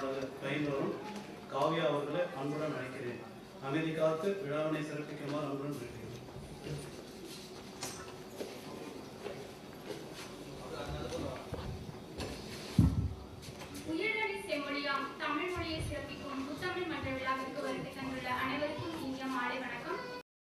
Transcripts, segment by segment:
நமது பயின்றோரும் காவ்யா அவர்களை அன்புடன் அழைக்கிறேன் அமைதி காத்து விழாவினை சிறப்பிக்குமாறு அன்புடன் அழைக்கிறேன் உயர்நடி செம்மொழியாம் தமிழ் மொழியை சிறப்பிக்கும் முத்தமிழ் மன்ற விழாவிற்கு வருகை தந்துள்ள அனைவருக்கும் இனிய மாலை வணக்கம்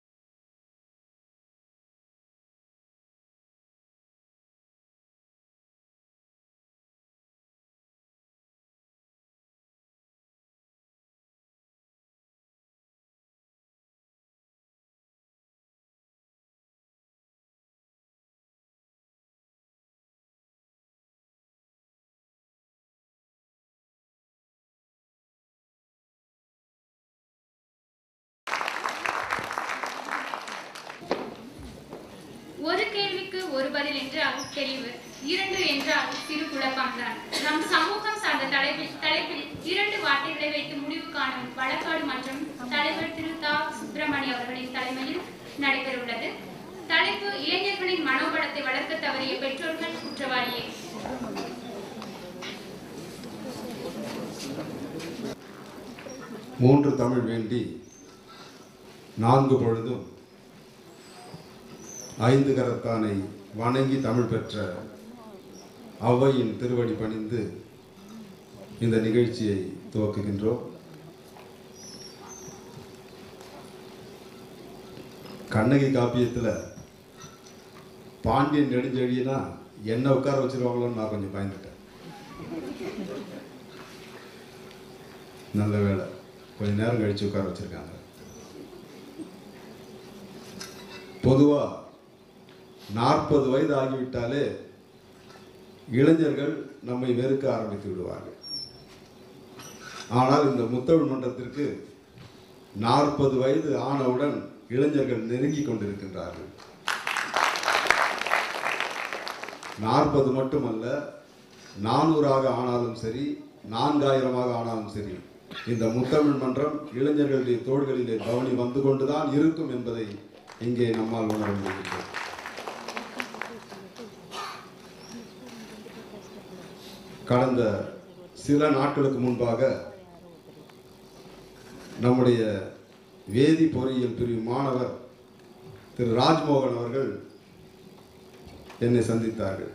ஒரு கேள்விக்கு ஒரு பதில் என்றால் தெளிவு இரண்டு என்றால் சிறு குழப்பம்தான் நம் சமூகம் சார்ந்த தலைப்பில் தலைப்பில் இரண்டு வார்த்தைகளை வைத்து முடிவு காணும் வழக்காடு மன்றம் தலைவர் திரு தா சுப்பிரமணி அவர்களின் தலைமையில் நடைபெறவுள்ளது தலைப்பு இளைஞர்களின் மனோபலத்தை வளர்க்க தவறிய பெற்றோர்கள் குற்றவாளியே மூன்று தமிழ் வேண்டி நான்கு பொழுதும் ஐந்து கரத்தானை வணங்கி தமிழ் பெற்ற ஔவையின் திருவடி பணிந்து இந்த நிகழ்ச்சியை துவக்குகின்றோம் கண்ணகி காப்பியத்தில் பாண்டியன் நெடுஞ்செழியனா என்ன உட்கார வச்சிருவாங்களோன்னு நான் கொஞ்சம் பயந்துட்டேன் நல்ல வேலை கொஞ்ச நேரம் கழிச்சு உட்கார வச்சிருக்காங்க பொதுவா நாற்பது வயது ஆகிவிட்டாலே இளைஞர்கள் நம்மை வெறுக்க ஆரம்பித்து விடுவார்கள் ஆனால் இந்த முத்தமிழ் மன்றத்திற்கு நாற்பது வயது ஆனவுடன் இளைஞர்கள் நெருங்கி கொண்டிருக்கின்றார்கள் நாற்பது மட்டுமல்ல நானூறாக ஆனாலும் சரி நான்காயிரமாக ஆனாலும் சரி இந்த முத்தமிழ் மன்றம் இளைஞர்களுடைய தோள்களிலே கவனி வந்து கொண்டுதான் இருக்கும் என்பதை இங்கே நம்மால் உணர முடிகின்றது கடந்த சில நாட்களுக்கு முன்பாக நம்முடைய வேதி பொறியியல் பிரிவு மாணவர் திரு ராஜ்மோகன் அவர்கள் என்னை சந்தித்தார்கள்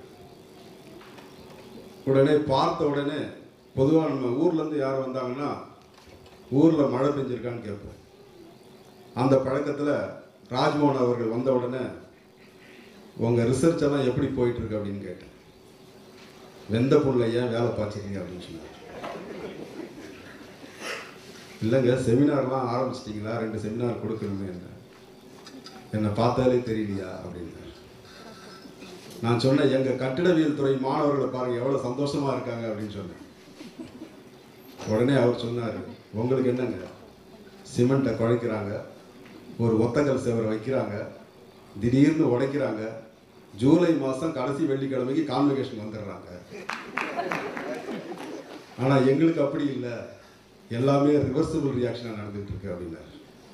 உடனே பார்த்த உடனே பொதுவாக நம்ம ஊர்லேருந்து யார் வந்தாங்கன்னா ஊரில் மழை பெஞ்சிருக்கான்னு கேட்போம் அந்த பழக்கத்தில் ராஜ்மோகன் அவர்கள் வந்த உடனே உங்கள் ரிசர்ச் எல்லாம் எப்படி போயிட்டு இருக்கு அப்படின்னு கேட்டேன் வெந்த புண்ணில் ஏன் வேலை பார்த்துருக்கீங்க அப்படின்னு சொன்னார் இல்லைங்க செமினார்லாம் ஆரம்பிச்சிட்டிங்களா ரெண்டு செமினார் கொடுக்கணுமே என்ன என்னை பார்த்தாலே தெரியலையா அப்படின்னாரு நான் சொன்னேன் எங்கள் கட்டிடவியல் துறை மாணவர்களை பாருங்க எவ்வளோ சந்தோஷமா இருக்காங்க அப்படின்னு சொன்னேன் உடனே அவர் சொன்னார் உங்களுக்கு என்னங்க சிமெண்ட்டை குழைக்கிறாங்க ஒரு ஒத்தக்கல் சேவரை வைக்கிறாங்க திடீர்னு உடைக்கிறாங்க ஜூலை மாதம் கடைசி வெள்ளிக்கிழமைக்கு கான்வெகேஷன் வந்துடுறாங்க ஆனால் எங்களுக்கு அப்படி இல்லை எல்லாமே ரிவர்சிபிள் ரியாக்ஷனாக நடந்துட்டு இருக்கு அப்படின்னாரு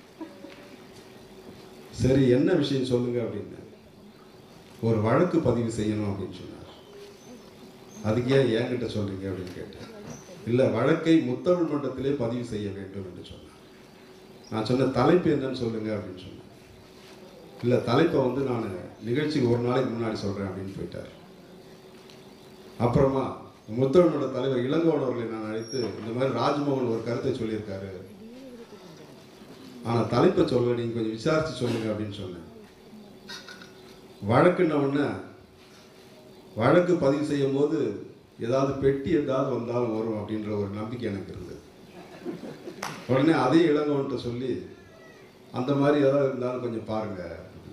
சரி என்ன விஷயம் சொல்லுங்க அப்படின்னு ஒரு வழக்கு பதிவு செய்யணும் அப்படின்னு சொன்னார் அதுக்கு ஏன் என்கிட்ட சொல்றீங்க அப்படின்னு கேட்டேன் இல்லை வழக்கை முத்தமிழ் மன்றத்திலே பதிவு செய்ய வேண்டும் என்று சொன்னார் நான் சொன்ன தலைப்பு என்னன்னு சொல்லுங்க அப்படின்னு சொன்னேன் இல்லை தலைப்பை வந்து நான் நிகழ்ச்சிக்கு ஒரு நாளைக்கு முன்னாடி சொல்கிறேன் அப்படின்னு போயிட்டார் அப்புறமா முத்தமிழ் மன்ற தலைவர் இளங்கோவன் அவர்களை நான் அழைத்து இந்த மாதிரி ராஜ்மோகன் ஒரு கருத்தை சொல்லியிருக்காரு ஆனால் தலைப்பை சொல்ல நீங்கள் கொஞ்சம் விசாரித்து சொல்லுங்க அப்படின்னு சொன்னேன் வழக்குன்ன உடனே வழக்கு பதிவு செய்யும் போது ஏதாவது பெட்டி ஏதாவது வந்தாலும் வரும் அப்படின்ற ஒரு நம்பிக்கை எனக்கு இருந்தது உடனே அதையும் இளங்கோன்ட்ட சொல்லி அந்த மாதிரி ஏதாவது இருந்தாலும் கொஞ்சம் பாருங்க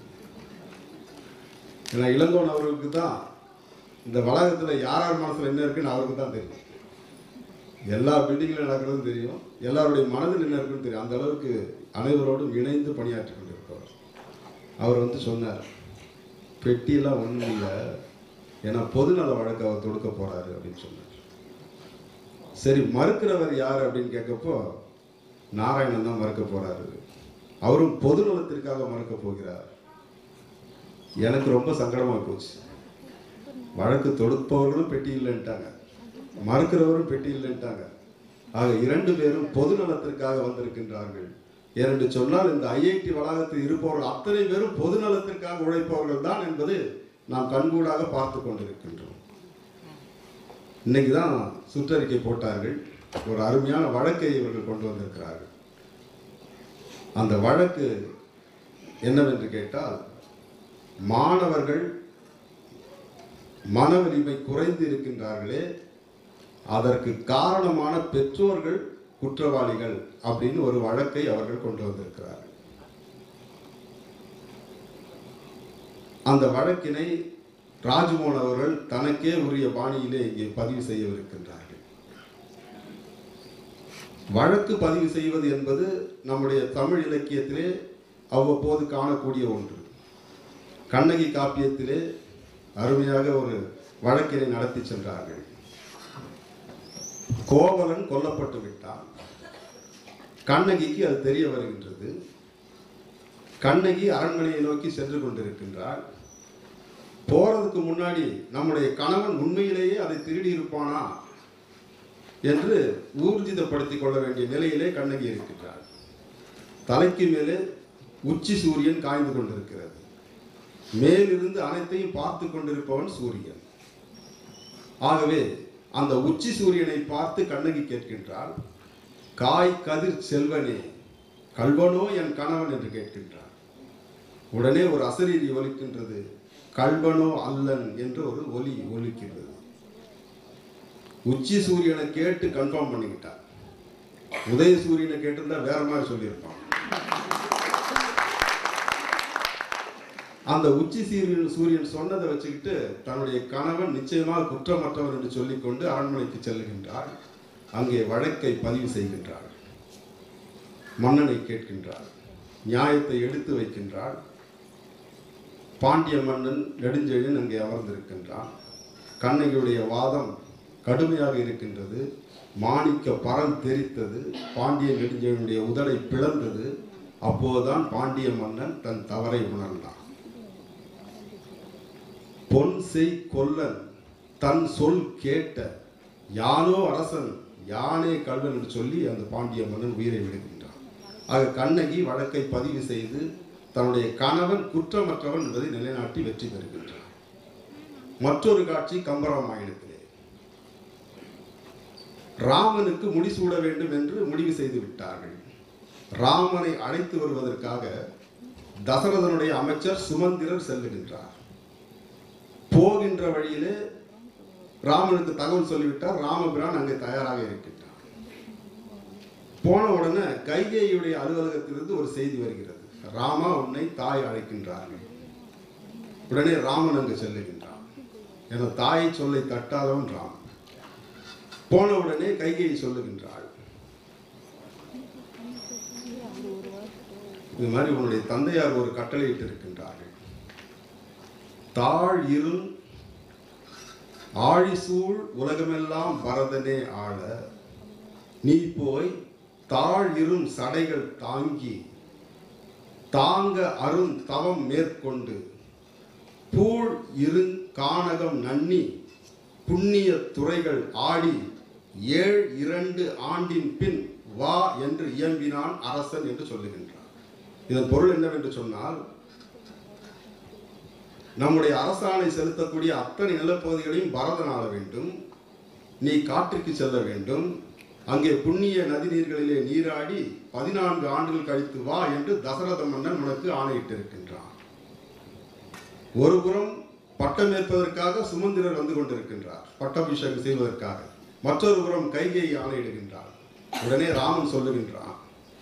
ஏன்னா இளங்கோன் அவர்களுக்கு தான் இந்த வளாகத்தில் யார் யார் மனசில் என்ன இருக்குன்னு அவருக்கு தான் தெரியும் எல்லா பில்டிங்கிலும் நடக்கிறதும் தெரியும் எல்லாருடைய மனதில் என்ன இருக்குன்னு தெரியும் அந்த அளவுக்கு அனைவரோடும் இணைந்து பணியாற்றி கொண்டிருப்பவர் அவர் வந்து சொன்னார் பெட்டியெல்லாம் ஒன்றும் இல்லை ஏன்னா பொதுநல வழக்கு அவர் தொடுக்க போறாரு அப்படின்னு சொன்னார் சரி மறுக்கிறவர் யார் அப்படின்னு கேட்கப்போ நாராயணன் தான் மறுக்க போறாரு அவரும் பொதுநலத்திற்காக மறுக்க போகிறார் எனக்கு ரொம்ப சங்கடமா போச்சு வழக்கு தொடுப்பவர்களும் பெட்டி இல்லைன்ட்டாங்க மறுக்கிறவரும் பெட்டி இல்லைன்ட்டாங்க ஆக இரண்டு பேரும் பொது நலத்திற்காக வந்திருக்கின்றார்கள் ஏனென்று சொன்னால் இந்த ஐஐடி வளாகத்தில் இருப்பவர்கள் அத்தனை பேரும் பொது நலத்திற்காக உழைப்பவர்கள் தான் என்பது நாம் கண்கூடாக பார்த்து கொண்டிருக்கின்றோம் இன்னைக்கு தான் சுற்றறிக்கை போட்டார்கள் ஒரு அருமையான வழக்கை இவர்கள் கொண்டு வந்திருக்கிறார்கள் அந்த வழக்கு என்னவென்று கேட்டால் மாணவர்கள் மன வலிமை குறைந்து இருக்கின்றார்களே அதற்கு காரணமான பெற்றோர்கள் குற்றவாளிகள் அப்படின்னு ஒரு வழக்கை அவர்கள் கொண்டு வந்திருக்கிறார்கள் அந்த வழக்கினை ராஜ்மோகன் அவர்கள் தனக்கே உரிய பாணியிலே இங்கே பதிவு செய்யவிருக்கின்றார்கள் வழக்கு பதிவு செய்வது என்பது நம்முடைய தமிழ் இலக்கியத்திலே அவ்வப்போது காணக்கூடிய ஒன்று கண்ணகி காப்பியத்திலே அருமையாக ஒரு வழக்கினை நடத்தி சென்றார்கள் கோவலன் கொல்லப்பட்டு விட்டான் கண்ணகிக்கு அது தெரிய வருகின்றது கண்ணகி அரண்மனையை நோக்கி சென்று கொண்டிருக்கின்றாள் போறதுக்கு முன்னாடி நம்முடைய கணவன் உண்மையிலேயே அதை திருடி இருப்பானா என்று ஊர்ஜிதப்படுத்திக் கொள்ள வேண்டிய நிலையிலே கண்ணகி இருக்கின்றாள் தலைக்கு மேலே உச்சி சூரியன் காய்ந்து கொண்டிருக்கிறது மேலிருந்து அனைத்தையும் பார்த்து கொண்டிருப்பவன் சூரியன் ஆகவே அந்த உச்சி சூரியனை பார்த்து கண்ணகி கேட்கின்றாள் காய் கதிர் செல்வனே கல்வனோ என் கணவன் என்று கேட்கின்றார் உடனே ஒரு அசரீரி ஒலிக்கின்றது கல்வனோ அல்லன் என்று ஒரு ஒலி ஒலிக்கின்றது உச்சி சூரியனை கேட்டு கன்ஃபார்ம் பண்ணிக்கிட்டார் உதய சூரியனை கேட்டிருந்தா வேற மாதிரி சொல்லியிருப்பான் அந்த உச்சி சூரியன் சூரியன் சொன்னதை வச்சுக்கிட்டு தன்னுடைய கணவன் நிச்சயமாக குற்றமற்றவர் என்று சொல்லிக்கொண்டு அரண்மனைக்கு செல்கின்றார் அங்கே வழக்கை பதிவு செய்கின்றார் மன்னனை கேட்கின்றார் நியாயத்தை எடுத்து வைக்கின்றார் பாண்டிய மன்னன் நெடுஞ்செழியன் அங்கே அமர்ந்திருக்கின்றான் கண்ணகியுடைய வாதம் கடுமையாக இருக்கின்றது மாணிக்க பரம் தெரித்தது பாண்டிய நெடுஞ்செழியனுடைய உதடை பிளந்தது அப்போதுதான் பாண்டிய மன்னன் தன் தவறை உணர்ந்தான் பொன் செய் கொல்லன் தன் சொல் கேட்ட யானோ அரசன் யானே கல்வன் என்று சொல்லி அந்த பாண்டிய மன்னன் உயிரை விடுகின்றான் ஆக கண்ணகி வழக்கை பதிவு செய்து தன்னுடைய கணவன் குற்றமற்றவன் என்பதை நிலைநாட்டி வெற்றி பெறுகின்றார் மற்றொரு காட்சி கம்பராமாயணத்திலே ராமனுக்கு முடிசூட வேண்டும் என்று முடிவு செய்து விட்டார்கள் ராமனை அழைத்து வருவதற்காக தசரதனுடைய அமைச்சர் சுமந்திரர் செல்லுகின்றார் போகின்ற வழியிலே ராமனுக்கு தகவல் சொல்லிவிட்டார் ராமபிரான் அங்கே தயாராக இருக்கின்றார் போன உடனே கைகேயுடைய அலுவலகத்திலிருந்து ஒரு செய்தி வருகிறது ராமா உன்னை தாய் அழைக்கின்றார்கள் உடனே ராமன் அங்கு செல்லுகின்றான் என தாயை சொல்லை தட்டாதவன் ராமன் போன உடனே கைகையை சொல்லுகின்றாள் இது மாதிரி உன்னுடைய தந்தையார் ஒரு கட்டளையிட்டு இருக்கின்றார்கள் தாழ் இருள் ஆழிசூழ் உலகமெல்லாம் பரதனே ஆள நீ போய் தாழ் இரும் சடைகள் தாங்கி தாங்க அருண் தவம் மேற்கொண்டு பூழ் இருங் கானகம் நன்னி புண்ணிய துறைகள் ஆடி ஏழ் இரண்டு ஆண்டின் பின் வா என்று இயம்பினான் அரசன் என்று சொல்லுகின்றான் இதன் பொருள் என்னவென்று சொன்னால் நம்முடைய அரசாணை செலுத்தக்கூடிய அத்தனை நிலப்பகுதிகளையும் பரதன் ஆள வேண்டும் நீ காற்றுக்கு செல்ல வேண்டும் அங்கே புண்ணிய நதிநீர்களிலே நீராடி பதினான்கு ஆண்டுகள் கழித்து வா என்று தசரத மன்னன் உனக்கு ஆணையிட்டிருக்கின்றான் ஒரு புறம் பட்டம் ஏற்பதற்காக சுமந்திரர் வந்து கொண்டிருக்கின்றார் பட்டாபிஷேகம் செய்வதற்காக மற்றொரு புறம் கைகை ஆணையிடுகின்றார் உடனே ராமன் சொல்லுகின்றான்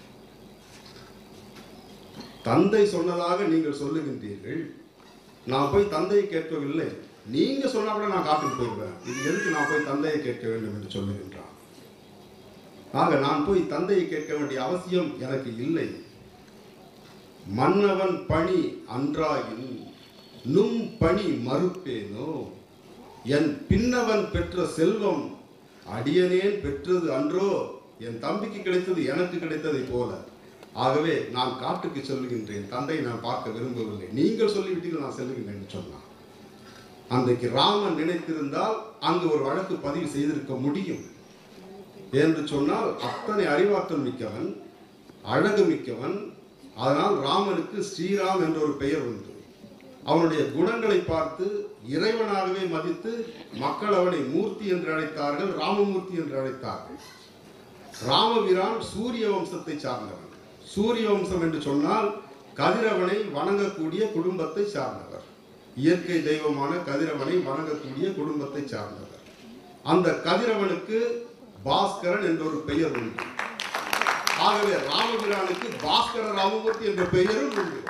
தந்தை சொன்னதாக நீங்கள் சொல்லுகின்றீர்கள் நான் போய் தந்தையை கேட்கவில்லை நீங்க சொன்னா கூட நான் காட்டுக்கு போயிடுவேன் இது எதுக்கு நான் போய் தந்தையை கேட்க வேண்டும் என்று சொல்லுகின்றான் ஆக நான் போய் தந்தையை கேட்க வேண்டிய அவசியம் எனக்கு இல்லை மன்னவன் பணி அன்றாயின் நும் பணி மறுப்பேனோ என் பின்னவன் பெற்ற செல்வம் அடியனேன் பெற்றது அன்றோ என் தம்பிக்கு கிடைத்தது எனக்கு கிடைத்ததை போல ஆகவே நான் காட்டுக்கு செல்லுகின்றேன் தந்தை நான் பார்க்க விரும்பவில்லை நீங்கள் சொல்லிவிட்டீர்கள் நான் செல்லுகின்றேன் என்று சொன்னான் அன்றைக்கு ராமன் நினைத்திருந்தால் அங்கு ஒரு வழக்கு பதிவு செய்திருக்க முடியும் என்று சொன்னால் அத்தனை அறிவாற்றல் மிக்கவன் அழகு மிக்கவன் அதனால் ராமனுக்கு ஸ்ரீராம் என்ற ஒரு பெயர் உண்டு அவனுடைய குணங்களை பார்த்து இறைவனாகவே மதித்து மக்கள் அவனை மூர்த்தி என்று அழைத்தார்கள் ராமமூர்த்தி என்று அழைத்தார்கள் ராமபிரான் சூரிய வம்சத்தை சார்ந்தவன் சூரிய வம்சம் என்று சொன்னால் கதிரவனை வணங்கக்கூடிய குடும்பத்தை சார்ந்தவர் இயற்கை தெய்வமான கதிரவனை வணங்கக்கூடிய குடும்பத்தை சார்ந்தவர் அந்த கதிரவனுக்கு பாஸ்கரன் என்ற ஒரு பெயர் உண்டு ஆகவே ராமபிரானுக்கு பாஸ்கர ராமமூர்த்தி என்ற பெயரும் உண்டு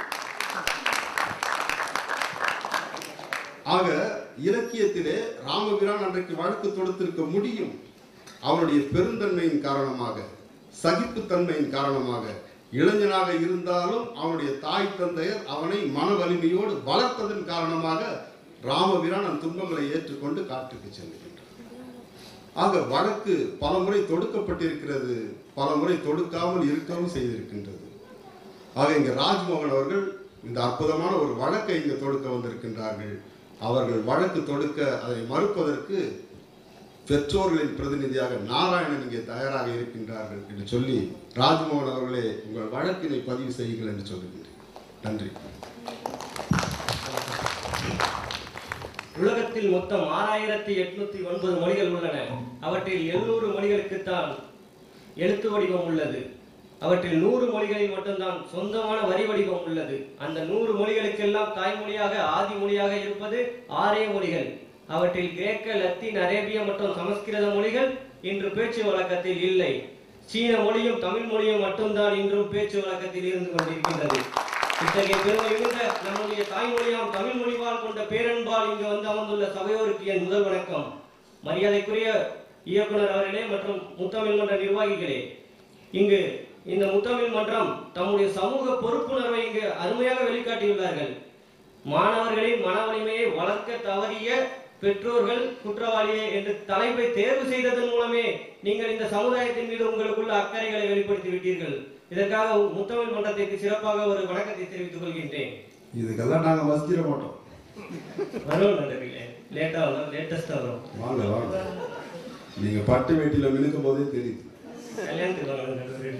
ஆக இலக்கியத்திலே ராமபிரான் அன்றைக்கு வழக்கு தொடுத்திருக்க முடியும் அவனுடைய பெருந்தன்மையின் காரணமாக சகிப்புத்தன்மையின் காரணமாக இளைஞனாக இருந்தாலும் அவனுடைய தாய் தந்தையர் அவனை மன வலிமையோடு வளர்த்ததன் காரணமாக ராமபிரான் அந்த துன்பங்களை ஏற்றுக்கொண்டு காட்டுக்கு செல்கின்றார் ஆக வழக்கு பலமுறை தொடுக்கப்பட்டிருக்கிறது பலமுறை தொடுக்காமல் இருக்கவும் செய்திருக்கின்றது ஆக இங்க ராஜ்மோகன் அவர்கள் இந்த அற்புதமான ஒரு வழக்கை இங்க தொடுக்க வந்திருக்கின்றார்கள் அவர்கள் வழக்கு தொடுக்க அதை மறுப்பதற்கு பெற்றோர்களின் பிரதிநிதியாக நாராயணன் இங்கே தயாராக இருக்கின்றார்கள் என்று சொல்லி ராஜ்மோகன் அவர்களே உங்கள் வழக்கினை பதிவு செய்யுங்கள் என்று சொல்லுகின்றேன் நன்றி உலகத்தில் மொத்தம் ஆறாயிரத்தி எட்நூத்தி ஒன்பது மொழிகள் உள்ளன அவற்றில் எழுநூறு மொழிகளுக்குத்தான் எழுத்து வடிவம் உள்ளது அவற்றில் நூறு மொழிகளில் மட்டும்தான் சொந்தமான வரி வடிவம் உள்ளது அந்த நூறு மொழிகளுக்கெல்லாம் தாய்மொழியாக ஆதி மொழியாக இருப்பது ஆறே மொழிகள் அவற்றில் கிரேக்க லத்தீன் அரேபிய மற்றும் சமஸ்கிருத மொழிகள் இன்று பேச்சு வழக்கத்தில் இல்லை சீன மொழியும் தமிழ் மொழியும் மட்டும்தான் இன்றும் பேச்சு வழக்கத்தில் இருந்து கொண்டிருக்கின்றது இத்தகைய பெருமை மிகுந்த நம்முடைய தாய்மொழியாம் தமிழ் மொழிவால் கொண்ட பேரன்பால் இங்கு வந்து அமர்ந்துள்ள சபையோருக்கு என் முதல் வணக்கம் மரியாதைக்குரிய இயக்குனர் அவர்களே மற்றும் முத்தமிழ் மன்ற நிர்வாகிகளே இங்கு இந்த முத்தமிழ் மன்றம் தம்முடைய சமூக பொறுப்புணர்வை இங்கு அருமையாக வெளிக்காட்டியுள்ளார்கள் மாணவர்களின் மன வலிமையை வளர்க்க தவறிய பெற்றோர்கள் குற்றவாளியே என்று தலைப்பை தேர்வு செய்ததன் மூலமே நீங்கள் இந்த சமுதாயத்தின் மீது உங்களுக்குள்ள அக்கறைகளை வெளிப்படுத்தி விட்டீர்கள் இதற்காக முத்தமிழ் மன்றத்திற்கு சிறப்பாக ஒரு வணக்கத்தை தெரிவித்துக் கொள்கின்றேன் இதுக்கெல்லாம் நாங்க வசிச்சிட மாட்டோம் வரும் நண்பர்களே லேட்டா வரும் லேட்டஸ்டா வரும் வாங்க வாங்க நீங்க பட்டு வேட்டியில மினுக்கும் போதே தெரியுது கல்யாணத்துக்கு வரும் நண்பர்களே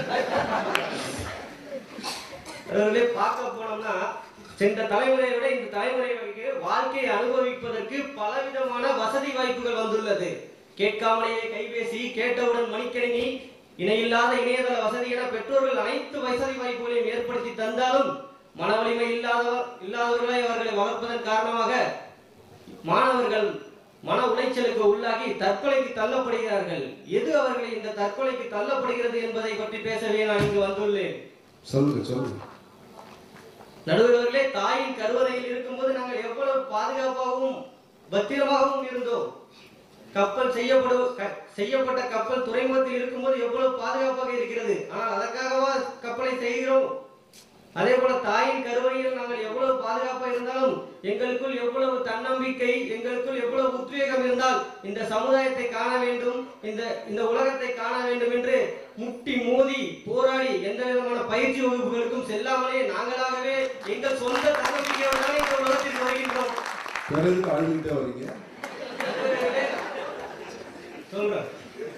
நண்பர்களே பார்க்க போனோம்னா சென்ற தலைமுறையை விட இந்த தலைமுறைக்கு வாழ்க்கையை அனுபவிப்பதற்கு பலவிதமான வசதி வாய்ப்புகள் வந்துள்ளது கேட்காமலேயே கைபேசி கேட்டவுடன் மணிக்கணினி இணையில்லாத இணையதள வசதி என பெற்றோர்கள் அனைத்து வசதி வாய்ப்புகளையும் ஏற்படுத்தி தந்தாலும் மன வலிமை இல்லாதவர் இல்லாதவர்களை அவர்களை வளர்ப்பதன் காரணமாக மாணவர்கள் மன உளைச்சலுக்கு உள்ளாகி தற்கொலைக்கு தள்ளப்படுகிறார்கள் எது அவர்களை இந்த தற்கொலைக்கு தள்ளப்படுகிறது என்பதை பற்றி பேசவே நான் இங்கு வந்துள்ளேன் சொல்லுங்க சொல்லுங்க நடுவர்களே தாயின் கருவறையில் இருக்கும்போது நாங்கள் எவ்வளவு பாதுகாப்பாகவும் பத்திரமாகவும் இருந்தோம் கப்பல் செய்யப்படு க- செய்யப்பட்ட கப்பல் துறைமுகத்தில் இருக்கும்போது எவ்வளவு பாதுகாப்பாக இருக்கிறது ஆனால் அதற்காகவா கப்பலை செய்கிறோம் அதே போல தாயின் கருவறையில் நாங்கள் எவ்வளவு பாதுகாப்பாக இருந்தாலும் எங்களுக்குள் எவ்வளவு தன்னம்பிக்கை எங்களுக்குள் எவ்வளவு உத்வேகம் இருந்தால் இந்த சமுதாயத்தை காண வேண்டும் இந்த இந்த உலகத்தை காண வேண்டும் என்று முட்டி மோதி போராடி எந்த விதமான பயிற்சி வகுப்புகளுக்கும் செல்லாமலே நாங்களாகவே எங்கள் சொந்த தன்னம்பிக்கையோடு தான் இந்த உலகத்திற்கு வருகின்றோம் பிறகு அழுதுகிட்டே வரீங்க சொல்றேன்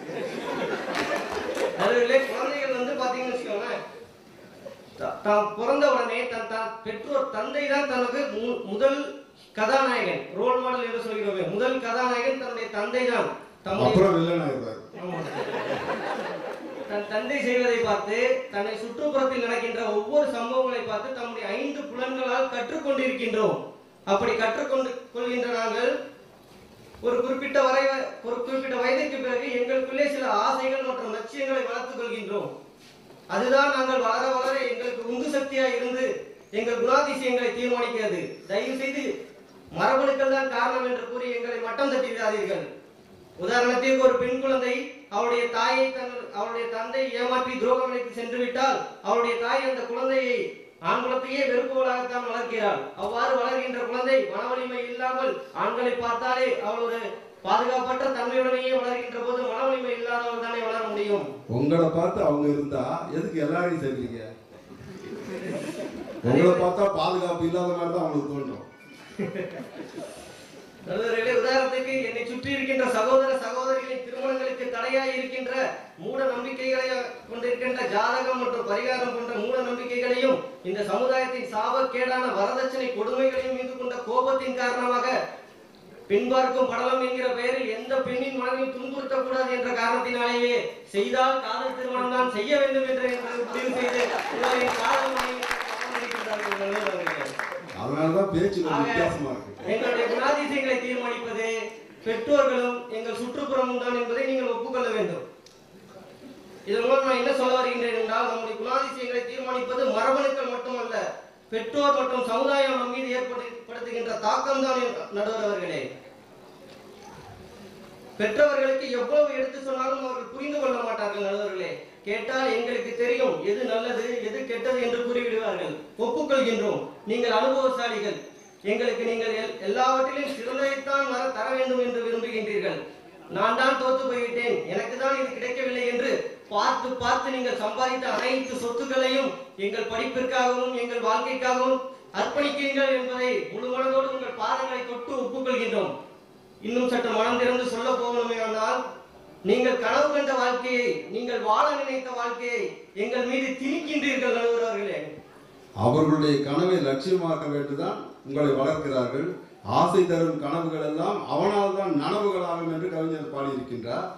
அதுல குழந்தைகள் வந்து பாத்தீங்கன்னு வச்சுக்கோங்களேன் த- தான் பிறந்த உடனே தன் தான் பெற்றோர் தந்தை தான் தனக்கு மு- முதல் கதாநாயகன் ரோல் மாடல் என்று சொல்கிறோமே முதல் கதாநாயகன் தன்னுடைய தந்தை தான் தம்முடைய அப்புறம் வில்லன் ஆயிடுறாரு ஆமா. தன் தந்தை செய்வதை பார்த்து தன்னை சுற்றுப்புறத்தில் நடக்கின்ற ஒவ்வொரு சம்பவங்களை பார்த்து தம்முடைய ஐந்து புலன்களால் கற்றுக்கொண்டிருக்கின்றோம் அப்படி கற்றுக்கொண்டு கொள்கின்ற நாங்கள் ஒரு குறிப்பிட்ட வரை ஒரு குறிப்பிட்ட வயதிற்கு பிறகு எங்களுக்குள்ளே சில ஆசைகள் மற்றும் லட்சியங்களை வளர்த்துக் கொள்கின்றோம் அதுதான் நாங்கள் வளர வளர எங்களுக்கு உந்து சக்தியா இருந்து எங்கள் குணாதிசயங்களை தீர்மானிக்கிறது தயவு செய்து மரபணுக்கள் தான் காரணம் என்று கூறி எங்களை மட்டம் தட்டி விடாதீர்கள் உதாரணத்திற்கு ஒரு பெண் குழந்தை அவளுடைய தாயை தன் அவளுடைய தந்தை ஏமாற்றி துரோகம் இழைத்து சென்று விட்டால் அவளுடைய தாய் அந்த குழந்தையை ஆண் குலத்தையே வெறுப்பவளாகத்தான் வளர்க்கிறாள் அவ்வாறு வளர்கின்ற குழந்தை மனவலிமை இல்லாமல் ஆண்களை பார்த்தாலே அவள் ஒரு பாதுகாப்பற்ற தன்மையுடனேயே வளர்கின்ற போது மனவலிமை இல்லாதவள் தானே வளர முடியும் உங்களை பார்த்து அவங்க இருந்தா எதுக்கு எல்லாரையும் செய்வீங்க உங்களை பார்த்தா பாதுகாப்பு இல்லாத மாதிரி தான் அவங்களுக்கு தோணும் நடுவர்களே உதாரணத்துக்கு என்னை சுற்றி இருக்கின்ற சகோதர சகோதரிகளின் திருமணங்களுக்கு தடையாய் இருக்கின்ற மூட நம்பிக்கைகளை கொண்டிருக்கின்ற ஜாதகம் மற்றும் பரிகாரம் போன்ற மூட நம்பிக்கைகளையும் இந்த சமுதாயத்தின் சாபக்கேடான வரதட்சணை கொடுமைகளையும் மீது கொண்ட கோபத்தின் காரணமாக பின்பார்க்கும் படலம் என்கிற பெயரில் எந்த பெண்ணின் மனதையும் துன்புறுத்தக்கூடாது என்ற காரணத்தினாலேயே செய்தால் காதல் திருமணம் தான் செய்ய வேண்டும் என்று என்பதை முடிவு செய்து இவரின் காதல் மனைவியை அவமதிக்கின்றார்கள் நடுவர்களே. அதனாலதான் பேச்சு கொஞ்சம் ஆக, வித்தியாசமா இருக்கு எங்களுடைய குணாதிசயங்களை தீர்மானிப்பது பெற்றோர்களும் எங்கள் சுற்றுப்புறமும் தான் என்பதை நீங்கள் ஒப்புக்கொள்ள வேண்டும் இதன் மூலம் நான் என்ன சொல்ல வருகின்றேன் என்றால் நம்முடைய குணாதிசயங்களை தீர்மானிப்பது மரபணுக்கள் மட்டுமல்ல பெற்றோர் மற்றும் சமுதாயம் நம் மீது ஏற்படுத்துகின்ற தாக்கம் தான் நடுவர் அவர்களே பெற்றவர்களுக்கு எவ்வளவு எடுத்து சொன்னாலும் அவர்கள் புரிந்து கொள்ள மாட்டார்கள் நடுவர்களே கேட்டால் எங்களுக்கு தெரியும் எது நல்லது எது கெட்டது என்று கூறிவிடுவார்கள் ஒப்புக்கொள்கின்றோம் நீங்கள் அனுபவசாலிகள் எங்களுக்கு நீங்கள் எல்- எல்லாவற்றிலும் சிறந்ததைத்தான் வர தர வேண்டும் என்று விரும்புகின்றீர்கள் நான் தான் தோத்து போய்விட்டேன் எனக்கு தான் இது கிடைக்கவில்லை என்று பார்த்து பார்த்து நீங்கள் சம்பாதித்த அனைத்து சொத்துக்களையும் எங்கள் படிப்பிற்காகவும் எங்கள் வாழ்க்கைக்காகவும் அர்ப்பணிக்கிறீர்கள் என்பதை முழு மனதோடு உங்கள் பாதங்களை தொட்டு ஒப்புக்கொள்கின்றோம் இன்னும் சற்று மனம் திறந்து சொல்ல போகணுமே ஆனால் நீங்கள் கனவு கண்ட வாழ்க்கையை நீங்கள் வாழ நினைத்த வாழ்க்கையை எங்கள் மீது திணிக்கின்றீர்கள் நடுவர் அவர்களே அவர்களுடைய கனவை லட்சியமாக்க வேண்டுதான் உங்களை வளர்க்கிறார்கள் ஆசை தரும் கனவுகள் எல்லாம் அவனால் தான் நனவுகளாகும் என்று கவிஞர் பாடியிருக்கின்றார்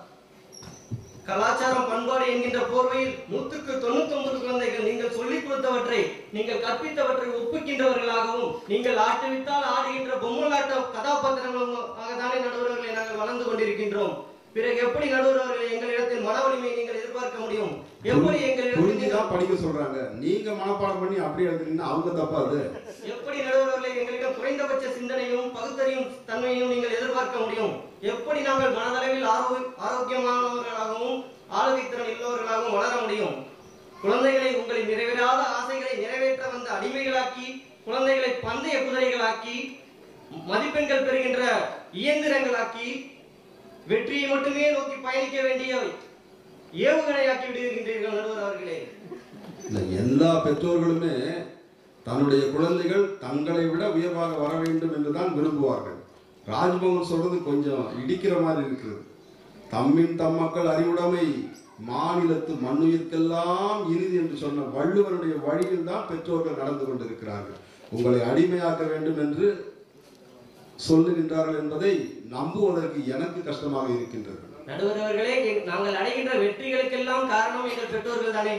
கலாச்சாரம் பண்பாடு என்கின்ற போர்வையில் நூற்றுக்கு தொண்ணூத்தி ஒன்பது குழந்தைகள் நீங்கள் சொல்லிக் கொடுத்தவற்றை நீங்கள் கற்பித்தவற்றை ஒப்புக்கின்றவர்களாகவும் நீங்கள் ஆட்டுவித்தால் ஆடுகின்ற பொம்மலாட்ட கதாபாத்திரங்களாக தானே நடுவர்களை நாங்கள் வளர்ந்து கொண்டிருக்கின்றோம் பிறகு எப்படி நடுவர்களை எங்களிடத்தில் மன வலிமையை நீங்கள் எதிர்பார்க்க முடியும் எப்படி எங்களிடத்தில் புரிஞ்சுதான் படிக்க சொல்றாங்க நீங்க மனப்பாடம் பண்ணி அப்படியே எழுதுனீங்கன்னா அவங்க தப்பா அது எப்படி நடுவர்களை எங்களிடம் குறைந்தபட்ச சிந்தனையும் பகுத்தறியும் தன்மையும் நீங்கள் எதிர்பார்க்க முடியும் எப்படி நாங்கள் மனதளவில் ஆரோ- ஆரோக்கியமானவர்களாகவும் ஆளுகை திறன் உள்ளவர்களாகவும் வளர முடியும் குழந்தைகளை உங்களின் நிறைவேறாத ஆசைகளை நிறைவேற்ற வந்த அடிமைகளாக்கி குழந்தைகளை பந்தய குதிரைகளாக்கி மதிப்பெண்கள் பெறுகின்ற இயந்திரங்களாக்கி வெற்றியை மட்டுமே நோக்கி பயணிக்க வேண்டிய ஏவுகணையாக்கி விடுகின்றீர்கள் நடுவர் அவர்களே இந்த எல்லா பெற்றோர்களுமே தன்னுடைய குழந்தைகள் தங்களை விட உயர்வாக வர வேண்டும் என்றுதான் விரும்புவார்கள் ராஜ்பவன் சொல்றது கொஞ்சம் இடிக்கிற மாதிரி இருக்கிறது தம்மின் தம்மக்கள் அறிவுடைமை மாநிலத்து மண்ணுயிர்க்கெல்லாம் இறுதி என்று சொன்ன வள்ளுவருடைய வழியில் தான் பெற்றோர்கள் நடந்து கொண்டிருக்கிறார்கள் உங்களை அடிமையாக்க வேண்டும் என்று சொல்லுகின்றார்கள் என்பதை நம்புவதற்கு எனக்கு கஷ்டமாக இருக்கின்றது நடுவர் அவர்களே எங்- நாங்கள் அடைகின்ற வெற்றிகளுக்கெல்லாம் காரணம் எங்கள் பெற்றோர்கள் தானே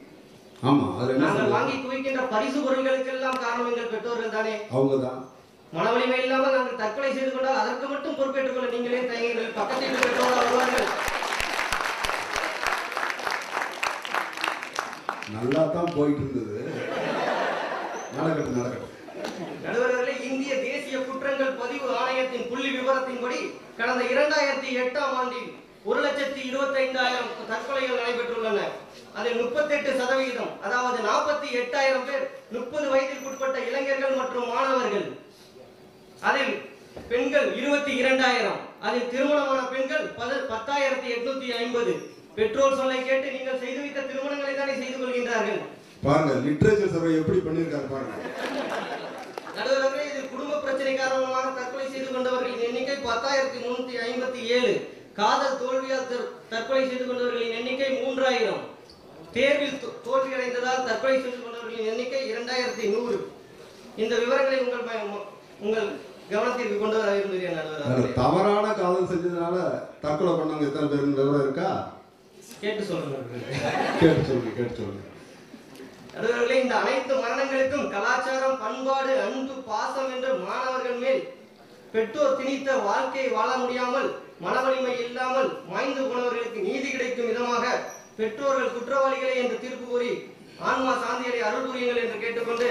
ஆமா அதுல என்ன நாங்கள் சொல்றது? வாங்கி குவிக்கின்ற பரிசு பொருட்களுக்கெல்லாம் காரணம் எங்கள் பெற்றோர்கள் தானே அவங்க தான் மன வலிமை இல்லாமல் நாங்கள் தற்கொலை செய்து கொண்டால் அதற்கு மட்டும் பொறுப்பேற்றுக் கொள்ள நீங்களே தயங்குங்கள் பக்கத்தில் பெற்றோர்கள் வருவார்கள் நல்லா தான் போயிட்டு இருந்தது நடக்கட்டும் நடக்கட்டும் நடுவர்களே இந்திய தேசிய குற்றங்கள் பதிவு ஆணையத்தின் புள்ளி விவரத்தின்படி கடந்த இரண்டாயிரத்தி எட்டாம் ஆண்டில் ஒரு லட்சத்தி இருபத்தி ஐந்தாயிரம் தற்கொலைகள் நடைபெற்றுள்ளன அதில் முப்பத்தெட்டு சதவிகிதம் அதாவது நாற்பத்தி எட்டாயிரம் பேர் முப்பது வயதிற்குட்பட்ட இளைஞர்கள் மற்றும் மாணவர்கள் அதில் பெண்கள் இருபத்தி இரண்டாயிரம் அதில் திருமணமான பெண்கள் பத- பத்தாயிரத்தி எட்நூத்தி ஐம்பது பெற்றோர் சொல்லை கேட்டு நீங்கள் செய்து வைத்த திருமணங்களை தானே செய்து கொள்கின்றார்கள் பாருங்க லிட்ரேச்சர் சர்வே எப்படி பண்ணியிருக்காரு பாருங்க நடுவர்களே இதில் குடும்ப பிரச்சனை காரணமாக தற்கொலை செய்து கொண்டவர்களின் எண்ணிக்கை பத்தாயிரத்தி முன்னூத்தி ஐம்பத்தி ஏழு காதல் தோல்வியால் தற்- தற்கொலை செய்து கொண்டவர்களின் எண்ணிக்கை மூன்றாயிரம் தேர்வில் தோ- தோல்வி அடைந்ததால் தற்கொலை செய்து கொண்டவர்களின் எண்ணிக்கை இரண்டாயிரத்தி நூறு இந்த விவரங்களை உங்கள் ம- உங்கள் கவனத்திற்கு கொண்டு வர விரும்புகிறேன் அதுல நடுவர்களே தவறான காதல் செஞ்சதுனால தற்கொலை பண்ணவங்க எத்தனை பேருக்கு விவரம் இருக்கா கேட்டு சொல்லுங்க கேட்டு சொல்லுங்க கேட்டு சொல்லுங்க நடுவர்களே இந்த அனைத்து மரணங்களுக்கும் கலாச்சாரம் பண்பாடு அன்பு பாசம் என்ற மாணவர்கள் மேல் பெற்றோர் திணித்த வாழ்க்கையை வாழ முடியாமல் மனவலிமை இல்லாமல் மாய்ந்து போனவர்களுக்கு நீதி கிடைக்கும் விதமாக பெற்றோர்கள் குற்றவாளிகளே என்று தீர்ப்பு கூறி ஆன்மா சாந்தியடை அருள் புரியுங்கள் என்று கேட்டுக்கொண்டு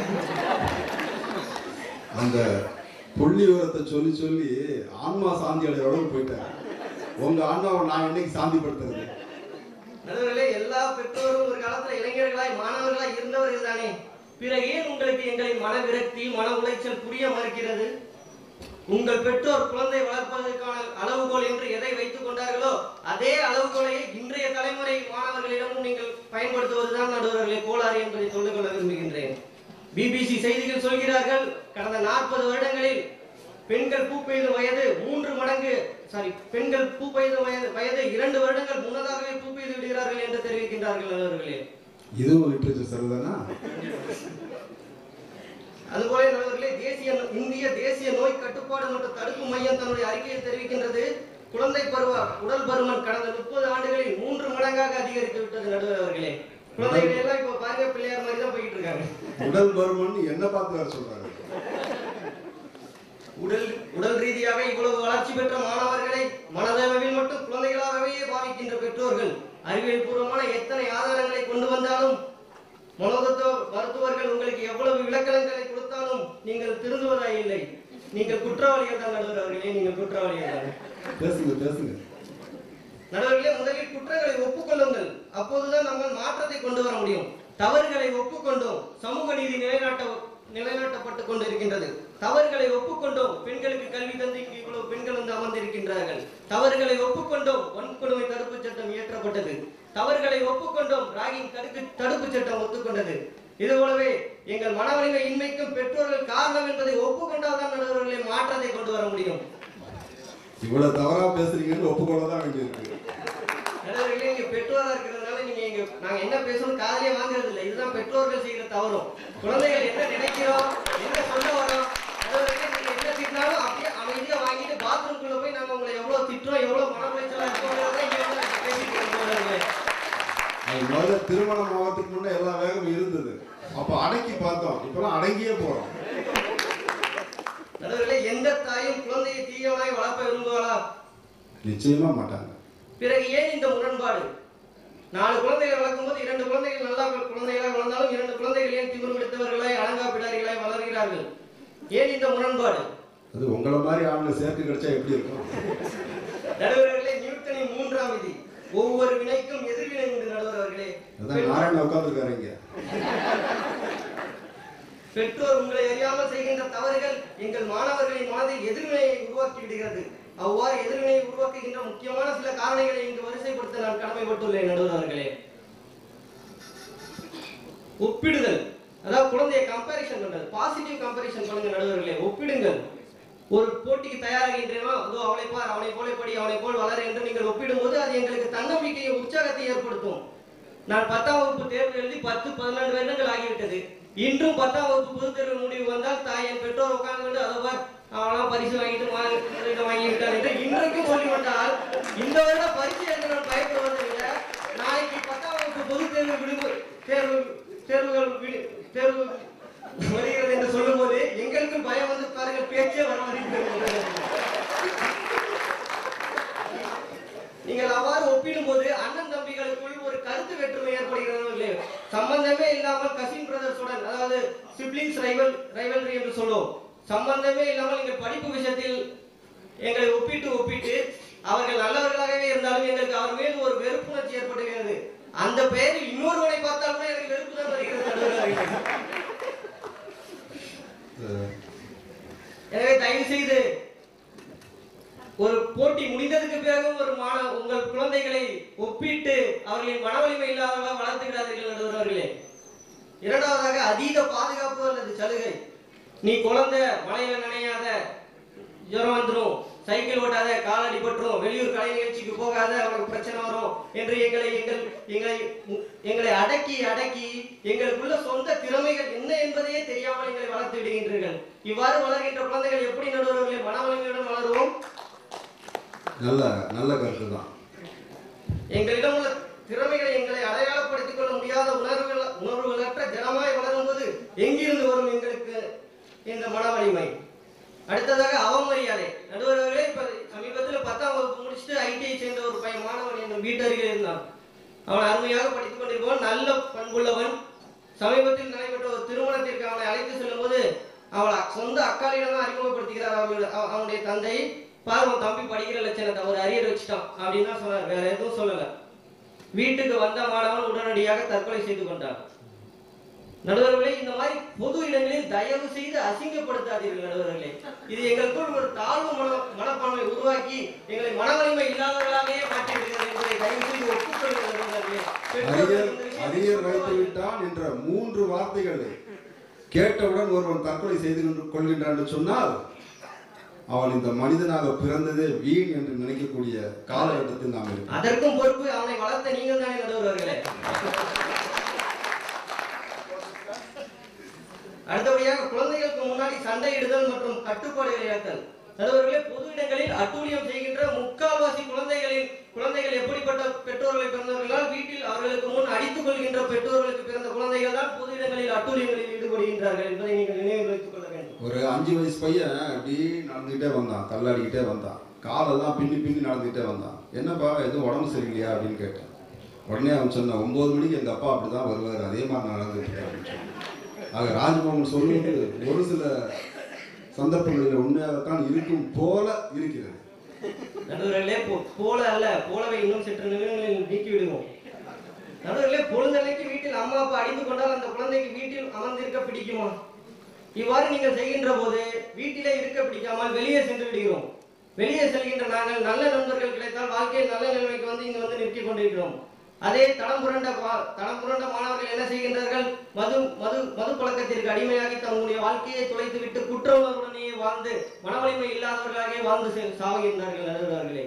அந்த புள்ளி விவரத்தை சொல்லி சொல்லி ஆன்மா சாந்தி அடைகிற அளவுக்கு போயிட்டாரு உங்க ஆன்மாவை நான் என்னைக்கு சாந்திப்படுத்துறது நடுவர்களே எல்லா பெற்றோரும் ஒரு காலத்துல இளைஞர்களாய் மாணவர்களாய் இருந்தவர்கள் தானே பிறகு ஏன் உங்களுக்கு எங்களின் மன விரக்தி மன உளைச்சல் புரிய மறுக்கிறது உங்கள் பெற்றோர் குழந்தை வளர்ப்பதற்கான அளவுகோல் என்று எதை வைத்துக் கொண்டார்களோ அதே அளவுகோலை இன்றைய தலைமுறை மாணவர்களிடமும் நீங்கள் பயன்படுத்துவதுதான் நடுவர்களே கோளாறு என்பதை சொல்லிக் கொள்ள விரும்புகின்றேன் பிபிசி செய்திகள் சொல்கிறார்கள் கடந்த நாற்பது வருடங்களில் பெண்கள் பூ பெய்தும் வயது மூன்று மடங்கு சாரி பெண்கள் பூ பெய்தும் வயது வயது இரண்டு வருடங்கள் முன்னதாகவே பூ பெய்து விடுகிறார்கள் என்று தெரிவிக்கின்றார்கள் நண்பர்களே இதுவும் லிட்ரேச்சர் சரிதானா அதுபோல நண்பர்களே தேசிய இந்திய தேசிய நோய் கட்டுப்பாடு மற்றும் தடுப்பு மையம் தன்னுடைய அறிக்கையில் தெரிவிக்கின்றது குழந்தை பருவ உடல் பருமன் கடந்த முப்பது ஆண்டுகளில் மூன்று மடங்காக அதிகரித்து விட்டது நடுவர் அவர்களே குழந்தைகள் எல்லாம் இப்ப பாருங்க பிள்ளையார் மாதிரி தான் போயிட்டு இருக்காங்க உடல் பருமன் என்ன பார்த்து வேற சொல்றாங்க உடல் உடல் ரீதியாக இவ்வளவு வளர்ச்சி பெற்ற மாணவர்களை மனதளவில் மட்டும் குழந்தைகளாகவே பாவிக்கின்ற பெற்றோர்கள் அறிவியல் பூர்வமான எத்தனை ஆதாரங்களை கொண்டு வந்தாலும் மனோதத்துவ மருத்துவர்கள் உங்களுக்கு எவ்வளவு விளக்கணங்களை கொடுத்தாலும் நீங்கள் திருந்துவதா இல்லை நீங்கள் குற்றவாளிகள் தான் நடுவர் அவர்களே நீங்கள் குற்றவாளிகள் தான் பேசுங்க பேசுங்க நடுவர்களே முதலில் குற்றங்களை ஒப்புக்கொள்ளுங்கள் அப்போதுதான் நம்ம மாற்றத்தை கொண்டு வர முடியும் தவறுகளை ஒப்புக்கொண்டோம் சமூக நீதி நிலைநாட்ட நிலைநாட்டப்பட்டுக் கொண்டிருக்கின்றது தவறுகளை ஒப்புக்கொண்டோம் பெண்களுக்கு கல்வி தந்து இங்கு இவ்வளவு பெண்கள் வந்து அமர்ந்திருக்கின்றார்கள் தவறுகளை ஒப்புக்கொண்டோம் வன்கொடுமை தடுப்பு சட்டம் இயற்றப்பட்டது தவறுகளை ஒப்புக்கொண்டோம் ராகிங் தடுப்பு தடுப்பு சட்டம் ஒத்துக்கொண்டது இது போலவே எங்கள் மன வலிமை இன்மைக்கும் பெற்றோர்கள் காரணம் என்பதை ஒப்புக்கொண்டால் தான் நடுவர்களை மாற்றத்தை கொண்டு வர முடியும் இவ்வளவு தவறா பேசுறீங்கன்னு ஒப்புக்கொள்ள தான் வேண்டியிருக்கு நடுவர்களே நீங்க பெற்றோரா இருக்கிறதுனால நீங்க எங்க நாங்க என்ன பேசணும் காதலே வாங்குறது இல்ல இதுதான் பெற்றோர்கள் செய்கிற தவறும் குழந்தைகள் என்ன நினைக்கிறோம் என்ன சொல்ல வரோம் நடுவர்களே நீங்க என்ன திட்டினாலும் அப்படியே அமைதியா வாங்கிட்டு பாத்ரூம்குள்ள போய் நாங்க உங்களை எவ்வளவு திட்டுறோம் எவ்வளவு மன உளைச்சலா இருக்கோங்கிறத இங்க வந்து நாங்க பேசிட்டு இருக்கோம் நடுவர்களே. அது முதல்ல திருமணம் ஆகிறதுக்கு முன்னே எல்லா வேகமும் இருந்தது அப்ப அடக்கி பார்த்தோம் இப்பெல்லாம் அடங்கியே போறோம் நடுவர்களே எந்த தாயும் குழந்தையை தீயவனாய் வளர்ப்ப விரும்புவாளா நிச்சயமா மாட்டாங்க பிறகு ஏன் இந்த முரண்பாடு நாலு குழந்தைகள் வளர்க்கும் போது இரண்டு குழந்தைகள் நல்லா குழந்தைகளாக வளர்ந்தாலும் இரண்டு குழந்தைகள் ஏன் திமிரு பிடித்தவர்களாய் அடங்கா பிடாரிகளாய் வளர்கிறார்கள் ஏன் இந்த முரண்பாடு அது உங்களை மாதிரி ஆளுங்க சேர்த்து கிடைச்சா எப்படி இருக்கும் நடுவர்களே நியூட்டனின் மூன்றாம் விதி ஒவ்வொரு வினைக்கும் எதிர்வினை உண்டு நடுவர்களே அதான் நாராயணன் உட்காந்துருக்காரு இங்க பெற்றோர் உங்களை அறியாமல் செய்கின்ற தவறுகள் எங்கள் மாணவர்களின் மனதில் எதிர்வினையை உருவாக்கி விடுகிறது அவ்வாறு எதிர்வினையை உருவாக்குகின்ற முக்கியமான சில காரணிகளை இங்கு வரிசைப்படுத்த நான் கடமைப்பட்டுள்ளேன் நடுவர்களே ஒப்பிடுதல் அதாவது குழந்தையை கம்பேரிசன் பண்றது பாசிட்டிவ் கம்பேரிசன் பண்ணுங்க நடுவர்களே ஒப்பிடுங்கள் ஒரு போட்டிக்கு தயாராகின்றேனோ அதோ அவளை பார் அவனை போல படி அவனை போல் வளர என்று நீங்கள் ஒப்பிடும்போது அது எங்களுக்கு தன்னம்பிக்கையை உற்சாகத்தை ஏற்படுத்தும் நான் பத்தாம் வகுப்பு தேர்வு எழுதி பத்து பதினான்கு வருடங்கள் ஆகிவிட்டது இன்றும் பத்தாம் வகுப்பு பொதுத் தேர்வு முடிவு வந்தால் தாய் என் பெற்றோர் உட்கார்ந்து கொண்டு அதோ பார் அவனா பரிசு வாங்கிட்டு மா- இதை வாங்கி விட்டான் என்று இன்றைக்கும் சொல்லிவிட்டால் இந்த வருடம் பரிசு எழுத நான் பயப்படுவதை விட நாளைக்கு பத்தாம் வகுப்பு பொதுத் தேர்வு விடுமு தேர்வு தேர்வுகள் விடு- தேர்வு வருகிறது என்று சொல்லும்போது எங்களுக்கும் பயம் வந்து பாருங்கள் பேச்சே வர வருகிறது நீங்கள் அவ்வாறு ஒப்பிடும்போது அண்ணன் தம்பிகளுக்குள் ஒரு கருத்து வேற்றுமை ஏற்படுகிறது இல்லையோ சம்பந்தமே இல்லாமல் கசின் பிரதர்ஸுடன் அதாவது சிப்ளிங்ஸ் ரைவல் ரைவல்ரி என்று சொல்லுவோம் சம்பந்தமே இல்லாமல் நீங்கள் படிப்பு விஷயத்தில் எங்களை ஒப்பிட்டு ஒப்பிட்டு அவர்கள் நல்லவர்களாகவே இருந்தாலும் எங்களுக்கு அவர் மீது ஒரு வெறுப்புணர்ச்சி ஏற்படுகிறது அந்த பெயரில் இன்னொருவனை பார்த்தால் கூட எனக்கு வெறுப்பு தான் வருகிறது நடுவர்களே. அஹ் எனவே தயவு செய்து ஒரு போட்டி முடிந்ததுக்கு பிறகு ஒரு மாண உங்கள் குழந்தைகளை ஒப்பிட்டு அவர்களின் மன வலிமை இல்லாதவர்களாக வளர்த்து விடாதீர்கள் நடுவர்களே இரண்டாவதாக அதீத பாதுகாப்பு அல்லது சலுகை நீ குழந்தை மழையில நனையாத ஜுரம் வந்துடும் சைக்கிள் ஓட்டாத கால் அடிபட்டுரும் வெளியூர் கலை நிகழ்ச்சிக்கு போகாத அவனுக்கு பிரச்சனை வரும் என்று எங்களை எங்கள் எங்களை எங்களை அடக்கி அடக்கி எங்களுக்குள்ள சொந்த திறமைகள் என்ன என்பதையே தெரியாமல் எங்களை வளர்த்து விடுகின்றீர்கள் இவ்வாறு வளர்கின்ற குழந்தைகள் எப்படி நடுவர்களை மனவலிமையுடன் வளருவோம் நல்ல நல்ல கருத்து தான் எங்களிடம் உள்ள திறமைகளை எங்களை அடையாளப்படுத்திக் கொள்ள முடியாத உணர்வுகள் உணர்வுகளற்ற ஜனமாய் வளரும்போது எங்கிருந்து வரும் எங்களுக்கு இந்த மன வலிமை அடுத்ததாக அவமரியாதை நடுவர்களே இப்ப சமீபத்துல பத்தாம் வகுப்பு முடிச்சுட்டு ஐடிஐ சேர்ந்த ஒரு பையன் மாணவன் என் வீட்டருகில் இருந்தான் அவன் அருமையாக படித்துக் கொண்டிருப்பவன் நல்ல பண்புள்ளவன் சமீபத்தில் நடைபெற்ற ஒரு திருமணத்திற்கு அவனை அழைத்து செல்லும் போது அவளை சொந்த அக்காலிடம் தான் அறிமுகப்படுத்துகிறார் அவருடைய அவ- அவனுடைய தந்தை பாரு உன் தம்பி படிக்கிற லட்சணத்தை அவர் அரியர் வச்சுட்டான் அப்படின்னு தான் சொன்னார் வேற எதுவும் சொல்லல வீட்டுக்கு வந்த மாணவன் உடனடியாக தற்கொலை செய்து கொண்டான் நடுவர்களே இந்த மாதிரி பொது இடங்களில் தயவு செய்து அசிங்கப்படுத்தாதீர்கள் நடுவர்களே இது எங்களுக்குள் ஒரு தாழ்வு மன மனப்பான்மை உருவாக்கி எங்களை மனவலிமை இல்லாதவர்களாகவே மாற்றி விடுகிறது என்பதை தயவு செய்து ஒப்புக்கொள்ளுங்கள் நடுவர்களே. பெற்றோர்கள் அரியர் இந்த விஷயத்தை அரியர் வைத்து ஒப்புக்கொள்வார்கள். விட்டான் என்ற மூன்று வார்த்தைகளை கேட்டவுடன் ஒருவன் தற்கொலை செய்து கொண்டு- கொள்கின்றான் என்று சொன்னால் அவன் இந்த மனிதனாக பிறந்ததே வீண் என்று நினைக்கக்கூடிய காலகட்டத்தில் நாம் இருக்கிறோம் அதற்கும் பொறுப்பு அவனை வளர்த்த நீங்கள் தானே நடுவர்களே அடுத்தபடியாக குழந்தைகளுக்கு முன்னாடி சண்டையிடுதல் மற்றும் கட்டுப்பாடுகளை இழத்தல் நடுவர்களே பொது இடங்களில் அட்டூழியம் செய்கின்ற முக்கால்வாசி குழந்தைகளின் குழந்தைகள் எப்படிப்பட்ட பெற்றோர்களை பிறந்தவர்களால் வீட்டில் அவர்களுக்கு முன் அடித்துக் கொள்கின்ற பெற்றோர்களுக்கு பிறந்த குழந்தைகள் தான் பொது இடங்களில் அட்டூழியங்களில் ஈடுபடுகின்றார்கள் என்பதை நீங்கள் நினைவில் வைத்துக் கொள்ள வேண்டும் ஒரு அஞ்சு வயசு பையன் அப்படி நடந்துகிட்டே வந்தான் தள்ளாடிக்கிட்டே வந்தான் காலெல்லாம் பின்னி பின்னி நடந்துகிட்டே வந்தான் என்னப்பா எதுவும் உடம்பு சரியில்லையா அப்படின்னு கேட்டேன் உடனே அவன் சொன்னான் ஒன்பது மணிக்கு எங்கள் அப்பா அப்படி தான் வருவார் அதே மாதிரி நான் நடந்துக்கிட்டேன் அப்படின்னு சொன்னான். ஆக ராஜ்மோகன் சொல்லுவது ஒரு சில சந்தர்ப்பங்களில் உண்மையாகத்தான் இருக்கும் போல இருக்கிறது நடுவர்களே போ- போல அல்ல போலவை இன்னும் சற்று நிமிடங்களில் நீக்கி விடுவோம் நடுவர்களே பொழுதன்னைக்கு வீட்டில் அம்மா அப்பா அடிந்து கொண்டால் அந்த குழந்தைக்கு வீட்டில் அமர்ந்திருக்க பிடிக்குமா இவ்வாறு நீங்கள் செய்கின்ற போது வீட்டிலே இருக்க பிடிக்காமல் வெளியே சென்று விடுகிறோம் வெளியே செல்கின்ற நாங்கள் நல்ல நண்பர்கள் கிடைத்தால் வாழ்க்கையில் நல்ல நிலைமைக்கு வந்து இங்கு வந்து நிற்கிக் கொண்டிருக்கிறோம் அதே தடம் புரண்ட பா- தடம் புரண்ட மாணவர்கள் என்ன செய்கின்றார்கள் மது மது மது பழக்கத்திற்கு அடிமையாகி தங்களுடைய வாழ்க்கையை தொலைத்து விட்டு குற்ற உணர்வுடனேயே வாழ்ந்து மனவலிமை இல்லாதவர்களாகவே வாழ்ந்து செ- சாவுகின்றார்கள் நடுவர்களே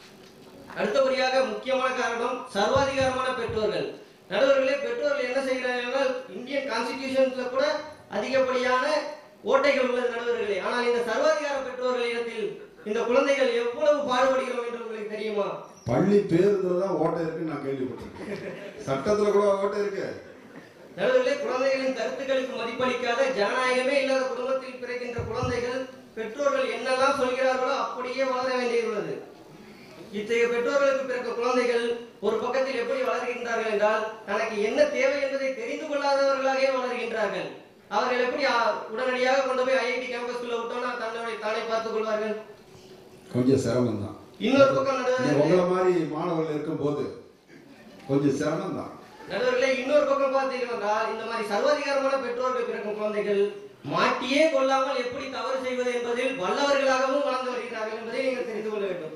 அடுத்தபடியாக முக்கியமான காரணம் சர்வாதிகாரமான பெற்றோர்கள் நடுவர்களே பெற்றோர்கள் என்ன செய்கிறார்கள் என்றால் இந்தியன் கான்ஸ்டிடியூஷன்ஸ்ல கூட அதிகப்படியான ஓட்டைகள் உள்ளது நடுவர்களே ஆனால் இந்த சர்வாதிகார பெற்றோர்களிடத்தில் இந்த குழந்தைகள் எவ்வளவு பாடுபடுகிறோம் என்று உங்களுக்கு தெரியுமா பள்ளி பேருந்துல தான் ஓட்டை இருக்குன்னு நான் கேள்விப்பட்டிருக்கேன் சட்டத்துல கூட ஓட்டை இருக்கு நடுவர்களே குழந்தைகளின் கருத்துக்களுக்கு மதிப்பளிக்காத ஜனநாயகமே இல்லாத குடும்பத்தில் பிறக்கின்ற குழந்தைகள் பெற்றோர்கள் என்னெல்லாம் சொல்கிறார்களோ அப்படியே வளர வேண்டியுள்ளது இத்தகைய பெற்றோர்களுக்கு பிறக்க குழந்தைகள் ஒரு பக்கத்தில் எப்படி வளர்கின்றார்கள் என்றால் தனக்கு என்ன தேவை என்பதை தெரிந்து கொள்ளாதவர்களாகவே வளர்கின்றார்கள் அவர்கள் எப்படி ஆ, உடனடியாக கொண்டு போய் ஐஐடி கேம்பஸ்குள்ள விட்டோம்னா தன்னுடைய தானே பார்த்துக் கொள்வார்கள் கொஞ்சம் சிரமம் தான் இன்னொரு பக்கம் நடுவர்களே உங்களை மாதிரி மாணவர்கள் இருக்கும்போது கொஞ்சம் சிரமம் தான் நடுவர்களே இன்னொரு பக்கம் பார்த்தீர்கள் என்றால் இந்த மாதிரி சர்வாதிகாரமான பெற்றோர்கள் பிறக்கும் குழந்தைகள் மாட்டியே கொள்ளாமல் எப்படி தவறு செய்வது என்பதில் வல்லவர்களாகவும் வளர்ந்து வருகிறார்கள் என்பதை நீங்கள் தெரிந்து கொள்ள வேண்டும்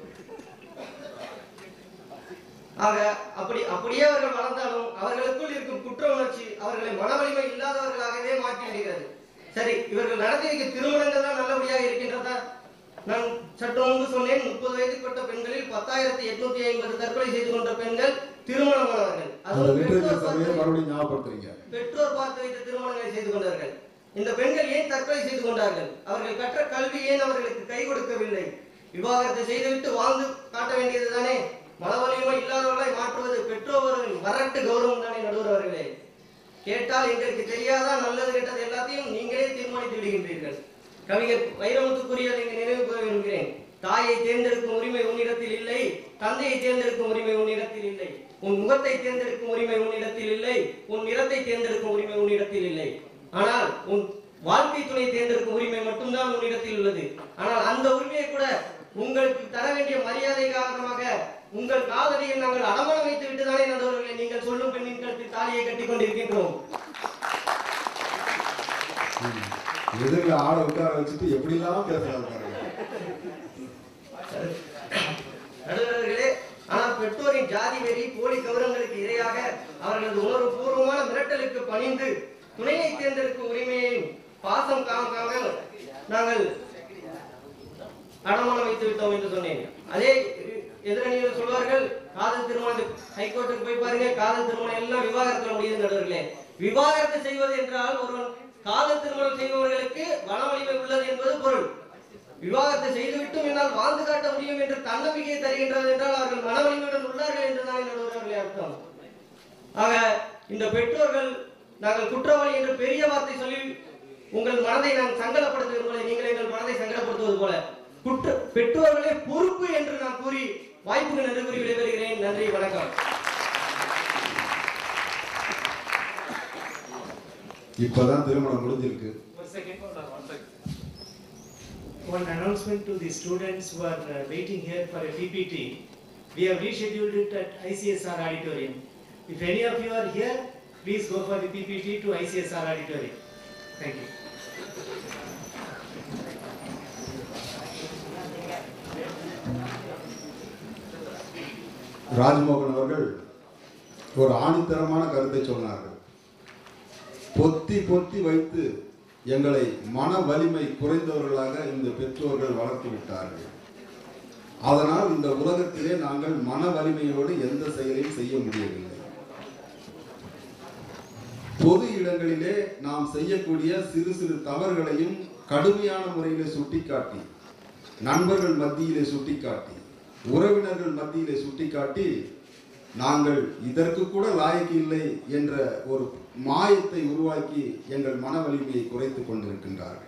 ஆக அப்படி அப்படியே அவர்கள் வளர்ந்தாலும் அவர்களுக்குள் இருக்கும் குற்ற உணர்ச்சி அவர்களை மனவலிமை இல்லாதவர்களாகவே மாற்றி விடுகிறது சரி இவர்கள் நடத்தி வைக்கும் திருமணங்கள் தான் நல்லபடியாக இருக்கின்றதா நான் சற்று முன்பு சொன்னேன் முப்பது வயதுப்பட்ட பெண்களில் பத்தாயிரத்தி எட்நூத்தி ஐம்பது தற்கொலை செய்து கொண்ட பெண்கள் திருமணமானவர்கள் அந்த அதுவும் லிட்டரேச்சர் பெற்றோர் சபையை பார்த்து- மறுபடியும் ஞாபகப்படுத்துறீங்க பெற்றோர் பார்த்து வைத்த திருமணங்களை செய்து கொண்டார்கள் இந்த பெண்கள் ஏன் தற்கொலை செய்து கொண்டார்கள் அவர்கள் கற்ற கல்வி ஏன் அவர்களுக்கு கை கொடுக்கவில்லை விவாகரத்தை செய்துவிட்டு வாழ்ந்து காட்ட வேண்டியது தானே மனவலிமை இல்லாதவர்களை மாற்றுவது பெற்றோர்களின் வரட்டு கௌரவம் தானே நடுவர்களே கேட்டால் எங்களுக்கு தெரியாதா நல்லது கெட்டது எல்லாத்தையும் நீங்களே தீர்மானித்து விடுகின்றீர்கள் கவிஞர் வைரமுத்துக்குரிய நீங்கள் நினைவு கூற விரும்புகிறேன் தாயை தேர்ந்தெடுக்கும் உரிமை உன்னிடத்தில் இல்லை தந்தையை தேர்ந்தெடுக்கும் உரிமை உன்னிடத்தில் இல்லை உன் முகத்தை தேர்ந்தெடுக்கும் உரிமை உன்னிடத்தில் இல்லை உன் நிறத்தை தேர்ந்தெடுக்கும் உரிமை உன்னிடத்தில் இல்லை ஆனால் உன் வாழ்க்கை துணை தேர்ந்தெடுக்கும் உரிமை மட்டும்தான் உன்னிடத்தில் உள்ளது ஆனால் அந்த உரிமையை கூட உங்களுக்கு தர வேண்டிய மரியாதை காரணமாக உங்கள் காதலியில் நாங்கள் அடமானம் வைத்து விட்டு தானே நடுவர்களை நீங்கள் சொல்லும் பெண்ணின் கழுத்தில் தாலியை கட்டி கொண்டிருக்கின்றோம் எதிரில் ஆளை உட்கார வச்சுட்டு எப்படிலாம் பேசுறாங்க பாருங்க நடுவர்களே ஆனால் பெற்றோரின் ஜாதி வெறி போலி கௌரவங்களுக்கு இரையாக அவர்களது உணர்வு பூர்வமான மிரட்டலுக்கு பணிந்து துணையை தேர்ந்தெடுக்கும் உரிமையையும் பாசம் காமிக்காமல் நாங்கள் அடமானம் வைத்து விட்டோம் என்று சொன்னேன் அதே எதிரணியில் சொல்வார்கள் காதல் திருமணம் ஹைகோர்ட்டுக்கு போய் பாருங்க காதல் திருமணம் எல்லாம் விவாகரத்துல முடியுது நடுவர்களே விவாகரத்து செய்வது என்றால் ஒருவன் காதல் திருமணம் செய்பவர்களுக்கு வனவலிமை உள்ளது என்பது பொருள் விவாகரத்தை செய்துவிட்டும் என்னால் வாழ்ந்து காட்ட முடியும் என்று தன்னம்பிக்கை தருகின்றது என்றால் அவர்கள் மனவலிமையுடன் உள்ளார்கள் என்றுதான் நடுவர்களே அர்த்தம் ஆக இந்த பெற்றோர்கள் நாங்கள் குற்றவாளி என்று பெரிய வார்த்தை சொல்லி உங்கள் மனதை நான் சங்கடப்படுத்த விரும்பலை நீங்கள் எங்கள் மனதை சங்கடப்படுத்துவது போல குற்ற பெற்றோர்களே பொறுப்பு என்று நான் கூறி வாய்ப்புகள் நன்றி கூறி விடைபெறுகிறேன் நன்றி வணக்கம் இப்பதான் திருமணம் முடிஞ்சிருக்கு One announcement to the students who are uh, waiting here for a PPT. We have rescheduled it at ICSR auditorium. If any of you are here, please go for the PPT to ICSR auditorium. Thank you. Rajmohan அவர்கள் ஒரு ஆணித்தரமான கருத்தை சொன்னார்கள் பொத்தி பொத்தி வைத்து எங்களை மன வலிமை குறைந்தவர்களாக இந்த பெற்றோர்கள் வளர்த்து விட்டார்கள் அதனால் இந்த உலகத்திலே நாங்கள் மன வலிமையோடு எந்த செயலையும் செய்ய முடியவில்லை பொது இடங்களிலே நாம் செய்யக்கூடிய சிறு சிறு தவறுகளையும் கடுமையான முறையிலே சுட்டிக்காட்டி நண்பர்கள் மத்தியிலே சுட்டிக்காட்டி உறவினர்கள் மத்தியிலே சுட்டிக்காட்டி நாங்கள் இதற்கு கூட லாயக்கு இல்லை என்ற ஒரு மாயத்தை உருவாக்கி எங்கள் மன வலிமையை குறைத்துக் கொண்டிருக்கின்றார்கள்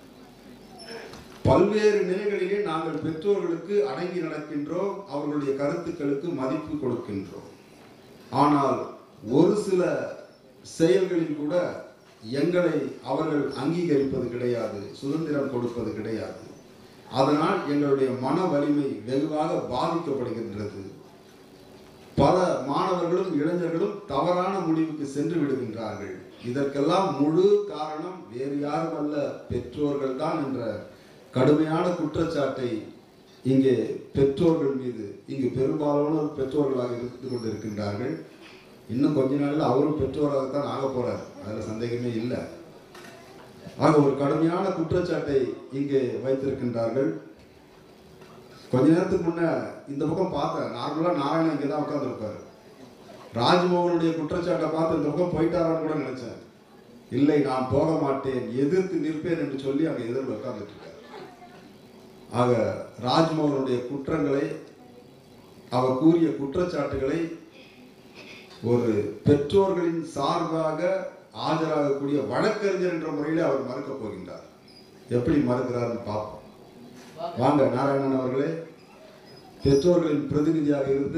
பல்வேறு நிலைகளிலே நாங்கள் பெற்றோர்களுக்கு அடங்கி நடக்கின்றோம் அவர்களுடைய கருத்துக்களுக்கு மதிப்பு கொடுக்கின்றோம் ஆனால் ஒரு சில செயல்களில் கூட எங்களை அவர்கள் அங்கீகரிப்பது கிடையாது சுதந்திரம் கொடுப்பது கிடையாது அதனால் எங்களுடைய மன வலிமை வெகுவாக பாதிக்கப்படுகின்றது பல மாணவர்களும் இளைஞர்களும் தவறான முடிவுக்கு சென்று விடுகின்றார்கள் இதற்கெல்லாம் முழு காரணம் வேறு யாரும் அல்ல பெற்றோர்கள் தான் என்ற கடுமையான குற்றச்சாட்டை இங்கே பெற்றோர்கள் மீது இங்கு பெரும்பாலானோர் பெற்றோர்களாக இருந்து கொண்டிருக்கின்றார்கள் இன்னும் கொஞ்ச நாள்ல அவரும் பெற்றோராகத்தான் ஆக போறார் அதுல சந்தேகமே இல்லை ஆக ஒரு கடுமையான குற்றச்சாட்டை இங்கே வைத்திருக்கின்றார்கள் கொஞ்ச நேரத்துக்கு முன்ன இந்த பக்கம் பார்த்தேன் நார்மலா நாராயணன் இங்கே தான் உட்காந்துருப்பாரு ராஜ்மோகனுடைய குற்றச்சாட்டை பார்த்து இந்த பக்கம் போயிட்டாரான்னு கூட நினைச்சேன் இல்லை நான் போக மாட்டேன் எதிர்த்து நிற்பேன் என்று சொல்லி அங்கே எதிரில் உட்கார்ந்துட்டு இருக்காரு ஆக ராஜ்மோகனுடைய குற்றங்களை அவர் கூறிய குற்றச்சாட்டுகளை ஒரு பெற்றோர்களின் சார்பாக ஆஜராகக்கூடிய வழக்கறிஞர் என்ற முறையில் அவர் மறுக்கப் போகின்றார் எப்படி மறுக்கிறார்னு பார்ப்போம் வாங்க நாராயணன் அவர்களே பெற்றோர்களின் பிரதிநிதியாக இருந்து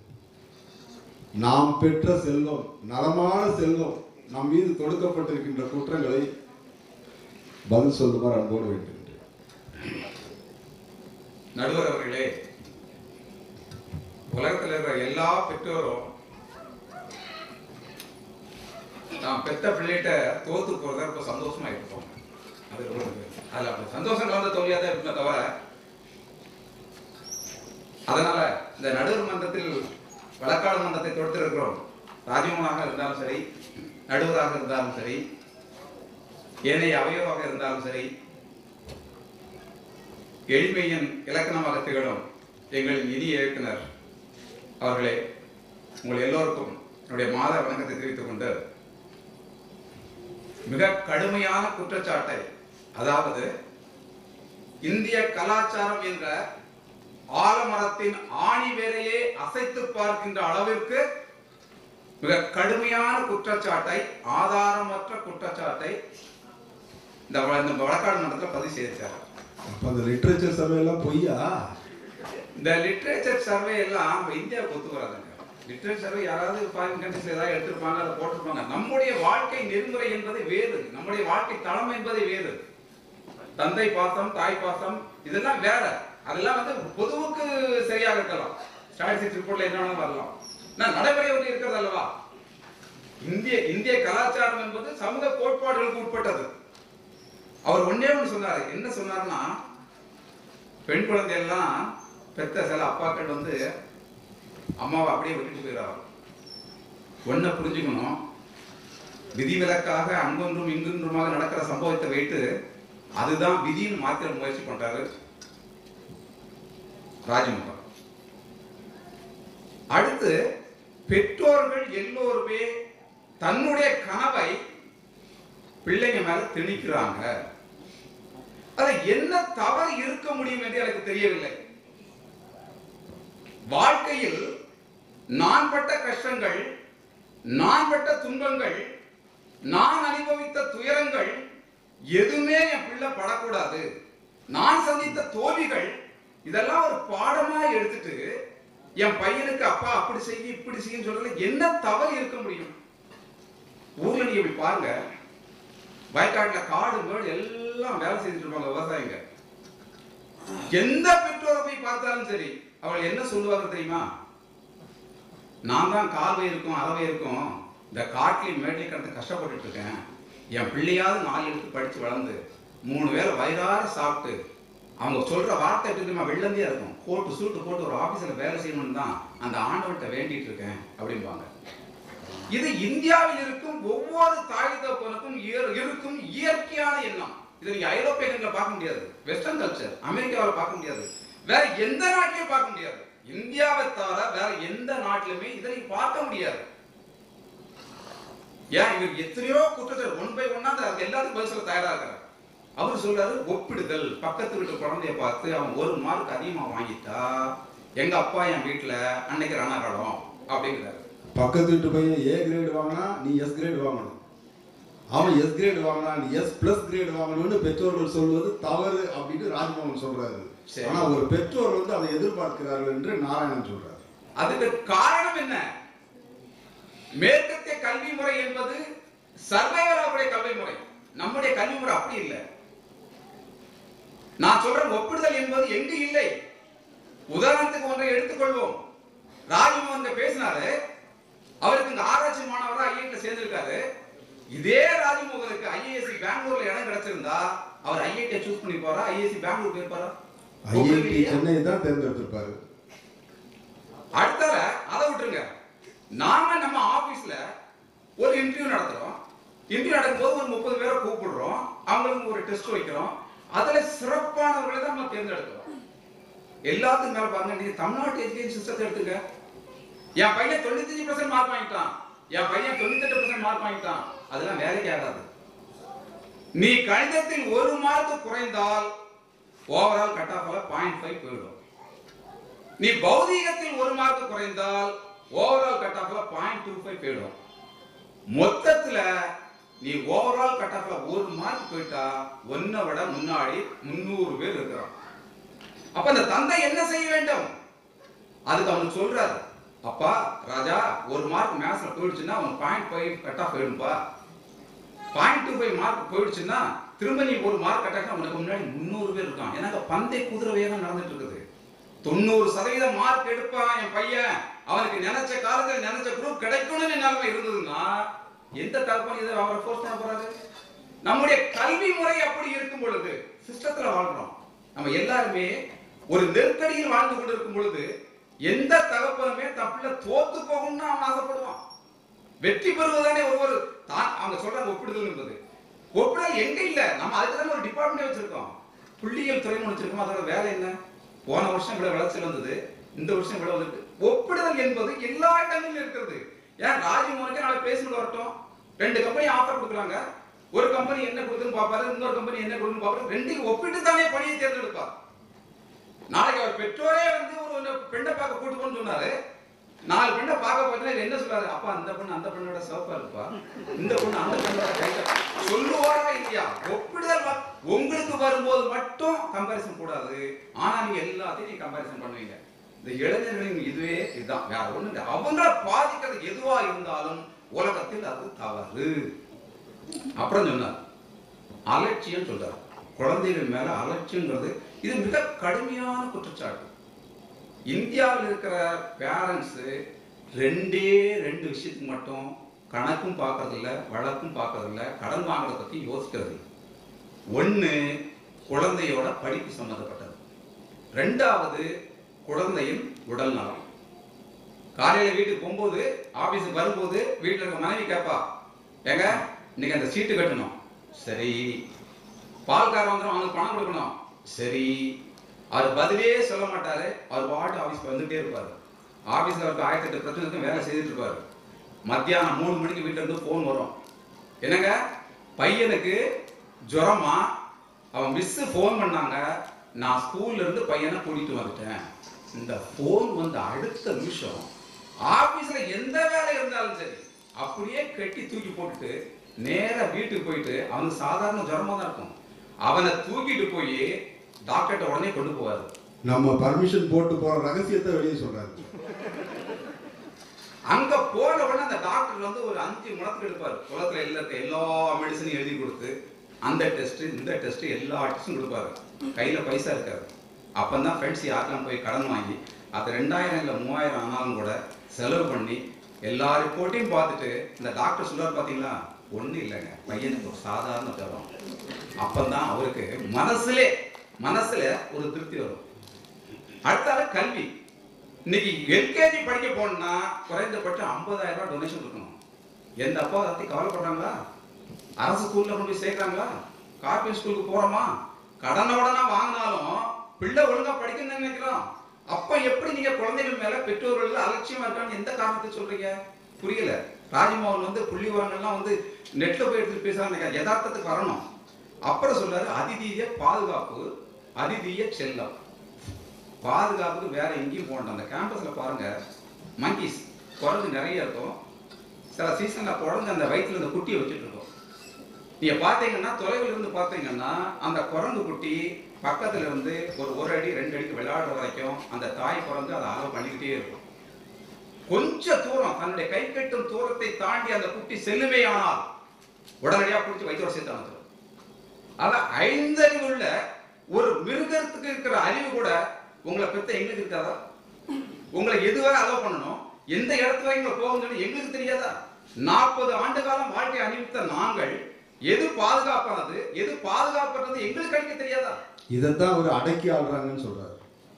நாம் பெற்ற செல்வம் நலமான செல்வம் நம் மீது தொடுக்கப்பட்டிருக்கின்ற குற்றங்களை பதில் சொல்லுமாறு அன்போடு வேண்டுகின்றேன் நடுவர் அவர்களே உலகத்தில் இருக்கிற எல்லா பெற்றோரும் தான் பெத்த பிள்ளைகிட்ட தோத்து போறத ரொம்ப சந்தோஷமா இருப்போம் அது ரொம்ப அதுல அப்படி சந்தோஷம் கலந்த தோல்வியா தான் இருக்குமே தவிர அதனால இந்த நடுவர் மன்றத்தில் வழக்காடு மன்றத்தை தொடுத்திருக்கிறோம் ராஜ்யமாக இருந்தாலும் சரி நடுவராக இருந்தாலும் சரி ஏனைய அவயவாக இருந்தாலும் சரி எளிமையின் இலக்கணமாக திகழும் எங்களின் இனிய இயக்குனர் அவர்களே உங்கள் எல்லோருக்கும் என்னுடைய மாத வணக்கத்தை தெரிவித்துக் கொண்டு மிக கடுமையான குற்றச்சாட்டை அதாவது இந்திய கலாச்சாரம் என்ற ஆலமரத்தின் ஆணி வேரையே அசைத்து பார்க்கின்ற அளவிற்கு மிக கடுமையான குற்றச்சாட்டை ஆதாரமற்ற குற்றச்சாட்டை இந்த வ- இந்த வழக்காடு மன்றத்தில் பதிவு செய்திருக்காரு அப்ப அந்த லிட்ரேச்சர் சர்வே எல்லாம் பொய்யா இந்த லிட்ரேச்சர் சர்வே எல்லாம் நம்ம இந்தியாவுக்கு ஒத்து வராதுங்க லிட்ரேச்சர் சர்வே யாராவது ஃபாரின் கண்ட்ரிஸ்ல ஏதாவது எடுத்திருப்பாங்க அதை போட்டிருப்பாங்க நம்முடைய வாழ்க்கை நெறிமுறை என்பது வேறு நம்முடைய வாழ்க்கை தளம் என்பது வேறு தந்தை பாசம் தாய் பாசம் இதெல்லாம் வேற அதெல்லாம் வந்து பொதுவுக்கு சரியாக இருக்கலாம் ஸ்டாட்டிஸ்டிக்ஸ் ரிப்போர்ட்ல என்ன வேணாலும் வரலாம் நான் நடைமுறை ஒன்று இருக்கிறது அல்லவா இந்திய இந்திய கலாச்சாரம் என்பது சமூக கோட்பாடுகளுக்கு உட்பட்டது அவர் ஒன்னே ஒன்று சொன்னாரு என்ன சொன்னாருன்னா பெண் குழந்தை எல்லாம் பெத்த சில அப்பாக்கள் வந்து அம்மாவை அப்படியே விட்டுட்டு போயிடுறாங்க ஒன்றை புரிஞ்சுக்கணும் விதிவிலக்காக அங்கொன்றும் இங்கொன்றுமாக நடக்கிற சம்பவத்தை வைத்து அதுதான் விதின்னு மாத்திர முயற்சி பண்றாரு ராஜமுகம் அடுத்து பெற்றோர்கள் எல்லோருமே தன்னுடைய கனவை பிள்ளைங்க மேல திணிக்கிறாங்க அது என்ன தவறு இருக்க முடியும் என்று எனக்கு தெரியவில்லை வாழ்க்கையில் நான் பட்ட கஷ்டங்கள் நான் பட்ட துன்பங்கள் நான் அனுபவித்த துயரங்கள் எதுவுமே என் பிள்ளை படக்கூடாது நான் சந்தித்த தோல்விகள் இதெல்லாம் ஒரு பாடமா எடுத்துட்டு என் பையனுக்கு அப்பா அப்படி செய்ய இப்படி செய்யும் சொல்றதுல என்ன தவறு இருக்க முடியும் ஊர்ல நீங்க இப்படி பாருங்க வயக்காட்டுல காடு மேடு எல்லாம் வேலை செஞ்சுட்டு இருப்பாங்க விவசாயிங்க எந்த பெற்றோரை போய் பார்த்தாலும் சரி அவள் என்ன சொல்லுவாங்க தெரியுமா நான் தான் கால்வை இருக்கும் அளவை இருக்கும் இந்த காட்டிலையும் மேட்லையும் கடந்து கஷ்டப்பட்டுட்டு இருக்கேன் என் பிள்ளையாவது நாலு எழுத்து படிச்சு வளர்ந்து மூணு வேளை வயிறார சாப்பிட்டு அவங்க சொல்ற வார்த்தை எப்படி தெரியுமா வெள்ளந்தியா இருக்கும் கோட்டு சூட்டு போட்டு ஒரு ஆபீஸ்ல வேலை செய்யணும்னு தான் அந்த ஆண்டவன்கிட்ட வேண்டிட்டு இருக்கேன் அப்படிம்பாங்க இது இந்தியாவில் இருக்கும் ஒவ்வொரு தாய் தகப்பனுக்கும் இய- இருக்கும் இயற்கையான எண்ணம் இதை நீங்க ஐரோப்பிய கண்ட்ல பார்க்க முடியாது வெஸ்டர்ன் கல்ச்சர் அமெரிக்காவில் பார்க்க முடியாது வேற எந்த நாட்டிலையும் பார்க்க முடியாது இந்தியாவை தவிர வேற எந்த நாட்டிலுமே இதை நீங்க பார்க்க முடியாது ஏன் இவர் எத்தனையோ குற்றச்சாட்டு ஒன் பை ஒன்னா அதுக்கு எல்லாத்துக்கும் பதில் சொல்ல தயாரா இருக்கிறார் அவர் சொல்றாரு ஒப்பிடுதல் பக்கத்து வீட்டு குழந்தைய பார்த்து அவன் ஒரு மார்க் அதிகமா வாங்கிட்டா எங்க அப்பா என் வீட்டுல அன்னைக்கு ரணகடம் அப்படிங்கிறாரு பக்கத்து வீட்டு பையன் ஏ கிரேடு வாங்கினா நீ எஸ் கிரேடு வாங்கணும் அவன் எஸ் கிரேடு வாங்கினா நீ எஸ் பிளஸ் கிரேடு வாங்கணும்னு பெற்றோர்கள் சொல்வது தவறு அப்படின்னு ராஜ்மோகன் சொல்றாரு சரி. ஆனா ஒரு பெற்றோர் வந்து அதை எதிர்பார்க்கிறார்கள் என்று நாராயணன் சொல்றாரு அதுக்கு காரணம் என்ன மேற்கத்திய கல்வி முறை என்பது சர்வைவராவுடைய கல்வி முறை நம்முடைய கல்வி முறை அப்படி இல்லை நான் சொல்றேன் ஒப்பிடுதல் என்பது எங்கு இல்லை உதாரணத்துக்கு ஒன்றை எடுத்துக்கொள்வோம் ராஜமோகன் பேசினாரு அவருக்கு இங்க ஆராய்ச்சி மாணவரா ஐஐடி சேர்ந்திருக்காரு இதே ராஜமோகனுக்கு ஐஏஎஸ்சி பெங்களூர்ல இடம் கிடைச்சிருந்தா அவர் ஐஐடி சூஸ் பண்ணி போறா ஐஏஎஸ்சி பெங்களூர் போயிருப்பாரா ஐஐடி சென்னை தான் தேர்ந்தெடுத்திருப்பாரு அடுத்தல அதை விட்டுருங்க நாம நம்ம ஆபீஸ்ல ஒரு இன்டர்வியூ நடத்துறோம் இன்டர்வியூ நடக்கும்போது ஒரு முப்பது பேரை கூப்பிடுறோம் அவங்களுக்கு ஒரு டெஸ்ட் வைக்கிறோம் அதுல சிறப்பானவர்களை தான் நம்ம தேர்ந்தெடுக்கிறோம் எல்லாத்துக்கும் மேல பாருங்க நீங்க தமிழ்நாட்டு எஜுகேஷன் சிஸ்டத்தை எடுத்துங்க என் பையன் தொண்ணூத்தஞ்சு பர்சன்ட் மார்க் வாங்கிட்டான் என் பையன் தொண்ணூத்தெட்டு பர்சன்ட் மார்க் வாங்கிட்டான் அதெல்லாம் வேலைக்கு ஆகாது நீ கணிதத்தில் ஒரு மார்க் குறைந்தால் ஓவரால் கட் ஆஃப்ல பாயிண்ட் ஃபைவ் போயிடும் நீ பௌதீகத்தில் ஒரு மார்க் குறைந்தால் ஓவரால் கட் ஆஃப்ல பாயிண்ட் டூ ஃபைவ் போயிடும் மொத்தத்துல நீ ஓவரால் கட் ஆஃப்ல ஒரு மார்க் போயிட்டா ஒன்னை விட முன்னாடி முன்னூறு பேர் இருக்கிறான் அப்ப அந்த தந்தை என்ன செய்ய வேண்டும் அதுக்கு அவனுக்கு சொல்றாரு அப்பா ராஜா ஒரு மார்க் மேத்ஸ்ல போயிடுச்சுன்னா அவன் பாயிண்ட் ஃபைவ் கட் ஆஃப் போயிடும்பா பாயிண்ட் டூ ஃபைவ் மார்க் போயிடுச்சுன்னா திரும்ப நீ ஒரு மார்க் கட் ஆகினா உனக்கு முன்னாடி முந்நூறு பேர் இருக்கான் எனக்கு பந்தை குதிரை வேகம் நடந்துட்டு இருக்குது தொண்ணூறு சதவீதம் மார்க் எடுப்பான் என் பையன் அவனுக்கு நினைச்ச காலத்துல நினைச்ச குரூப் கிடைக்கும்னு நிலைமை இருந்ததுன்னா எந்த தகப்பன் இதை அவரை ஃபோர்ஸ் பண்ண போறாரு நம்முடைய கல்வி முறை அப்படி இருக்கும் பொழுது சிஸ்டத்துல வாழ்றோம் நம்ம எல்லாருமே ஒரு நெருக்கடியில் வாழ்ந்து கொண்டிருக்கும் பொழுது எந்த தகப்பனுமே தன் பிள்ளை தோத்து போகணும்னு அவன் ஆசைப்படுவான் வெற்றி பெறுவதானே ஒவ்வொரு தான் அவங்க சொல்றாங்க ஒப்பிடுதல் என்பது ஒப்பிடுதல் எங்க இல்ல நம்ம அதுக்கு தானே ஒரு டிபார்ட்மெண்ட் வச்சிருக்கோம் புள்ளியியல் துறைன்னு வச்சிருக்கோம் அதோட வேலை என்ன போன வருஷம் இவ்வளவு விளைச்சல் வந்தது இந்த வருஷம் இவ்வளவு வந்திருக்கு ஒப்பிடுதல் என்பது எல்லா இடங்களிலும் இருக்கிறது ஏன் ராஜ்மோகனுக்கு நாளை பேசிட்டு வரட்டும் ரெண்டு கம்பெனி ஆஃபர் கொடுக்குறாங்க ஒரு கம்பெனி என்ன கொடுக்குன்னு பார்ப்பாரு இன்னொரு கம்பெனி என்ன கொடுக்குன்னு பார்ப்பாரு ரெண்டையும் ஒப்பிட்டு தானே பணியை தேர்ந்தெடுப்பார் நாளைக்கு அவர் பெற்றோரே வந்து ஒரு பெண்ணை பார்க்க கூட்டு போன்னு சொன்னாரு நாலு பெண்ணை பார்க்க பார்த்தா என்ன சொல்றாரு அப்பா அந்த பொண்ணு அந்த பெண்ணோட சிவப்பா இருப்பா இந்த பொண்ணு அந்த பெண்ணோட கையில சொல்லுவாரா இல்லையா ஒப்பிடுதல் வ- உங்களுக்கு வரும்போது மட்டும் கம்பாரிசன் கூடாது ஆனா நீங்க எல்லாத்தையும் நீங்க கம்பாரிசன் பண்ணுவீங்க இந்த இளைஞர்களின் இதுவே இதுதான் வேற ஒண்ணு இல்லை அவங்கள பாதிக்கிறது எதுவா இருந்தாலும் உலகத்தில் அது தவறு அப்புறம் சொன்னார் அலட்சியம் சொல்றாரு குழந்தைகள் மேல அலட்சியங்கிறது இது மிக கடுமையான குற்றச்சாட்டு இந்தியாவில் இருக்கிற பேரண்ட்ஸ் ரெண்டே ரெண்டு விஷயத்துக்கு மட்டும் கணக்கும் பார்க்கறதில்ல வழக்கும் பார்க்கறதில்ல கடன் வாங்குறத பத்தி யோசிக்கிறது இல்ல. ஒண்ணு குழந்தையோட படிப்பு சம்பந்தப்பட்டது ரெண்டாவது குழந்தையின் உடல் நலம் காலையில வீட்டுக்கு போகும்போது ஆபீஸுக்கு வரும்போது வீட்டுல இருக்க மனைவி கேட்பா ஏங்க இன்னைக்கு அந்த சீட்டு கட்டணும் சரி பால்காரன் வந்துடும் அவனுக்கு பணம் கொடுக்கணும் சரி அவர் பதிலே சொல்ல மாட்டாரு அவர் பாட்டு ஆபீஸ்க்கு வந்துட்டே இருப்பாரு ஆபீஸ்ல இருக்க ஆயிரத்தி எட்டு பிரச்சனை இருக்கும் வேலை செய்துட்டு இருப்பாரு மத்தியானம் மூணு மணிக்கு வீட்டுல இருந்து ஃபோன் வரும் என்னங்க பையனுக்கு ஜுரமா அவன் மிஸ் ஃபோன் பண்ணாங்க நான் ஸ்கூல்ல இருந்து பையனை கூட்டிட்டு வந்துட்டேன் இந்த ஃபோன் வந்த அடுத்த நிமிஷம் ஆபீஸ்ல எந்த வேலை இருந்தாலும் சரி அப்படியே கட்டி தூக்கி போட்டுட்டு நேரா வீட்டுக்கு போயிட்டு அவனுக்கு சாதாரண ஜுரமா தான் இருக்கும் அவனை தூக்கிட்டு போய் டாக்டர்கிட்ட உடனே கொண்டு போவாரு நம்ம பர்மிஷன் போட்டு போற ரகசியத்தை வெளியே சொல்றாரு அங்க போன உடனே அந்த டாக்டர் வந்து ஒரு அஞ்சு முழத்துக்கு எடுப்பாரு உலகத்துல எல்லா இருக்க எல்லா மெடிசனையும் எழுதி கொடுத்து அந்த டெஸ்ட் இந்த டெஸ்ட் எல்லா டெஸ்டும் கொடுப்பாரு கையில பைசா இருக்காது அப்பந்தான் ஃப்ரெண்ட்ஸ் யாருக்கெல்லாம் போய் கடன் வாங்கி அது ரெண்டாயிரம் இல்லை மூவாயிரம் ஆனாலும் கூட செலவு பண்ணி எல்லா ரிப்போர்ட்டையும் பார்த்துட்டு இந்த டாக்டர் சொல்றாரு பாத்தீங்களா ஒண்ணும் இல்லைங்க பையனுக்கு ஒரு சாதாரண ஜுரம் அப்பந்தான் அவருக்கு மனசுலே மனசுல ஒரு திருப்தி வரும் அடுத்தால கல்வி இன்னைக்கு எல்கேஜி படிக்க போனா குறைந்தபட்சம் 50000 ரூபாய் டொனேஷன் இருக்கணும் எந்த அப்பா அதை பத்தி கவலைப்படுறாங்களா அரசு ஸ்கூல்ல கொண்டு போய் சேர்க்கறாங்களா கார்பரேட் ஸ்கூலுக்கு போறோமா கடனை உடனே வாங்கினாலும் பிள்ளை ஒழுங்கா படிக்கணும்னு நினைக்கிறோம் அப்ப எப்படி நீங்க குழந்தைகள் மேல பெற்றோர்கள் அலட்சியமா இருக்கான்னு எந்த காரணத்தை சொல்றீங்க புரியல ராஜ்மோகன் வந்து புள்ளி விவரங்கள்லாம் வந்து நெட்ல போய் எடுத்துட்டு பேசுறாங்க யதார்த்தத்துக்கு வரணும் அப்புறம் சொல்றாரு அதிதீய பாதுகாப்பு அதிதீய செல்லம் பாதுகாப்புக்கு வேற எங்கேயும் போகணும் அந்த கேம்பஸ்ல பாருங்க மங்கீஸ் குரங்கு நிறைய இருக்கும் சில சீசன்ல குரங்கு அந்த வயிற்றுல இந்த குட்டியை வச்சுட்டு இருக்கும் நீங்க பாத்தீங்கன்னா தொலைவில் இருந்து பாத்தீங்கன்னா அந்த குரங்கு குட்டி பக்கத்துல இருந்து ஒரு ஒரு அடி ரெண்டு அடிக்கு விளையாடுற வரைக்கும் அந்த தாய் குரங்கு அதை அளவு பண்ணிக்கிட்டே இருக்கும் கொஞ்ச தூரம் தன்னுடைய கை கட்டும் தூரத்தை தாண்டி அந்த குட்டி செல்லுமேயானால் உடனடியா பிடிச்சி வைத்தோட சேர்த்து அனுப்பிடும் ஆனா ஐந்தறிவுள்ள ஒரு மிருகத்துக்கு இருக்கிற அறிவு கூட உங்களை பெத்த எங்களுக்கு இருக்காதா உங்களை எதுவரை அலோவ் பண்ணணும் எந்த இடத்துல வரை உங்களை போகணும்னு சொல்லி எங்களுக்கு தெரியாதா நாற்பது ஆண்டு காலம் வாழ்க்கை அணிவித்த நாங்கள் எது பாதுகாப்பானது எது பாதுகாப்பது எங்களுக்கு அடிக்க தெரியாதா இதைத்தான் அவர் அடக்கி ஆள்றாங்கன்னு சொல்றாரு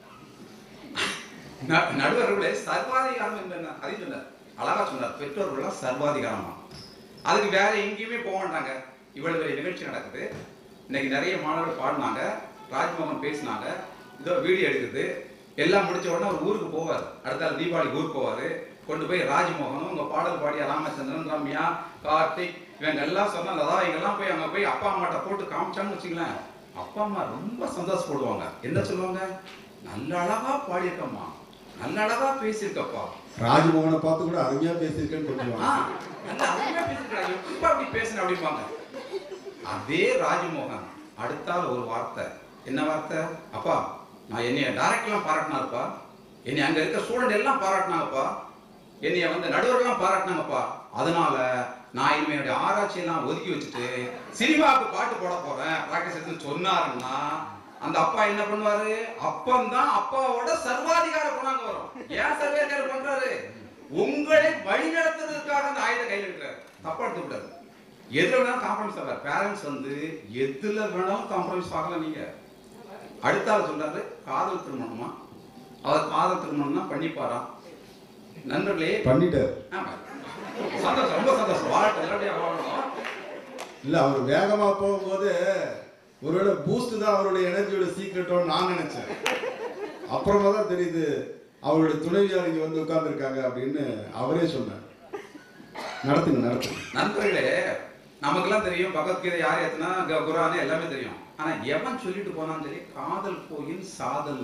ந- நடுவர்களே சர்வாதிகாரம் என்ன அதையும் சொன்னார் அழகா சொன்னார் பெற்றோர்கள்லாம் சர்வாதிகாரமா அதுக்கு வேற எங்கேயுமே போக மாட்டாங்க இவ்வளவு பெரிய நிகழ்ச்சி நடக்குது இன்னைக்கு நிறைய மாணவர்கள் பாடினாங்க ராஜ்மோகன் பேசினாங்க இதோ வீடியோ எடுக்குது எல்லாம் முடிச்ச உடனே அவர் ஊருக்கு போவார் அடுத்த நாள் தீபாவளி ஊருக்கு போவார் கொண்டு போய் ராஜ்மோகனும் உங்க பாடல் பாடிய ராமச்சந்திரன் ரம்யா கார்த்திக் இவங்க எல்லாம் சொன்னாங்க அதான் இவங்கெல்லாம் போய் அங்க போய் அப்பா அம்மாட்ட போட்டு காமிச்சாங்கன்னு வச்சுங்களேன் அப்பா அம்மா ரொம்ப சந்தோஷப்படுவாங்க என்ன சொல்லுவாங்க நல்ல அழகா பாடியிருக்கம்மா நல்ல அழகா பேசியிருக்கப்பா ராஜ்மோகனை பார்த்து கூட அருமையா பேசியிருக்கேன்னு ஆ, கொஞ்சம் நல்ல அருமையா பேசியிருக்கா எப்ப அப்படி பேசுன அப்படிம்பாங்க அதே ராஜமோகன் அடுத்தால ஒரு வார்த்தை என்ன வார்த்தை அப்பா நான் என்னைய டைரக்ட்லாம் பாராட்டினாருப்பா என்னை அங்க இருக்க ஸ்டூடெண்ட் எல்லாம் பாராட்டினாங்கப்பா என்னைய வந்து நடுவர்கள்லாம் பாராட்டினாங்கப்பா அதனால நான் இனிமே என்னுடைய ஆராய்ச்சியெல்லாம் ஒதுக்கி வச்சுட்டு சினிமாவுக்கு பாட்டு போட போறேன் பிராக்டிஸ் எடுத்து சொன்னாருன்னா அந்த அப்பா என்ன பண்ணுவாரு அப்பந்தான் அப்பாவோட சர்வாதிகார குணாங்க வரும் ஏன் சர்வாதிகாரம் பண்றாரு உங்களை வழி நடத்துறதுக்காக அந்த ஆயுத கையில் இருக்கிறார் தப்பா எடுத்துக்க கூடாது எதுல வேணாலும் காம்ப்ரமைஸ் ஆகலாம் பேரண்ட்ஸ் வந்து எதுல வேணாலும் காம்ப்ரமைஸ் ஆகலாம் நீங்க அடுத்த ஆள் சொல்றாரு காதல் திருமணமா அவர் காதல் திருமணம்னா பண்ணிப்பாராம் நண்பர்களே பண்ணிட்டாரு ஆமா. சந்தோஷம் ரொம்ப சந்தோஷம் வாழ்க்கை நல்லபடியா வாழணும் இல்ல அவர் வேகமா போகும்போது ஒருவேளை பூஸ்ட் தான் அவருடைய எனர்ஜியோட சீக்கிரட்டோன்னு நான் நினைச்சேன் அப்புறமா தான் தெரியுது அவருடைய துணைவியார் இங்க வந்து உட்கார்ந்துருக்காங்க அப்படின்னு அவரே சொன்னார் நடத்துங்க நடத்துங்க நண்பர்களே நமக்கெல்லாம் தெரியும் பகவத்கீதை யார் ஏத்துனா க- குரானு எல்லாமே தெரியும் ஆனா எவன் சொல்லிட்டு போனான்னு சொல்லி காதல் கோயில் சாதல்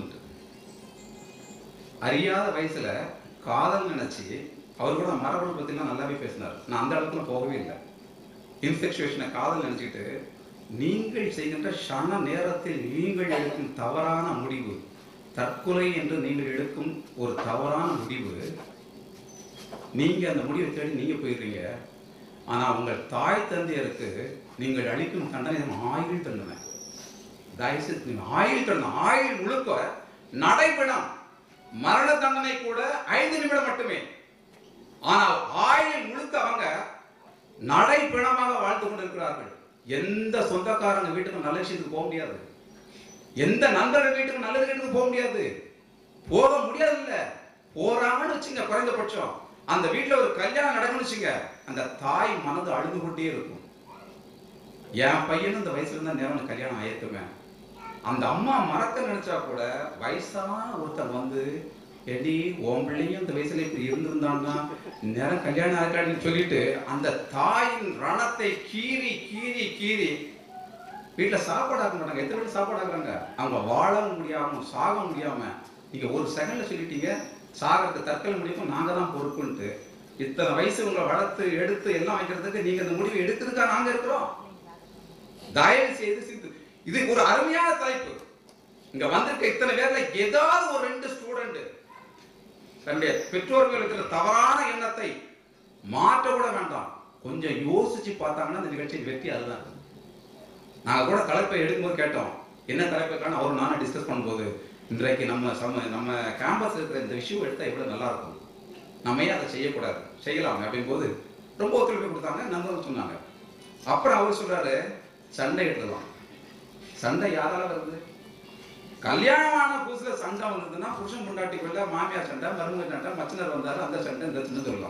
அறியாத வயசுல காதல் நினைச்சு அவர் கூட மரபணு பத்திலாம் நல்லாவே பேசினார் நான் அந்த இடத்துல போகவே இல்லை இன்செக்சுவேஷனை காதல் நினைச்சிட்டு நீங்கள் செய்கின்ற சன நேரத்தில் நீங்கள் எடுக்கும் தவறான முடிவு தற்கொலை என்று நீங்கள் எடுக்கும் ஒரு தவறான முடிவு நீங்க அந்த முடிவை தேடி நீங்க போயிடுறீங்க ஆனா உங்கள் தாய் தந்தையருக்கு நீங்கள் அளிக்கும் தண்டனை ஆயுள் தண்டனை தயவுசெய்து நீங்க ஆயுள் தண்டனை ஆயுள் முழுக்க நடைபெறும் மரண தண்டனை கூட ஐந்து நிமிடம் மட்டுமே ஆனால் ஆயுள் முழுக்க அவங்க நடைப்பிணமாக வாழ்ந்து கொண்டிருக்கிறார்கள் எந்த சொந்தக்காரங்க வீட்டுக்கு நல்ல விஷயத்துக்கு போக முடியாது எந்த நண்பர்கள் வீட்டுக்கு நல்ல வீட்டுக்கு போக முடியாது போக முடியாது இல்ல போறாங்கன்னு வச்சுங்க குறைந்தபட்சம் அந்த வீட்டுல ஒரு கல்யாணம் நடக்கும்னு வச்சுங்க அந்த தாய் மனது அழுது கொண்டே இருக்கும் என் பையனும் இந்த வயசுல இருந்தா நேரம் கல்யாணம் ஆயிருக்குமே அந்த அம்மா மறக்க நினைச்சா கூட வயசான ஒருத்தன் வந்து எடி உன் பிள்ளையும் இந்த வயசுல இப்படி இருந்திருந்தான்னா நேரம் கல்யாணம் ஆயிருக்கான்னு சொல்லிட்டு அந்த தாயின் ரணத்தை கீறி கீறி கீறி வீட்டுல சாப்பாடு ஆக்க மாட்டாங்க எத்தனை பேர் சாப்பாடு ஆக்குறாங்க அவங்க வாழவும் முடியாம சாக முடியாம நீங்க ஒரு செகண்ட்ல சொல்லிட்டீங்க சாகிறதுக்கு தற்கொலை முடியுமோ நாங்க தான் பொறுப்புன்ட்டு இத்தனை வயசு உங்களை வளர்த்து எடுத்து எல்லாம் வைக்கிறதுக்கு நீங்க இந்த முடிவு எடுக்கிறதுக்கா நாங்க இருக்கிறோம் தயவு செய்து சிந்து இது ஒரு அருமையான தலைப்பு இங்க வந்திருக்க இத்தனை பேர்ல ஏதாவது ஒரு ரெண்டு ஸ்டூடெண்ட் தன்னுடைய பெற்றோர்கள் இருக்கிற தவறான எண்ணத்தை மாற்ற கூட வேண்டாம் கொஞ்சம் யோசிச்சு பார்த்தாங்கன்னா இந்த நிகழ்ச்சியின் வெற்றி அதுதான் நாங்க கூட தலைப்பை எடுக்கும்போது கேட்டோம் என்ன தலைப்புக்கான அவர் நானும் டிஸ்கஸ் பண்ணும்போது இன்றைக்கு நம்ம சம நம்ம கேம்பஸ் இருக்கிற இந்த விஷயம் எடுத்தா எவ்வளவு நல்லா இருக்கும் நம்ம ஏன் அதை செய்யக்கூடாது செய்யலாமே அப்படிங்கும்போது ரொம்ப ஒத்துழைப்பு கொடுத்தாங்க நண்பர்கள் சொன்னாங்க அப்புறம் அவர் சொல்றாரு சண்டை எடுத்துலாம் சண்டை யாரால வருது கல்யாணமான புதுசுல சண்டை வந்ததுன்னா புருஷன் பொண்டாட்டிக்குள்ள மாமியார் சண்டை மருமக சண்டை மச்சனர் வந்தாரு அந்த சண்டை இந்த சண்டை சொல்லலாம்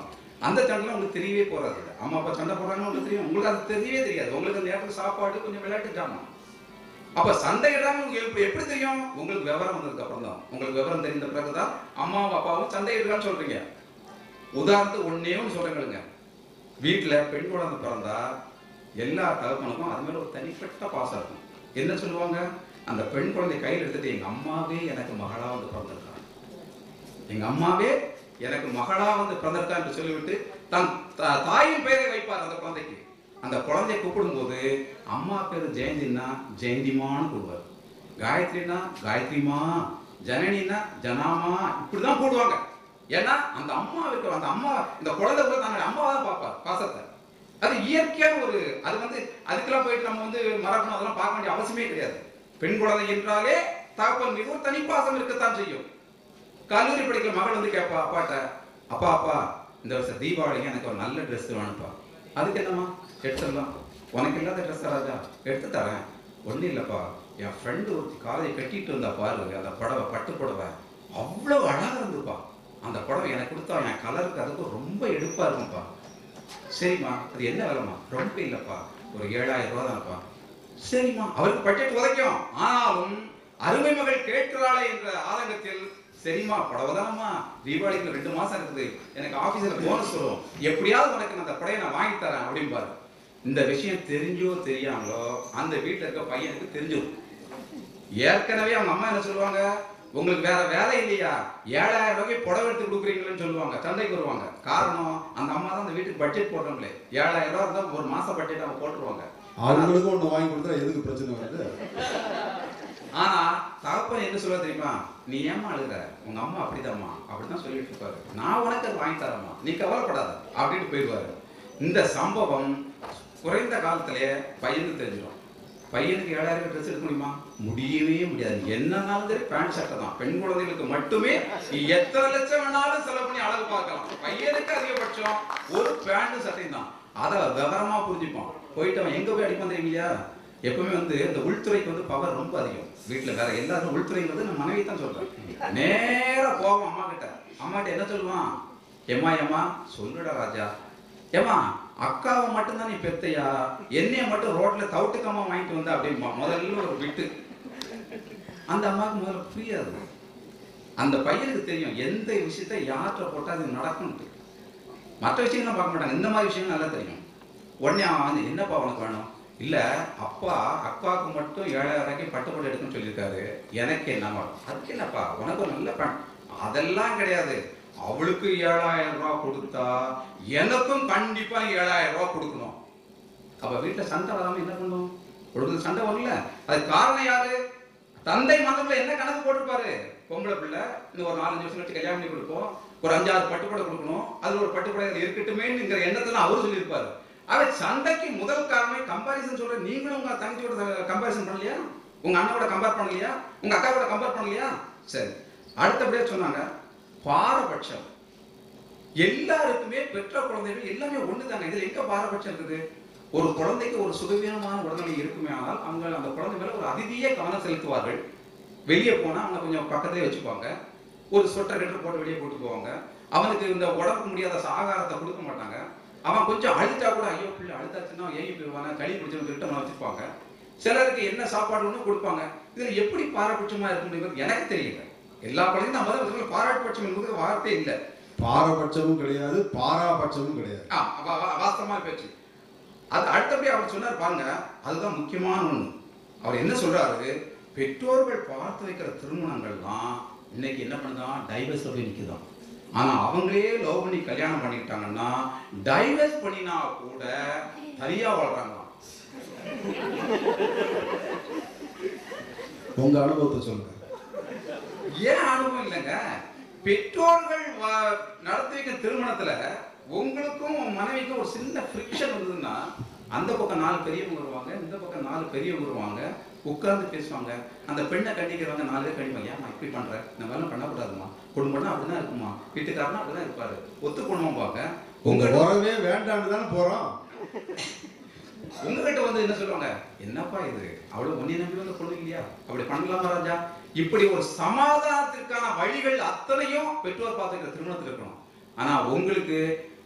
அந்த சண்டைலாம் உங்களுக்கு தெரியவே போறாது அம்மா அப்பா சண்டை போடுறாங்கன்னு உங்களுக்கு தெரியும் உங்களுக்கு அது தெரியவே தெரியாது உங்களுக்கு அந்த நேரத்துல சாப்பாடு கொஞ்சம் விளையாட்டு ஜாமான் அப்ப சண்டையிடாம உங்களுக்கு எப்படி எப்படி தெரியும் உங்களுக்கு விவரம் வந்ததுக்கு அப்புறம் தான் உங்களுக்கு விவரம் தெரிந்த பிறகுதான் அம்மாவும் அப்பாவும் சண்டையிடுறான்னு சொல்றீங்க உதாரணத்துக்கு ஒன்னே ஒன்று சொல்றேங்க வீட்டுல பெண் குழந்தை பிறந்தா எல்லா தகப்பனுக்கும் அது மேல ஒரு தனிப்பட்ட பாசம் இருக்கும் என்ன சொல்லுவாங்க அந்த பெண் குழந்தை கையில் எடுத்துட்டு எங்க அம்மாவே எனக்கு மகளா வந்து பிறந்திருக்காங்க எங்க அம்மாவே எனக்கு மகளா வந்து பிறந்திருக்கா என்று சொல்லிவிட்டு தன் த- தாயின் பெயரை வைப்பார் அந்த குழந்தைக்கு அந்த குழந்தையை கூப்பிடும்போது அம்மா பேரு ஜெயந்தின்னா ஜெயந்திமான்னு கூடுவார் காயத்ரினா காயத்ரிமா ஜனனினா ஜனாமா இப்படிதான் கூடுவாங்க ஏன்னா அந்த அம்மாவுக்கு அந்த அம்மா இந்த குழந்தை கூட தன்னுடைய அம்மாவை தான் பார்ப்பார் பாசத்தை அது இயற்கையான ஒரு அது வந்து அதுக்கெல்லாம் போயிட்டு நம்ம வந்து மரபணும் அதெல்லாம் பார்க்க வேண்டிய அவசியமே கிடையாது பெண் குழந்தை என்றாலே தகப்பன் மீது ஒரு தனிப்பாசம் இருக்கத்தான் செய்யும் கல்லூரி படிக்கிற மகள் வந்து கேட்பா அப்பாட்ட அப்பா அப்பா இந்த வருஷம் தீபாவளிக்கு எனக்கு ஒரு நல்ல ட்ரெஸ் வேணும்ப்பா அதுக்கு என்னம்மா எடுத்துடலாம் உனக்கு இல்லாத ட்ரெஸ் ராஜா எடுத்து தரேன் ஒன்றும் இல்லைப்பா என் ஃப்ரெண்டு ஒருத்தி காலேஜ் கட்டிட்டு வந்தா பாரு அந்த புடவை பட்டு புடவை அவ்வளோ அழகா இருந்துப்பா அந்த புடவை எனக்கு கொடுத்தா என் கலருக்கு அதுக்கும் ரொம்ப எடுப்பா இருக்கும்ப்பா சரிம்மா அது என்ன விலைம்மா ரொம்ப இல்லைப்பா ஒரு ஏழாயிரம் ரூபா தான்ப்பா சரிம்மா அவருக்கு பட்ஜெட் உதைக்கும் ஆனாலும் அருமை மகள் கேட்கிறாளே என்ற ஆதங்கத்தில் சரிம்மா படவதானம்மா தீபாவளிக்கு ரெண்டு மாசம் இருக்குது எனக்கு ஆபீஸ்ல போனஸ் வரும் எப்படியாவது உனக்கு நான் அந்த படையை நான் வாங்கி தரேன் அப்படிம்பாரு இந்த விஷயம் தெரிஞ்சோ தெரியாமலோ அந்த வீட்டுல இருக்க பையனுக்கு தெரிஞ்சிடும் ஏற்கனவே அவங்க அம்மா என்ன சொல்லுவாங்க உங்களுக்கு வேற வேலை இல்லையா ஏழாயிரம் ரூபாய்க்கு புடவை எடுத்து கொடுக்குறீங்களேன்னு சொல்லுவாங்க சந்தைக்கு வருவாங்க காரணம் அந்த அம்மா தான் அந்த வீட்டுக்கு பட்ஜெட் போடுறாங்களே ஏழாயிரம் ரூபாய் இருந்தா ஒரு மாச பட்ஜெட் அவங்க போட்டுருவாங்க அவங்களுக்கும் ஒண்ணு வாங்கி கொடுத்தா எதுக்கு பிரச்சனை வருது ஆனா தகப்பன் என்ன சொல்ல தெரியுமா நீ ஏமா அழுகுற உங்க அம்மா அப்படிதாம்மா அப்படிதான் சொல்லிட்டு இருப்பாரு நான் உனக்கு அது வாங்கி தரேம்மா நீ கவலைப்படாத அப்படின்னு போயிடுவாரு இந்த சம்பவம் குறைந்த காலத்திலே பையனுக்கு தெரிஞ்சிடும் பையனுக்கு ஏழாயிரம் ட்ரெஸ் எடுக்க முடியுமா முடியவே முடியாது என்னன்னாலும் சரி பேண்ட் ஷர்ட்டை தான் பெண் குழந்தைகளுக்கு மட்டுமே நீ எத்தனை லட்சம் வேணாலும் செலவு பண்ணி அழகு பார்க்கலாம் பையனுக்கு அதிகபட்சம் ஒரு பேண்ட் சட்டையும் தான் அதை விவரமா புரிஞ்சுப்பான் போயிட்டு அவன் எங்க போய் அடிப்பான் தெரியுமியா எப்பவுமே வந்து இந்த உள்துறைக்கு வந்து பவர் ரொம்ப அதிகம் வீட்டுல வேற எல்லாரும் உள்துறைங்கிறது நம்ம மனைவி தான் சொல்றேன் நேரா போவோம் அம்மா கிட்ட அம்மா கிட்ட என்ன சொல்லுவான் ஏம்மா ஏம்மா சொல்லுடா ராஜா ஏம்மா அக்காவை மட்டும்தான் நீ பெத்தையா என்னைய மட்டும் ரோட்ல தவிட்டுக்காம வாங்கிட்டு வந்த அப்படிம்பா முதல்ல ஒரு விட்டு அந்த அம்மாவுக்கு முதல்ல புரியாது அந்த பையனுக்கு தெரியும் எந்த விஷயத்தை யார்கிட்ட போட்டா அது நடக்கும்ட்டு மற்ற விஷயங்கள்லாம் பார்க்க மாட்டாங்க இந்த மாதிரி விஷயங்கள் நல்லா தெரியும் உடனே அவன் வந்து என்னப்பா உனக்கு வேணும் இல்ல அப்பா அக்காவுக்கு மட்டும் ஏழாயிரம் ரூபாய்க்கு பட்டுப்பட்டு எடுக்கணும்னு சொல்லியிருக்காரு எனக்கு என்ன வேணும் அதுக்கு என்னப்பா உனக்கு ஒரு நல்ல பேண்ட் அதெல்லாம் கிடையாது அவளுக்கு ஏழாயிரம் ரூபாய் கொடுத்தா எனக்கும் கண்டிப்பா ஏழாயிரம் ரூபாய் கொடுக்கணும் அப்ப வீட்டுல சண்டை வராம என்ன பண்ணும் கொடுக்குறது சண்டை வரல அதுக்கு காரணம் யாரு தந்தை மதத்துல என்ன கணக்கு போட்டிருப்பாரு பொம்பளை பிள்ளை இன்னும் ஒரு நாலஞ்சு வருஷம் கழிச்சு கல்யாணம் பண்ணி கொடுப்போம் ஒரு அஞ்சாறு பட்டுப்படை கொடுக்கணும் அதுல ஒரு பட்டுப்படை இருக்கட்டுமேங்கிற எண்ணத்துல அவரு சொல்லியிருப்பாரு அவர் சண்டைக்கு முதல் காரணம் கம்பாரிசன் சொல்ற நீங்களும் உங்க தங்கச்சியோட கம்பாரிசன் பண்ணலையா உங்க அண்ணாவோட கம்பேர் பண்ணலையா உங்க அக்காவோட கம்பேர் பண்ணலையா சரி அடுத்தபடியா சொன்னாங்க பாரபட்சம் எல்லாருக்குமே பெற்ற குழந்தைகள் எல்லாமே ஒண்ணுதாங்க இதுல எங்க பாரபட்சம் இருக்குது ஒரு குழந்தைக்கு ஒரு சுகவீனமான உடல்நிலை இருக்குமே ஆனால் அவங்க அந்த குழந்தை மேல ஒரு அதிதீய கவனம் செலுத்துவார்கள் வெளியே போனா அவங்க கொஞ்சம் பக்கத்திலே வச்சுப்பாங்க ஒரு சொட்டர் கெட்டர் போட்டு வெளியே போட்டு போவாங்க அவனுக்கு இந்த உடம்புக்கு முடியாத ஆகாரத்தை கொடுக்க மாட்டாங்க அவன் கொஞ்சம் அழுத்தா கூட ஐயோ பிள்ளை அழுத்தாச்சுன்னா ஏங்கி போயிடுவாங்க களி பிடிச்சவங்க சொல்லிட்டு அவனை வச்சுப்பாங்க சிலருக்கு என்ன சாப்பாடு ஒன்று கொடுப்பாங்க இதுல எப்படி பாரபட்சமா இருக்குங்கிறது எனக்கு தெரியல எல்லா குழந்தையும் நம்ம தான் பாராட்டுபட்சம் என்பது வார்த்தை இல்லை பாரபட்சமும் கிடையாது பாராபட்சமும் கிடையாது ஆ, வா- வா- வாஸ்தவமான பேச்சு அது அடுத்தபடி அவர் சொன்னார் பாருங்க அதுதான் முக்கியமான ஒண்ணு அவர் என்ன சொல்றாரு பெற்றோர்கள் பார்த்து வைக்கிற திருமணங்கள் தான் இன்னைக்கு என்ன பண்ணுதான் டைவர்ஸ்ல போய் நிக்குதாம் ஆனா அவங்களே லவ் பண்ணி கல்யாணம் பண்ணிக்கிட்டாங்கன்னா டைவர்ஸ் பண்ணினா கூட தனியா வாழ்றாங்களாம் உங்க அனுபவத்தை சொல்லுங்க ஏன் அனுபவம் இல்லைங்க பெற்றோர்கள் வ- நடத்தி வைக்கிற திருமணத்துல உங்களுக்கும் உன் மனைவிக்கும் ஒரு சின்ன ஃப்ரிக்ஷன் வந்ததுன்னா அந்த பக்கம் நாலு பெரியவங்க வருவாங்க இந்த பக்கம் நாலு பெரியவங்க வருவாங்க உட்கார்ந்து பேசுவாங்க அந்த பெண்ணை கண்டிக்கிறவங்க நாலு பேர் கண்டிப்பாங்க ஏன் இப்படி பண்ற இந்த மாதிரிலாம் பண்ணக்கூடாதுமா குடும்பம்னா அப்படிதான் இருக்குமா வீட்டுக்காரனா அப்படிதான் இருப்பாரு ஒத்து குடும்பம்பாங்க உங்க உங்க உறவே வேண்டான்னு தானே போறோம் உங்ககிட்ட வந்து என்ன சொல்லுவாங்க என்னப்பா இது அவ்வளவு ஒன்னி நம்பி வந்து பொண்ணு இல்லையா அப்படி பண்ணலாமா ராஜா இப்படி ஒரு சமாதானத்திற்கான வழிகள் அத்தனையும் பெற்றோர் பார்த்துக்கிற திருமணத்தில் இருக்கணும் ஆனா உங்களுக்கு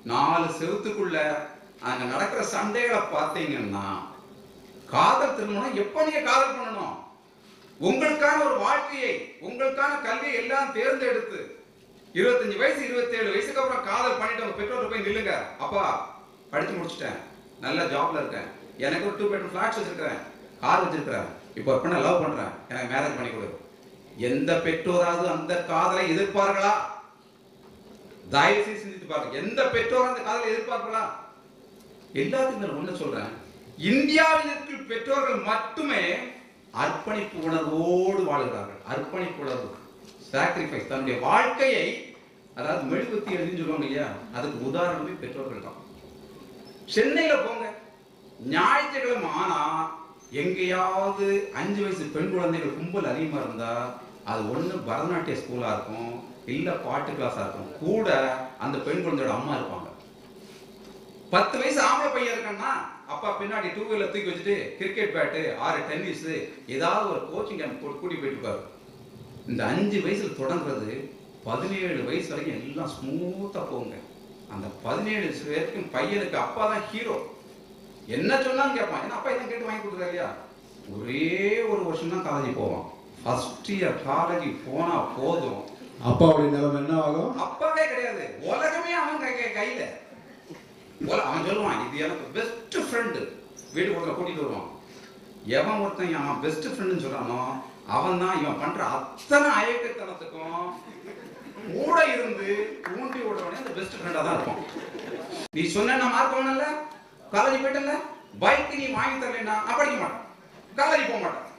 நாலு செவுத்துக்குள்ள அங்க நடக்கிற சண்டைகளை பார்த்தீங்கன்னா காதல் திருமணம் எப்ப நீங்க காதல் பண்ணணும் உங்களுக்கான ஒரு வாழ்க்கையை உங்களுக்கான கல்வியை எல்லாம் தேர்ந்தெடுத்து இருபத்தஞ்சு வயசு இருபத்தேழு வயசுக்கு அப்புறம் காதல் பண்ணிட்டு உங்க பெற்றோர்கிட்ட போய் நில்லுங்க அப்பா படிச்சு முடிச்சிட்டேன் நல்ல ஜாப்ல இருக்கேன் எனக்கு ஒரு டூ பெட்ரூம் ஃபிளாட்ஸ் வச்சிருக்கிறேன் கார் வச்சிருக்கிறேன் இப்போ ஒரு பொண்ணை லவ் பண்றேன் எனக்கு மேரேஜ் பண்ணி கொடு எந்த பெற்றோராவது அந்த காதலை எதிர்ப்பார்களா தயவு செய்து சிந்தித்து பாருங்க எந்த பெற்றோர் அந்த காதலை எதிர்பார்ப்பார்களா எல்லாத்துக்கும் நான் ஒண்ணு சொல்றேன் இந்தியாவில் இருக்கிற பெற்றோர்கள் மட்டுமே அர்ப்பணிப்பு உணர்வோடு வாழ்கிறார்கள் அர்ப்பணிப்பு உணர்வு சாக்ரிஃபைஸ் தன்னுடைய வாழ்க்கையை அதாவது மெழுகுத்தி எழுதின்னு சொல்லுவாங்க இல்லையா அதுக்கு உதாரணமே பெற்றோர்கள் தான் சென்னையில போங்க ஞாயிற்றுக்கிழமை ஆனா எங்கேயாவது அஞ்சு வயசு பெண் குழந்தைகள் கும்பல் அதிகமா இருந்தா அது ஒண்ணு பரதநாட்டிய ஸ்கூலா இருக்கும் இல்ல பாட்டு கிளாஸா இருக்கும் கூட அந்த பெண் குழந்தையோட அம்மா இருப்பாங்க பத்து வயசு ஆம்பளை பையன் இருக்கான்னா அப்பா பின்னாடி டூ வீலர் தூக்கி வச்சுட்டு கிரிக்கெட் பேட்டு ஆறு டென்னிஸ் ஏதாவது ஒரு கோச்சிங் கேம்ப் கூட்டி போயிட்டு இருப்பாரு இந்த அஞ்சு வயசுல தொடங்குறது பதினேழு வயசு வரைக்கும் எல்லாம் ஸ்மூத்தா போங்க அந்த பதினேழு வயசு வரைக்கும் பையனுக்கு அப்பா தான் ஹீரோ என்ன சொன்னாலும் கேட்பான் ஏன்னா அப்பா என்ன கேட்டு வாங்கி கொடுக்குறாரு இல்லையா ஒரே ஒரு வருஷம் தான் காலேஜ் போவான் ஃபர்ஸ்ட் இயர் காலேஜ் போனா போதும் அப்பாவுடைய நிலைமை என்ன ஆகும் அப்பாவே கிடையாது உலகமே அவன் கை கை- கையில உல- அவன் சொல்லுவான் இது எனக்கு பெஸ்ட் ஃப்ரெண்டு வீடு ஒருத்தர் கூட்டிட்டு வருவான் எவன் ஒருத்தன் அவன் பெஸ்ட் ஃப்ரெண்டுன்னு சொல்றானோ அவன் தான் இவன் பண்ற அத்தனை அயக்கத்தனத்துக்கும் கூட இருந்து ஊண்டி விடுறவனே அந்த பெஸ்ட் ஃப்ரெண்டா தான் இருப்பான் நீ சொன்ன நான் மார்க் வாங்கல காலேஜ் போயிட்டல பைக் நீ வாங்கி தரலைன்னா நான் படிக்க மாட்டேன் காலேஜ் போக மாட்டேன்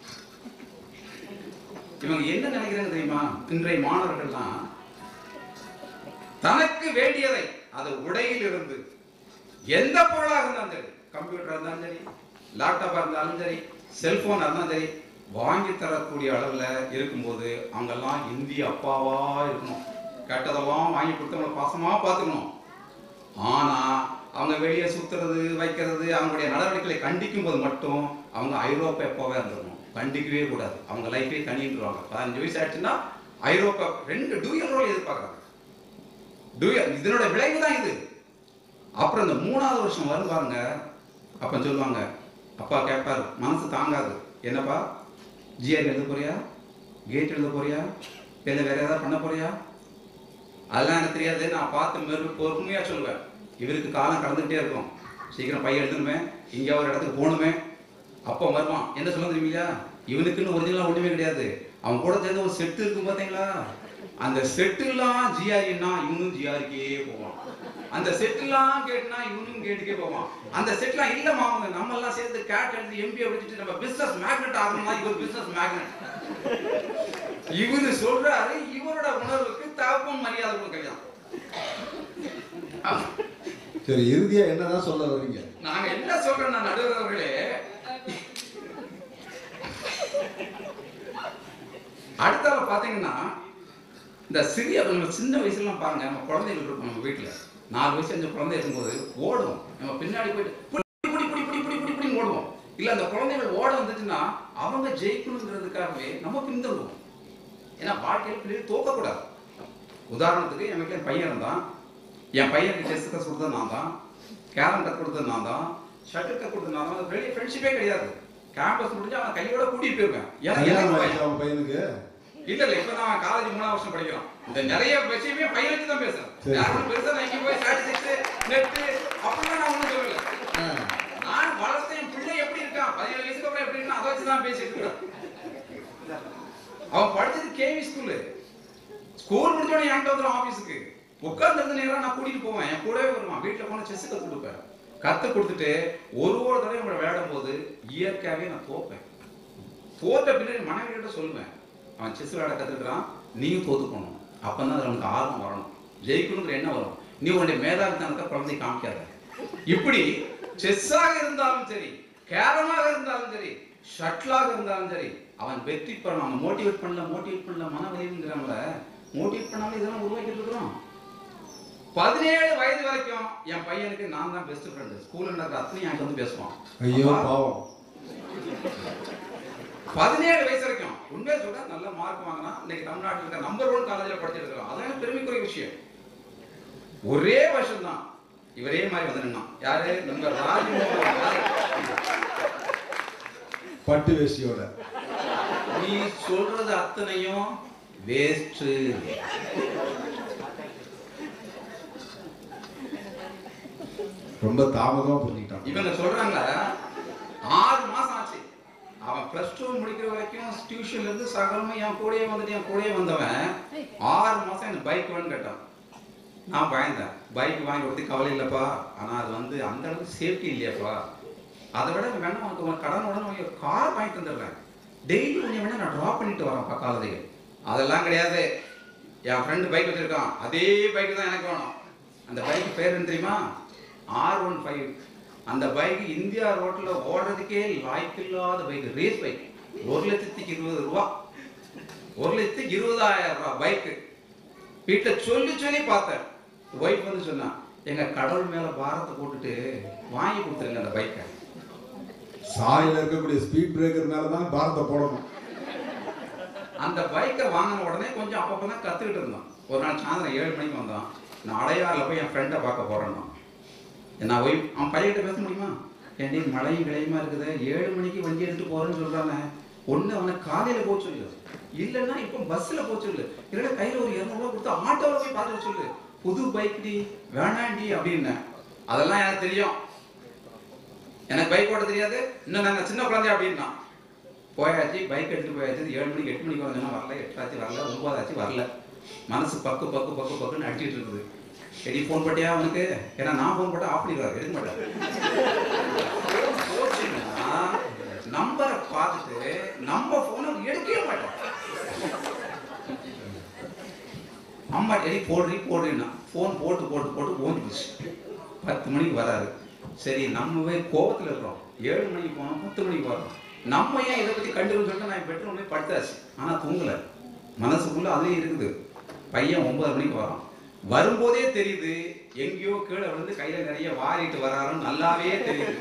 இவங்க என்ன நினைக்கிறாங்க தெரியுமா இன்றைய மாணவர்கள்லாம் தனக்கு வேண்டியதை அது உடையில் இருந்து எந்த பொருளாக இருந்தாலும் சரி கம்ப்யூட்டர் இருந்தாலும் சரி லேப்டாப்பா இருந்தாலும் சரி செல்போன் இருந்தாலும் சரி வாங்கி தரக்கூடிய அளவுல இருக்கும்போது அவங்கெல்லாம் இந்திய அப்பாவா இருக்கணும் கெட்டதெல்லாம் வாங்கி கொடுத்தவங்களை பாசமா பார்த்துக்கணும் ஆனா அவங்க வெளியே சுத்துறது வைக்கிறது அவங்களுடைய நடவடிக்கைகளை கண்டிக்கும் போது மட்டும் அவங்க ஐரோப்பா எப்போவே இருந்துடணும் கண்டிக்கவே கூடாது அவங்க லைஃபே தனின்றுவாங்க பதினஞ்சு வயசு ஆயிடுச்சுன்னா ஐரோப்பா ரெண்டு டூயல் ரோல் எதிர்பார்க்கறாங்க டூயல் இதனோட விளைவு தான் இது அப்புறம் இந்த மூணாவது வருஷம் வரும் பாருங்க அப்ப சொல்லுவாங்க அப்பா கேட்பாரு மனசு தாங்காது என்னப்பா ஜிஆர் எழுத போறியா கேட் எழுத போறியா இல்லை வேற ஏதாவது பண்ண போறியா அதெல்லாம் எனக்கு தெரியாது நான் பார்த்து மெரு பொறுமையா சொல்லுவேன் இவருக்கு காலம் கடந்துகிட்டே இருக்கும் சீக்கிரம் பையன் எழுதணுமே இங்க ஒரு இடத்துக்கு போகணுமே அப்போ வருவான் என்ன சொல்ல தெரியுமில்லையா இவனுக்குன்னு ஒரிஜினலா ஒண்ணுமே கிடையாது அவன் கூட சேர்ந்து ஒரு செட்டு இருக்கும் பாத்தீங்களா அந்த செட்டுலாம் ஜிஆர்னா இவனும் ஜிஆருக்கே போவான் அந்த செட்டுலாம் கேட்டுனா இவனும் கேட்டுக்கே போவான் அந்த செட்லாம் இல்ல மாமா நம்ம எல்லாம் சேர்ந்து கேட் எடுத்து எம்பியை விட்டுட்டு நம்ம பிசினஸ் மேக்னெட் ஆகணும்னா இவர் பிசினஸ் மேக்னெட் இவரு சொல்றாரு இவரோட உணர்வுக்கு தகப்பன் மரியாதை கொடுக்கலாம் சரி இறுதியா என்னதான் சொல்ல வர்றீங்க நாங்க என்ன சொல்றோம் நான் நடுவர் அவர்களே அடுத்தால பாத்தீங்கன்னா இந்த சிறிய நம்ம சின்ன வயசுலாம் பாருங்க நம்ம குழந்தைகள் இருக்கும் நம்ம வீட்டுல நாலு வயசு அஞ்சு குழந்தை இருக்கும்போது ஓடும் நம்ம பின்னாடி போயிட்டு புடி புடி புடி புடி புடி புடி புடின்னு ஓடுவோம் இல்ல அந்த குழந்தைகள் ஓட வந்துச்சுன்னா அவங்க ஜெயிக்கணுங்கிறதுக்காகவே நம்ம பின்தொடருவோம் ஏன்னா வாழ்க்கையில் பிள்ளைகள் தோக்கக்கூடாது உதாரணத்துக்கு என் வீட்டில் என் பையன் இருந்தான் என் பையனுக்கு செஸ் கற்றுக் கொடுத்தது நான் தான் கேரம் கற்றுக் கொடுத்தது நான் தான் ஷட்டில் கற்றுக் கொடுத்தது நான் தான் அது பெரிய ஃப்ரெண்ட்ஷிப்பே கிடையாது கேம்பஸ் முடிஞ்சு அவன் கையோட கூட்டிட்டு போயிருவேன் எனக்கு கல்யாணம் எனக்கு ஆயிடுச்சு பயம். அவன் பையனுக்கு இல்ல இல்ல இப்ப நான் காலேஜ் மூணாவது வருஷம் படிக்கிறோம் இந்த நிறைய விஷயமே பையனுக்கு தான் பேசுறேன் சரி. யாரும் பெருசா நான் எங்கேயும் போய் ஸ்டாட்டிஸ்டிக்ஸ் நெட் அப்படிலாம் நான் ஒண்ணும் சொல்லல ஆ. நான் வளர்த்த என் பிள்ளை எப்படி இருக்கான் பதினேழு வயசுக்கு அப்புறம் எப்படி இருக்கான் அதை வச்சு தான் பேசிட்டு இருக்கிறேன் அவன் படிச்சது கேவி ஸ்கூலு ஸ்கூல் முடிச்சோடனே என்கிட்ட வந்துடும் ஆபீஸுக்கு உட்கார்ந்து நேரம் நான் கூட்டிட்டு போவேன் என் கூடவே வருவான் வீட்டுல போன செஸ் கத்து கொடுப்பேன் கத்து கொடுத்துட்டு ஒரு ஒரு தடவை நம்மளை விளையாடும் போது இயற்கையாவே நான் தோப்பேன் தோத்த பின்னாடி மனைவி கிட்ட சொல்லுவேன் அவன் செஸ் விளையாட கத்துக்கிறான் நீயும் தோத்து போகணும் அப்பதான் அதுல உனக்கு ஆர்வம் வரணும் ஜெயிக்கணுங்கிற எண்ணம் வரும் நீ உன்னுடைய மேதாவித்தனத்தை குழந்தை காமிக்காத இப்படி செஸ்ஸாக இருந்தாலும் சரி கேரமாக இருந்தாலும் சரி ஷட்டிலாக இருந்தாலும் சரி அவன் வெற்றி பெறணும் அவன் மோட்டிவேட் பண்ணல மோட்டிவேட் பண்ணல மன விளைவுங்கிறாங்கள மோட்டிவேட் பண்ணாம இதெல்லாம் உருவாக்கிட்டு இருக்கிறோம் பதினேழு வயது வரைக்கும் என் பையனுக்கு நான் தான் பெஸ்ட் ஃப்ரெண்டு ஸ்கூல்ல நடக்கிற அத்தனையும் என்கிட்ட வந்து பேசுவான் ஐயோ அப்பா, பாவம் பதினேழு வயசு வரைக்கும் உண்மையை சொல்ற நல்ல மார்க் வாங்கினா இன்னைக்கு தமிழ்நாட்டில் இருக்க நம்பர் ஒன் காலேஜில் படிச்சிருக்கிறோம் அதான் எனக்கு பெருமைக்குரிய விஷயம் ஒரே வருஷம் தான் இவரே மாதிரி வந்து நின்னான் யாரு நம்ம ராஜ்மோகன் பட்டு வேஷ்டியோட நீ சொல்றது அத்தனையும் வேஸ்ட் ரொம்ப தாமதமா புரிஞ்சுக்கிட்டான் இவங்க சொல்றாங்க ஆறு மாசம் ஆச்சு அவன் பிளஸ் டூ முடிக்கிற வரைக்கும் டியூஷன்ல இருந்து சகலமும் என் கூடயே வந்துட்டு என் கூடயே வந்தவன் ஆறு மாசம் எனக்கு பைக் வேணும்னு கேட்டான் நான் பயந்தேன் பைக் வாங்கி கொடுத்து கவலை இல்லைப்பா ஆனா அது வந்து அந்த அளவுக்கு சேஃப்டி இல்லையாப்பா அதை விட வேணா உனக்கு உனக்கு கடன் உடனே உனக்கு கார் வாங்கி தந்துடுறேன் டெய்லி உன்னை வேணா நான் ட்ராப் பண்ணிட்டு வரேன் பக்காலதைக்கு அதெல்லாம் கிடையாது என் ஃப்ரெண்டு பைக் வச்சிருக்கான் அதே பைக் தான் எனக்கு வேணும் அந்த பைக் பேர் என்ன தெரியுமா ஆர் ஒன் ஃபைவ் அந்த பைக் இந்தியா ரோட்ல ஓடுறதுக்கே லாய்க்கில்லாத பைக் ரேஸ் பைக் ஒரு லட்சத்துக்கு இருபது ரூபா ஒரு லட்சத்துக்கு இருபதாயிரம் ரூபாய் பைக்கு வீட்டில் சொல்லி சொல்லி பார்த்தேன் ஒய்ஃப் வந்து சொன்னா எங்க கடவுள் மேல பாரத்தை போட்டுட்டு வாங்கி கொடுத்துருங்க அந்த பைக்கை சாலையில இருக்கக்கூடிய ஸ்பீட் பிரேக்கர் மேல தான் பாரத்தை போடணும் அந்த பைக்கை வாங்கின உடனே கொஞ்சம் அப்பப்போ தான் கற்றுக்கிட்டு இருந்தோம் ஒரு நாள் சாயந்தரம் ஏழு மணிக்கு வந்தான் நான் அடையாறில் போய் என் ஃப்ரெண்டை பார்க்க போகிறேன்னா நான் போய் அவன் பையன்கிட்ட பேச முடியுமா ஏன்டி மழையும் கிளையுமா இருக்குது ஏழு மணிக்கு வண்டி எடுத்து போகிறேன்னு சொல்கிறானே ஒன்று அவனை காலையில் போக சொல்லு இல்லைன்னா இப்போ பஸ்ஸில் போக சொல்லு இல்லைன்னா கையில் ஒரு இரநூறுவா கொடுத்து ஆட்டோவில் போய் பார்த்துக்க சொல்லு புது பைக் டி வேணாண்டி அப்படின்னு அதெல்லாம் எனக்கு தெரியும் எனக்கு பைக் ஓட்ட தெரியாது இன்னும் நாங்கள் சின்ன குழந்தை அப்படின்னா போயாச்சு பைக் எடுத்துட்டு போயாச்சு ஏழு மணிக்கு எட்டு மணிக்கு வரணும் வரல எட்டாச்சு வரல ஒன்பதாச்சு வரல மனசு பக்கு பக்கு பக்கு பக்குன்னு அடிச்சிட்டு இருக்குது சரி ஃபோன் பண்ணியா அவனுக்கு ஏன்னா நான் ஃபோன் போட்டா ஆஃப் பண்ணிடுவார் எடுக்க மாட்டார் போச்சுன்னா நம்பரை பார்த்துட்டு நம்ம ஃபோனை எடுக்கவே மாட்டோம் அம்மா எடி போடுறி போடுறீன்னா ஃபோன் போட்டு போட்டு போட்டு ஓஞ்சி போச்சு பத்து மணிக்கு வராரு சரி நம்மவே கோபத்தில் இருக்கிறோம் ஏழு மணிக்கு போனோம் பத்து மணிக்கு வரோம் நம்ம ஏன் இதை பற்றி கண்டுக்கணும்னு சொல்லிட்டு நான் பெட்ரூம் போய் படுத்தாச்சு ஆனால் தூங்கலை மனசுக்குள்ள அதுலேயும் இருக்குது பையன் ஒன்பது மணிக்கு வரான் வரும்போதே தெரியுது எங்கேயோ கீழே விழுந்து கையில நிறைய வாரிட்டு வராருன்னு நல்லாவே தெரியுது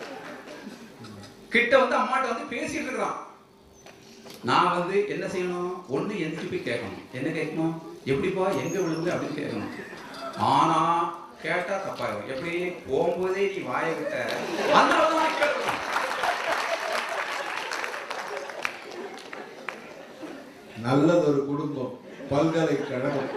கிட்ட வந்து அம்மாட்ட வந்து பேசிட்டு இருக்கிறான் நான் வந்து என்ன செய்யணும் ஒண்ணு எந்திரிச்சு போய் கேட்கணும் என்ன கேட்கணும் எப்படிப்பா எங்க விழுந்து அப்படின்னு கேட்கணும் ஆனா கேட்டா தப்பாயிரும் எப்படி போகும்போதே நீ வாயை விட்ட அந்த அளவுதான் கேட்கணும் நல்லது ஒரு குடும்பம் பல்கலைக்கழகம்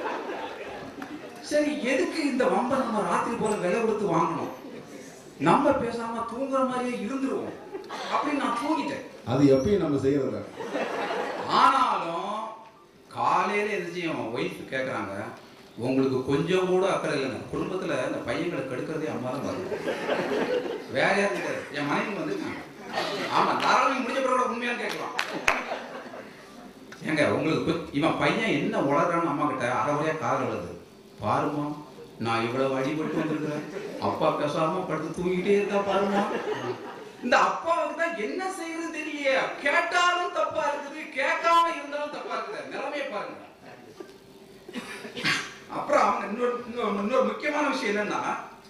சரி எதுக்கு இந்த வம்ப நம்ம ராத்திரி போல விலை கொடுத்து வாங்கணும் நம்ம பேசாம தூங்குற மாதிரியே இருந்துருவோம் அப்படின்னு நான் தூங்கிட்டேன் அது எப்பயும் நம்ம செய்யறதில்ல ஆனாலும் காலையில எந்திரிச்சு என் ஒய்ஃப் கேட்குறாங்க உங்களுக்கு கொஞ்சம் கூட அக்கறை இல்லைங்க குடும்பத்துல இந்த பையங்களை கெடுக்கிறதே அம்மா தான் பாருங்க வேற யாரும் கிடையாது என் மனைவி வந்து ஆமா தாராளம் முடிஞ்ச பிறகு உண்மையான்னு கேட்கலாம் ஏங்க உங்களுக்கு கு- இவன் பையன் என்ன உளறான்னு அம்மா கிட்ட அறவரையா காதல் வருது பாருமா நான் இவ்வளவு அடிபட்டு வந்திருக்கிறேன் அப்பா பேசாம படுத்து தூங்கிட்டே இருக்கா பாருமா இந்த அப்பாவுக்கு தான் என்ன செய்யறது தெரியலையே கேட்டாலும் தப்பா இருக்குது கேட்காம இருந்தாலும் தப்பா இருக்குது நிலைமையை பாருங்க அப்புறம் அவங்க இன்னொரு இன்னொரு இன்னொரு முக்கியமான விஷயம் என்னன்னா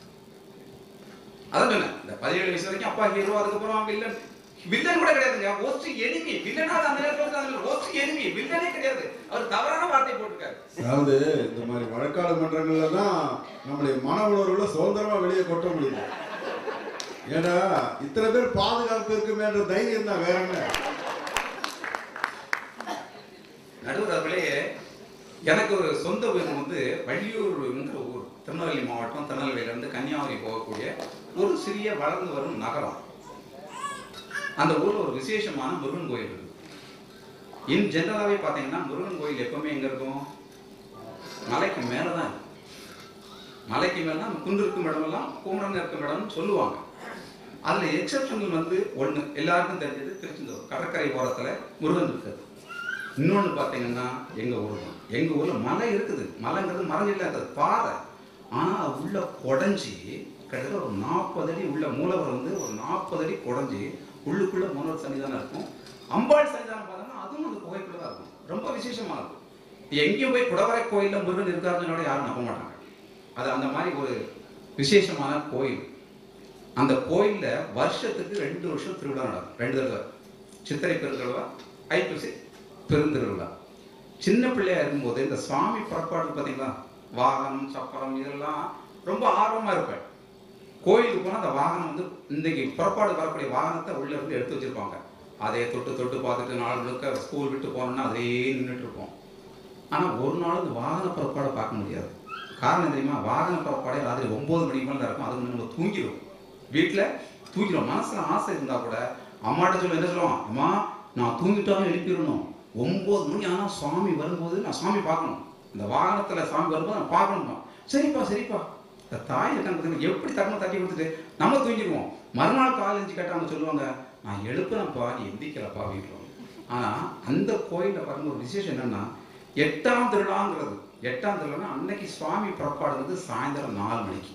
அதான் சொன்னேன் இந்த பதினேழு வயசு வரைக்கும் அப்பா ஹீரோ அதுக்கப்புறம் வில்லன் வில்லன் கூட கிடையாதுங்க ஒஸ்ட் எனிமி வில்லனா அந்த நேரத்தில் ஒஸ்ட் எனிமி வில்லனே கிடையாது அவர் தவறான வார்த்தை போட்டிருக்காரு அதாவது இந்த மாதிரி வழக்காடு மன்றங்கள்ல தான் நம்முடைய மன உணர்வுல சுதந்திரமா வெளியே கொட்ட முடியுது ஏன்னா இத்தனை பேர் பாதுகாப்பு இருக்குமேன்ற தைரியம் தான் வேற என்ன நடுவர் அவர்களே எனக்கு ஒரு சொந்த ஊர் வந்து வள்ளியூர்ங்கிற ஊர் திருநெல்வேலி மாவட்டம் திருநெல்வேலியிலேருந்து கன்னியாகுமரி போகக்கூடிய ஒரு சிறிய வளர்ந்து வரும் நகரம் அந்த ஊர்ல ஒரு விசேஷமான முருகன் கோயில் இருக்கு இன் ஜெனரலாகவே பார்த்தீங்கன்னா முருகன் கோயில் எப்பவுமே எங்க இருக்கும் மலைக்கு மேலே தான் இருக்கும் மலைக்கு மேலே தான் குன்று இருக்கும் இடமெல்லாம் குமரன் இருக்கும் இடம்னு சொல்லுவாங்க அதுல எக்ஸப்ஷனல் வந்து ஒண்ணு எல்லாருக்கும் தெரிஞ்சது திருச்செந்தூர் கடற்கரை ஓரத்துல முருகன் இருக்குது இன்னொன்னு பார்த்தீங்கன்னா எங்க ஊர் தான் எங்க ஊர்ல மலை இருக்குது மலைங்கிறது மறைஞ்சில இருக்கிறது பாறை ஆனா அது உள்ள குடஞ்சி கிட்டத்தட்ட ஒரு நாற்பது அடி உள்ள மூலவர் வந்து ஒரு நாற்பது அடி குடஞ்சி உள்ளுக்குள்ள மூலவர் சன்னிதானம் இருக்கும் அம்பாள் சன்னிதானம் பார்த்தோம்னா அதுவும் அந்த குகைக்குள்ள தான் இருக்கும் ரொம்ப விசேஷமா இருக்கும் எங்கேயும் போய் குடவரை கோயில்ல முருகன் இருக்காருன்னு யாரும் நம்ப மாட்டாங்க அது அந்த மாதிரி ஒரு விசேஷமான கோயில் அந்த கோயில்ல வருஷத்துக்கு ரெண்டு வருஷம் திருவிழா நடக்கும் ரெண்டு தடவை சித்திரை பெருந்திருவிழா ஐப்பசி பெருந்திருவிழா சின்ன பிள்ளையா இருக்கும்போது இந்த சுவாமி புறப்பாடு பார்த்தீங்களா வாகனம் சப்பரம் இதெல்லாம் ரொம்ப ஆர்வமா இருப்பேன் கோயிலுக்கு போனால் அந்த வாகனம் வந்து இன்னைக்கு புறப்பாடு வரக்கூடிய வாகனத்தை உள்ள இருந்து எடுத்து வச்சிருப்பாங்க அதை தொட்டு தொட்டு பார்த்துட்டு நாள் முழுக்க ஸ்கூல் விட்டு போனோம்னா அதே நின்றுட்டு இருப்போம் ஆனால் ஒரு நாள் இந்த வாகன புறப்பாடை பார்க்க முடியாது காரணம் என்ன தெரியுமா வாகன புறப்பாடே ராத்திரி ஒன்பது மணிக்கு மேலே இருக்கும் அதுக்கு முன்னாடி நம்ம தூங்கிடுவோம் வீட்டில் தூங்கிடுவோம் மனசுல ஆசை இருந்தா கூட அம்மாட்ட சொல்ல என்ன சொல்லுவோம் அம்மா நான் தூங்கிட்டாலும் எழுப்பிடணும் ஒன்பது மணி ஆனால் சுவாமி வரும்போது நான் சாமி பார்க்கணும் இந்த வாகனத்தில் சாமி வரும்போது நான் பார்க்கணுமா சரிப்பா சரிப்பா இந்த தாய் இருக்காங்க பார்த்தீங்கன்னா எப்படி தக்கணும் தட்டி கொடுத்துட்டு நம்ம தூங்கிடுவோம் மறுநாள் கால் எழுந்து கேட்டாங்க சொல்லுவாங்க நான் எழுப்புறேன்ப்பா நீ எந்திக்கலப்பா வீட்டில் ஆனால் அந்த கோயிலில் பாருங்க ஒரு விசேஷம் என்னன்னா எட்டாம் திருவிழாங்கிறது எட்டாம் திருவிழா அன்னைக்கு சுவாமி புறப்பாடு வந்து சாயந்தரம் நாலு மணிக்கு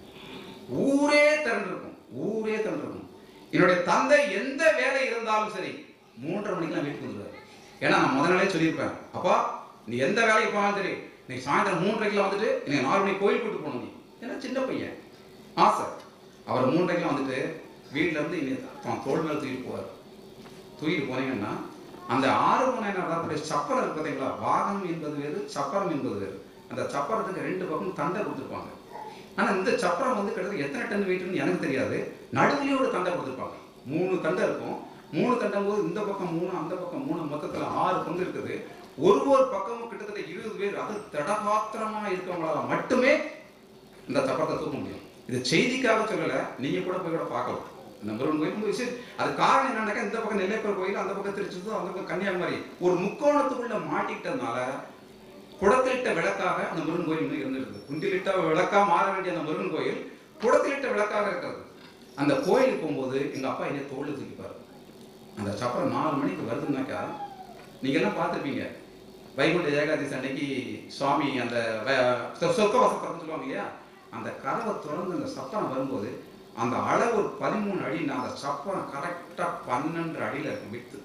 ஊரே திரண்டிருக்கும் ஊரே திரண்டிருக்கும் என்னுடைய தந்தை எந்த வேலை இருந்தாலும் சரி மூன்றரை மணிக்கெல்லாம் வீட்டுக்கு வந்துடுவார் ஏன்னா நான் முதல் நாளே சொல்லியிருப்பேன் அப்பா நீ எந்த வேலைக்கு போனாலும் சரி நீ சாயந்தரம் மூன்றரைக்கெல்லாம் வந்துட்டு நீ நாலு மணிக்கு கோயில் கூட்டு போகணும் நீ ஏன்னா சின்ன பையன் ஆசை அவர் மூன்றரைக்கெல்லாம் வந்துட்டு வீட்டில் இருந்து இனி தான் தோல் மேல தூக்கிட்டு போவார் தூக்கிட்டு போனீங்கன்னா அந்த ஆறு மணி நேரம் வரக்கூடிய சப்பரம் இருக்கு பார்த்தீங்களா வாகனம் என்பது வேறு சப்பரம் என்பது வேறு அந்த சப்பரத்துக்கு ரெண்டு பக்கம் தண்டை கொடுத்துருப்பாங்க ஆனா இந்த சப்பரம் வந்து கிட்டத்தட்ட எத்தனை டன் வெயிட்னு எனக்கு தெரியாது நடுவுலயே ஒரு தண்டை கொடுத்துருப்பாங்க மூணு தண்டை இருக்கும் மூணு தண்டம் போது இந்த பக்கம் மூணு அந்த பக்கம் மூணு மொத்தத்துல ஆறு பங்கு இருக்குது ஒரு ஒரு பக்கமும் கிட்டத்தட்ட இருபது பேர் அது தடபாத்திரமா இருக்கவங்களால மட்டுமே இந்த சப்பரத்தை தூக்க முடியும் இது செய்திக்காக சொல்லல நீங்க கூட போய் கூட பார்க்கலாம் இந்த முருகன் கோயில் ரொம்ப விசேஷம் அது காரணம் என்னன்னாக்கா இந்த பக்கம் நெல்லைப்பர் கோயில் அந்த பக்கம் திருச்செந்தூர் அந்த பக்கம் கன்னியாகுமரி ஒரு முக்கோணத்துக்குள்ள மாட்டிக்கிட்டதுனால குடத்திலிட்ட விளக்காக அந்த முருகன் கோயில் இன்னும் இருந்திருக்கு குண்டிலிட்ட விளக்கா மாற வேண்டிய அந்த முருகன் கோயில் குடத்திலிட்ட விளக்காக இருக்கிறது அந்த கோயிலுக்கு போகும்போது எங்க அப்பா என்னை தோல்ல தூக்கிப்பாரு அந்த சப்பரம் நாலு மணிக்கு வருதுன்னாக்கா நீங்க எல்லாம் பார்த்துருப்பீங்க வைகுண்ட ஏகாதசி அன்னைக்கு சுவாமி அந்த வ- சொ- சொர்க்க வசப்பரம் சொல்லுவாங்க இல்லையா அந்த கதவை திறந்து அந்த சப்பரம் வரும்போது அந்த அளவு ஒரு பதிமூணு அடினா அந்த சப்பரம் கரெக்டா பன்னெண்டு அடியில இருக்கும் வித்து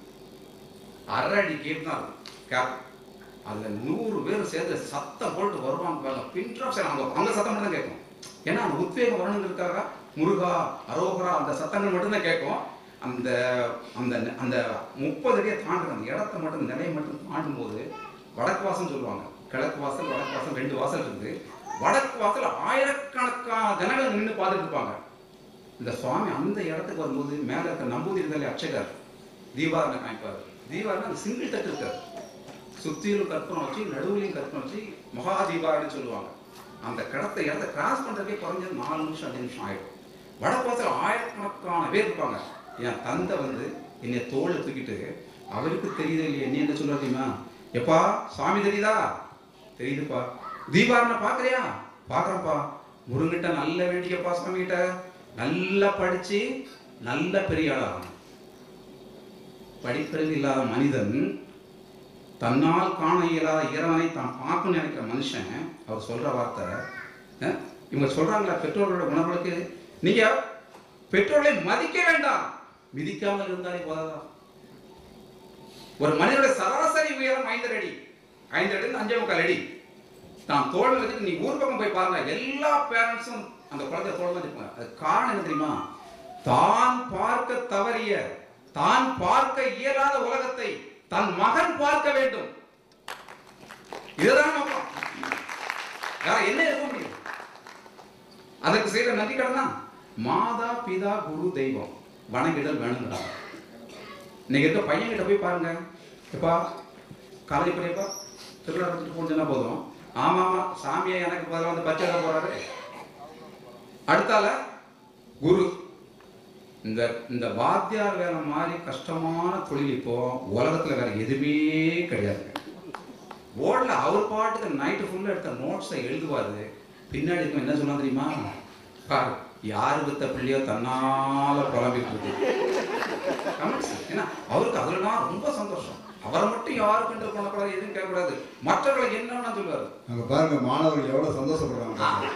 அரை அடி கேப் தான் இருக்கும் கேப் அதுல நூறு பேர் சேர்ந்து சத்தம் போட்டு வருவாங்க பாருங்க பின்ட்ராப் அங்க அங்க சத்தம் மட்டும் தான் கேட்கும் ஏன்னா அந்த உத்வேகம் வரணுங்கிறதுக்காக முருகா அரோகரா அந்த சத்தங்கள் மட்டும்தான் கேட்கும் அந்த அந்த அந்த முப்பது அடியை தாண்டுற அந்த இடத்த மட்டும் நிலையை மட்டும் தாண்டும் போது வடக்கு வாசல் சொல்லுவாங்க கிழக்கு வாசல் வடக்கு வாசல் ரெண்டு வாசல் இருக்குது வடக்கு வாசல் ஆயிரக்கணக்கான ஜனங்கள் நின்று பார்த்துட்டு இருப்பாங்க இந்த சுவாமி அந்த இடத்துக்கு வரும்போது மேல இருக்க நம்பூதிரி இருந்தாலே அர்ச்சகர் தீபாரணை காமிப்பார் தீபாரணை அந்த சிங்கிள் தட்டு இருக்காது சுத்தியிலும் கற்பனை வச்சு நடுவுலையும் கற்பனை வச்சு மகா தீபாரணை சொல்லுவாங்க அந்த கடத்த இடத்த கிராஸ் பண்றதுக்கே குறைஞ்சது நாலு நிமிஷம் அஞ்சு நிமிஷம் ஆயிடும் வடப்பாசல் ஆயிரக்கணக்கான பேர் இருப்பாங்க என் தந்தை வந்து என்னை தோல்ல தூக்கிட்டு அவருக்கு தெரியுது இல்லையா என்ன என்ன சொல்ற தெரியுமா எப்பா சாமி தெரியுதா தெரியுதுப்பா தீபாரணை பாக்குறியா பாக்குறேன்ப்பா முருங்கிட்ட நல்ல வேண்டியப்பா சாமி கிட்ட நல்லா படிச்சு நல்ல பெரிய ஆளாகணும் படிப்பறிவு இல்லாத மனிதன் தன்னால் காண இயலாத இறைவனை தான் பார்க்கணும்னு நினைக்கிற மனுஷன் அவர் சொல்ற வார்த்தை அஹ், இவங்க சொல்றாங்களா பெற்றோர்களோட குணங்களுக்கு நீங்க பெற்றோர்களை மதிக்க வேண்டாம் மிதிக்காமல் இருந்தாலே போதாதா ஒரு மனிதனுடைய சராசரி உயரம் ஐந்தரை அடி ஐந்து அடி அஞ்சே முக்கால் அடி தான் தோல் வச்சுட்டு நீ ஊர் பக்கம் போய் பாருங்க எல்லா பேரண்ட்ஸும் அந்த குழந்தைய தோல் தான் இருப்பாங்க அது காரணம் என்ன தெரியுமா தான் பார்க்க தவறிய தான் பார்க்க இயலாத உலகத்தை தன் மகன் பார்க்க வேண்டும் இதுதான் நோக்கம் வேற என்ன இருக்க முடியும் அதற்கு செய்யற நன்றி கடனா மாதா பிதா குரு தெய்வம் வணங்கிடல் வேணுங்கிறாங்க இன்னைக்கு இருக்க பையன் கிட்ட போய் பாருங்க எப்பா காலேஜ் படியப்பா திருவிழா படிச்சுட்டு போனா போதும் ஆமா ஆமா சாமியை எனக்கு பதிலா வந்து பச்சை எழுத போறாரு அடுத்தால குரு இந்த இந்த வாத்தியார் வேலை மாதிரி கஷ்டமான தொழில் இப்போ உலகத்துல வேற எதுவுமே கிடையாது போர்டில் அவர் பாட்டுக்கு நைட்டு ஃபுல்லாக எடுத்த நோட்ஸை எழுதுவாரு பின்னாடி இருக்கும் என்ன சொன்னா தெரியுமா பாரு யாரு வித்த பிள்ளையோ தன்னால புலம்பிட்டு இருக்கு Comments. ஏன்னா அவருக்கு அதுலலாம் ரொம்ப சந்தோஷம் அவரை மட்டும் யாரும் கிண்டல் பண்ணக்கூடாது எதுவும் கேட்கக்கூடாது மற்றவர்களை என்னன்னு சொல்லுவாரு அங்க பாருங்க மாணவர்கள் எவ்வளவு சந்தோஷப்படுறாங்க பாருங்க.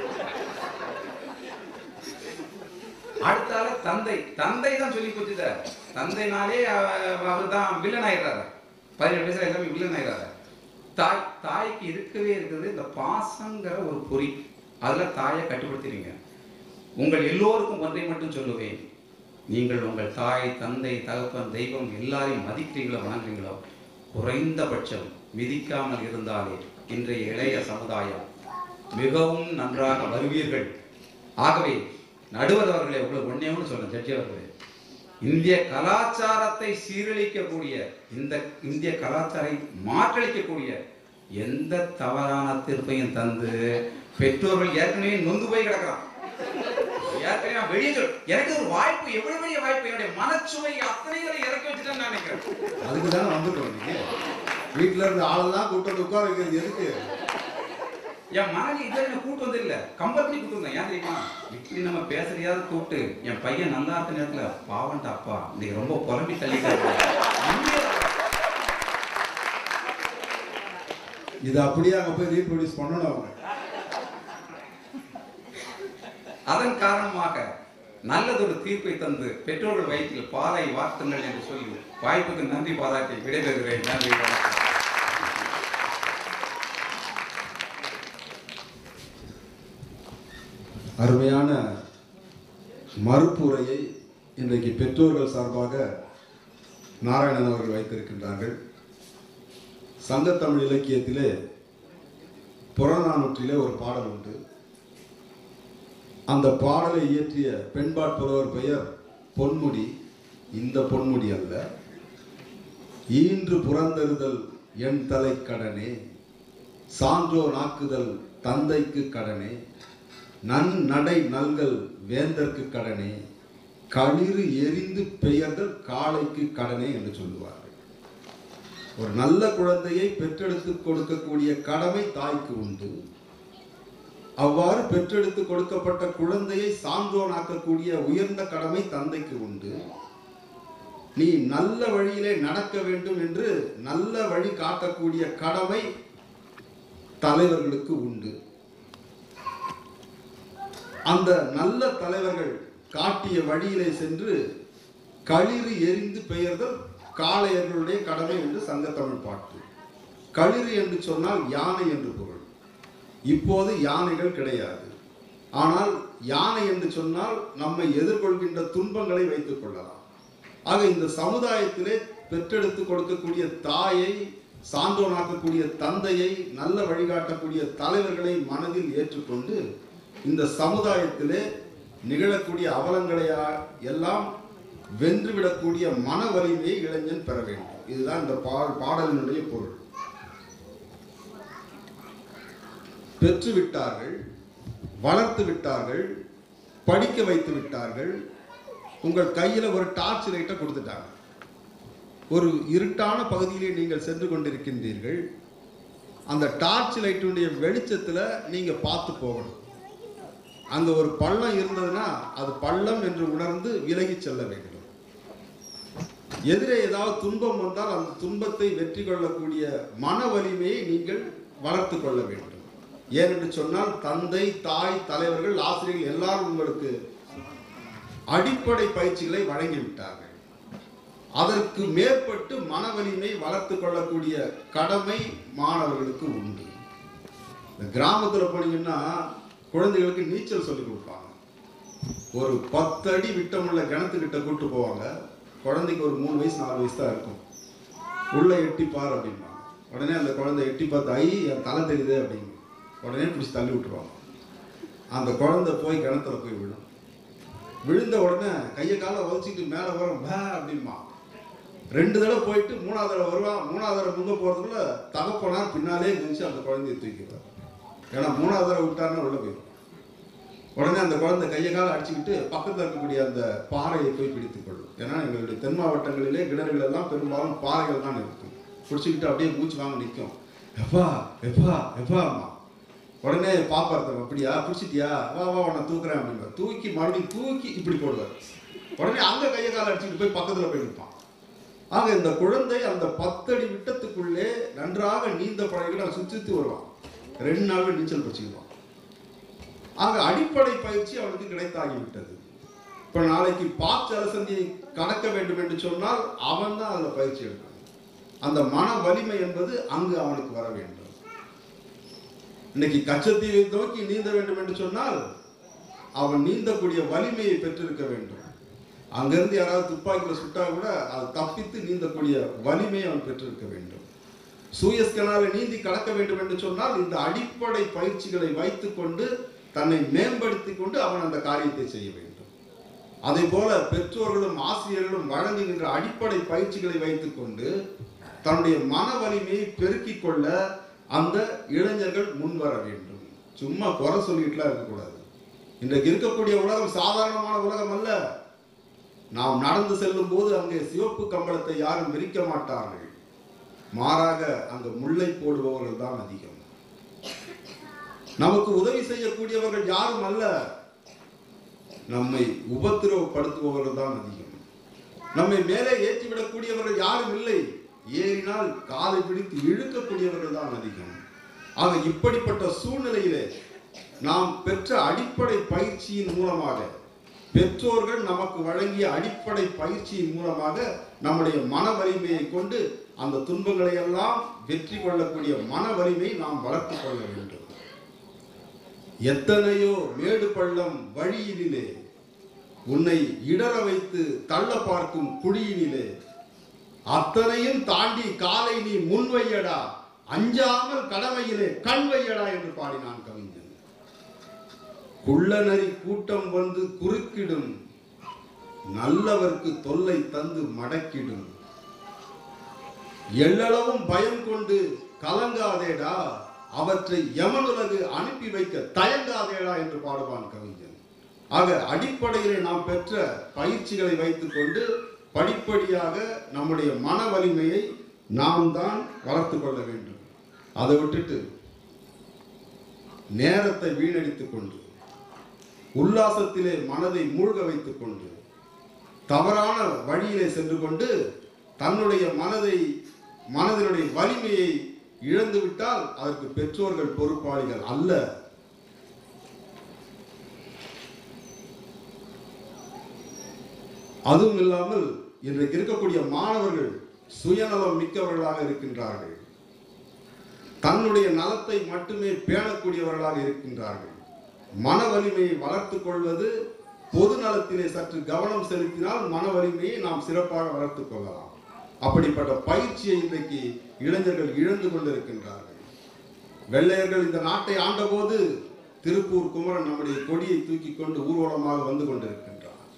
அடுத்தால தந்தை தந்தை தான் சொல்லி போச்சுத தந்தைனாலே அவர் தான் வில்லன் ஆயிடுறாரு பதினேழு வயசுல எல்லாமே வில்லன் ஆயிடுறாரு தாய் தாய்க்கு இருக்கவே இருக்குது இந்த பாசங்கிற ஒரு பொறி அதுல தாயை கட்டுப்படுத்திடுங்க உங்கள் எல்லோருக்கும் ஒன்றை மட்டும் சொல்லுவேன் நீங்கள் உங்கள் தாய் தந்தை தகப்பன் தெய்வம் எல்லாரையும் மதிக்கிறீங்களோ வணங்குறீங்களோ குறைந்தபட்சம் மிதிக்காமல் இருந்தாலே இன்றைய இளைய சமுதாயம் மிகவும் நன்றாக வருவீர்கள் ஆகவே நடுவர் அவர்களே உங்களுக்கு ஒண்ணே ஒன்று சொல்ல ஜட்ஜி அவர்களே இந்திய கலாச்சாரத்தை சீரழிக்கக்கூடிய இந்த இந்திய கலாச்சாரை மாற்றளிக்கக்கூடிய எந்த தவறான தீர்ப்பையும் தந்து பெற்றோர்கள் ஏற்கனவே நொந்து போய் கிடக்கிறான் ஏற்கனவே நான் வெளியே சொல் எனக்கு ஒரு வாய்ப்பு எவ்வளவு பெரிய வாய்ப்பு என்னுடைய மனச்சுவை அத்தனைகளை இறக்கி வச்சுட்டேன்னு நான் நினைக்கிறேன் அதுக்கு தானே வந்துட்டோம் நீங்க வீட்டுல இருந்து ஆளெல்லாம் கூட்டு வந்து உட்கார வைக்கிறது எதுக்கு என் மனைவி இதை என்ன கூட்டு வந்து இல்ல கம்பெனி கூட்டு வந்தேன் ஏன் தெரியுமா இப்படி நம்ம பேசுறியாவது கூப்பிட்டு என் பையன் நல்லா இருக்க நேரத்துல பாவன்டா அப்பா இன்னைக்கு ரொம்ப புலம்பி தள்ளிட்டாரு இது அப்படியே அங்க போய் ரீப்ரொடியூஸ் பண்ணணும் அவங்க அதன் காரணமாக நல்லதொரு தீர்ப்பை தந்து பெற்றோர்கள் வயிற்றில் பாலை வார்த்துங்கள் என்று சொல்லி வாய்ப்புக்கு நன்றி பாராட்டி விடைபெறுகிறேன் நன்றி வணக்கம். அருமையான மறுப்புரையை இன்றைக்கு பெற்றோர்கள் சார்பாக நாராயணன் அவர்கள் வைத்திருக்கின்றார்கள் சங்கத்தமிழ் இலக்கியத்திலே புறநானூற்றிலே ஒரு பாடல் உண்டு அந்த பாடலை இயற்றிய பெண்பாட்புலவர் பெயர் பொன்முடி இந்த பொன்முடி அல்ல ஈன்று புறந்தருதல் என் தலை கடனே சான்றோ நாக்குதல் தந்தைக்கு கடனே நன் நடை நல்கல் வேந்தற்கு கடனே களிறு எரிந்து பெயர்தல் காளைக்கு கடனே என்று சொல்லுவார்கள் ஒரு நல்ல குழந்தையை பெற்றெடுத்து கொடுக்கக்கூடிய கடமை தாய்க்கு உண்டு அவ்வாறு பெற்றெடுத்து கொடுக்கப்பட்ட குழந்தையை சான்றோனாக்கக்கூடிய உயர்ந்த கடமை தந்தைக்கு உண்டு நீ நல்ல வழியிலே நடக்க வேண்டும் என்று நல்ல வழி காட்டக்கூடிய கடமை தலைவர்களுக்கு உண்டு அந்த நல்ல தலைவர்கள் காட்டிய வழியிலே சென்று களிறு எரிந்து பெயர்தல் காளையர்களுடைய கடமை என்று சங்கத்தமிழ் பாட்டு களிறு என்று சொன்னால் யானை என்று பொருள் இப்போது யானைகள் கிடையாது ஆனால் யானை என்று சொன்னால் நம்மை எதிர்கொள்கின்ற துன்பங்களை வைத்துக் கொள்ளலாம் ஆக இந்த சமுதாயத்திலே பெற்றெடுத்து கொடுக்கக்கூடிய தாயை சான்றோனாக்கக்கூடிய தந்தையை நல்ல வழிகாட்டக்கூடிய தலைவர்களை மனதில் ஏற்றுக்கொண்டு இந்த சமுதாயத்திலே நிகழக்கூடிய அவலங்களையா எல்லாம் வென்றுவிடக்கூடிய மன வலிமையை இளைஞன் பெற வேண்டும் இதுதான் இந்த பா பாடலினுடைய பொருள் பெற்று விட்டார்கள் வளர்த்து விட்டார்கள் படிக்க வைத்து விட்டார்கள் உங்கள் கையில் ஒரு டார்ச் லைட்டை கொடுத்துட்டாங்க ஒரு இருட்டான பகுதியிலே நீங்கள் சென்று கொண்டிருக்கின்றீர்கள் அந்த டார்ச் லைட்டுடைய வெளிச்சத்தில் நீங்கள் பார்த்து போகணும் அங்கே ஒரு பள்ளம் இருந்ததுன்னா அது பள்ளம் என்று உணர்ந்து விலகி செல்ல வேண்டும் எதிரே ஏதாவது துன்பம் வந்தால் அந்த துன்பத்தை வெற்றி கொள்ளக்கூடிய மன வலிமையை நீங்கள் வளர்த்து கொள்ள வேண்டும் ஏனென்று சொன்னால் தந்தை தாய் தலைவர்கள் ஆசிரியர்கள் எல்லாரும் உங்களுக்கு அடிப்படை பயிற்சிகளை வழங்கிவிட்டார்கள் அதற்கு மேற்பட்டு மன வலிமை வளர்த்து கொள்ளக்கூடிய கடமை மாணவர்களுக்கு உண்டு இந்த கிராமத்தில் போனீங்கன்னா குழந்தைகளுக்கு நீச்சல் சொல்லி கொடுப்பாங்க ஒரு பத்து அடி விட்டமுள்ள கிணத்துக்கிட்ட கூட்டு போவாங்க குழந்தைக்கு ஒரு மூணு வயசு நாலு வயசு தான் இருக்கும் உள்ள எட்டி பார் அப்படிம்பாங்க உடனே அந்த குழந்தை எட்டி பார்த்து ஐ என் தலை தெரியுது அப்படிங்க உடனே பிடிச்சி தள்ளி விட்டுருவாங்க அந்த குழந்தை போய் கிணத்துல போய் விழும் விழுந்த உடனே கையை காலை வலிச்சிட்டு மேலே வரும் பே அப்படிமா ரெண்டு தடவை போயிட்டு மூணாவது தடவை வருவான் மூணாவது தடவை முங்க போகிறதுக்குள்ள தகப்பனார் பின்னாலே குதிச்சு அந்த குழந்தையை தூக்கிடுவார் ஏன்னா மூணாவது தடவை விட்டாருன்னா உள்ள போயிடும் உடனே அந்த குழந்தை கையை காலை அடிச்சுக்கிட்டு பக்கத்தில் இருக்கக்கூடிய அந்த பாறையை போய் பிடித்துக் கொள்ளும் ஏன்னா எங்களுடைய தென் மாவட்டங்களிலே கிணறுகள் எல்லாம் பெரும்பாலும் பாறைகள் தான் இருக்கும் பிடிச்சிக்கிட்டு அப்படியே மூச்சு வாங்க நிற்கும் எப்பா எப்பா எப்பா அம்மா உடனே பாப்பார்த்தம் அப்படியா பிடிச்சிட்டியா வா வா உன்னை தூக்குறேன் அப்படிங்க தூக்கி மறுபடியும் தூக்கி இப்படி போடுவார் உடனே அங்கே கையை காலை அடிச்சுட்டு போய் பக்கத்தில் போய் நிற்பான் ஆக இந்த குழந்தை அந்த பத்தடி விட்டத்துக்குள்ளே நன்றாக நீந்த பழகிட்டு சுற்றி சுற்றி வருவான் ரெண்டு நாள் நீச்சல் படிச்சுக்குவான் ஆக அடிப்படை பயிற்சி அவனுக்கு கிடைத்தாகிவிட்டது இப்ப நாளைக்கு பாக் ஜலசந்தியை கடக்க வேண்டும் என்று சொன்னால் அவன் தான் அதில் பயிற்சி எடுக்கணும் அந்த மன வலிமை என்பது அங்கு அவனுக்கு வர வேண்டும் இன்னைக்கு கச்சத்தீவை நோக்கி நீந்த வேண்டும் என்று சொன்னால் அவன் நீந்தக்கூடிய வலிமையை பெற்றிருக்க வேண்டும் அங்கிருந்து யாராவது துப்பாக்கியில் சுட்டா கூட அது தப்பித்து நீந்தக்கூடிய வலிமையை அவன் பெற்றிருக்க வேண்டும் சூயஸ் கனாலை நீந்தி கடக்க வேண்டும் என்று சொன்னால் இந்த அடிப்படை பயிற்சிகளை வைத்துக்கொண்டு தன்னை மேம்படுத்திக் கொண்டு அவன் அந்த காரியத்தை செய்ய வேண்டும் அதே போல பெற்றோர்களும் ஆசிரியர்களும் வழங்குகின்ற அடிப்படை பயிற்சிகளை வைத்துக்கொண்டு தன்னுடைய மன வலிமையை பெருக்கிக் கொள்ள அந்த இளைஞர்கள் முன்வர வேண்டும் சும்மா குறை சொல்லிட்டுலாம் இருக்கக்கூடாது இன்றைக்கு இருக்கக்கூடிய உலகம் சாதாரணமான உலகம் அல்ல நாம் நடந்து செல்லும் போது அங்கே சிவப்பு கம்பளத்தை யாரும் விரிக்க மாட்டார்கள் மாறாக அங்கு முல்லை போடுபவர்கள் தான் அதிகம் நமக்கு உதவி செய்யக்கூடியவர்கள் யாரும் அல்ல நம்மை உபத்திரவப்படுத்துபவர்கள் தான் அதிகம் நம்மை மேலே ஏற்றிவிடக்கூடியவர்கள் யாரும் இல்லை ஏறினால் காலை பிடித்து இழுக்கக்கூடியவர்கள் தான் அதிகம் ஆக இப்படிப்பட்ட சூழ்நிலையிலே நாம் பெற்ற அடிப்படை பயிற்சியின் மூலமாக பெற்றோர்கள் நமக்கு வழங்கிய அடிப்படை பயிற்சியின் மூலமாக நம்முடைய மன வலிமையை கொண்டு அந்த துன்பங்களை எல்லாம் வெற்றி கொள்ளக்கூடிய மன வலிமையை நாம் வளர்த்துக் கொள்ள வேண்டும் எத்தனையோ மேடு பள்ளம் வழியினிலே உன்னை இடற வைத்து தள்ள பார்க்கும் குழியினிலே அத்தனையும் தாண்டி காலை நீ முன்வையடா அஞ்சாமல் கடமையிலே கண் வையடா என்று பாடினான் கவிஞன் குள்ளநரி கூட்டம் வந்து குறுக்கிடும் நல்லவர்க்கு தொல்லை தந்து மடக்கிடும் எள்ளளவும் பயம் கொண்டு கலங்காதேடா அவற்றை யமனுலகு அனுப்பி வைக்க தயங்காதேடா என்று பாடுவான் கவிஞன் ஆக அடிப்படையிலே நாம் பெற்ற பயிற்சிகளை வைத்துக்கொண்டு படிப்படியாக நம்முடைய மன வலிமையை நாம் தான் வளர்த்து கொள்ள வேண்டும் அதை விட்டுட்டு நேரத்தை வீணடித்துக் கொண்டு உல்லாசத்திலே மனதை மூழ்க வைத்துக் கொண்டு தவறான வழியிலே சென்று கொண்டு தன்னுடைய மனதை மனதினுடைய வலிமையை இழந்து விட்டால் அதற்கு பெற்றோர்கள் பொறுப்பாளிகள் அல்ல அதுவும் இல்லாமல் இன்றைக்கு இருக்கக்கூடிய மாணவர்கள் சுயநலம் மிக்கவர்களாக இருக்கின்றார்கள் தன்னுடைய நலத்தை மட்டுமே பேணக்கூடியவர்களாக இருக்கின்றார்கள் மன வலிமையை வளர்த்துக் கொள்வது பொது நலத்திலே சற்று கவனம் செலுத்தினால் மன வலிமையை நாம் சிறப்பாக வளர்த்துக் கொள்ளலாம் அப்படிப்பட்ட பயிற்சியை இன்றைக்கு இளைஞர்கள் இழந்து கொண்டிருக்கின்றார்கள் வெள்ளையர்கள் இந்த நாட்டை ஆண்டபோது திருப்பூர் குமரன் நம்முடைய கொடியை தூக்கி கொண்டு ஊர்வலமாக வந்து கொண்டிருக்கின்றார்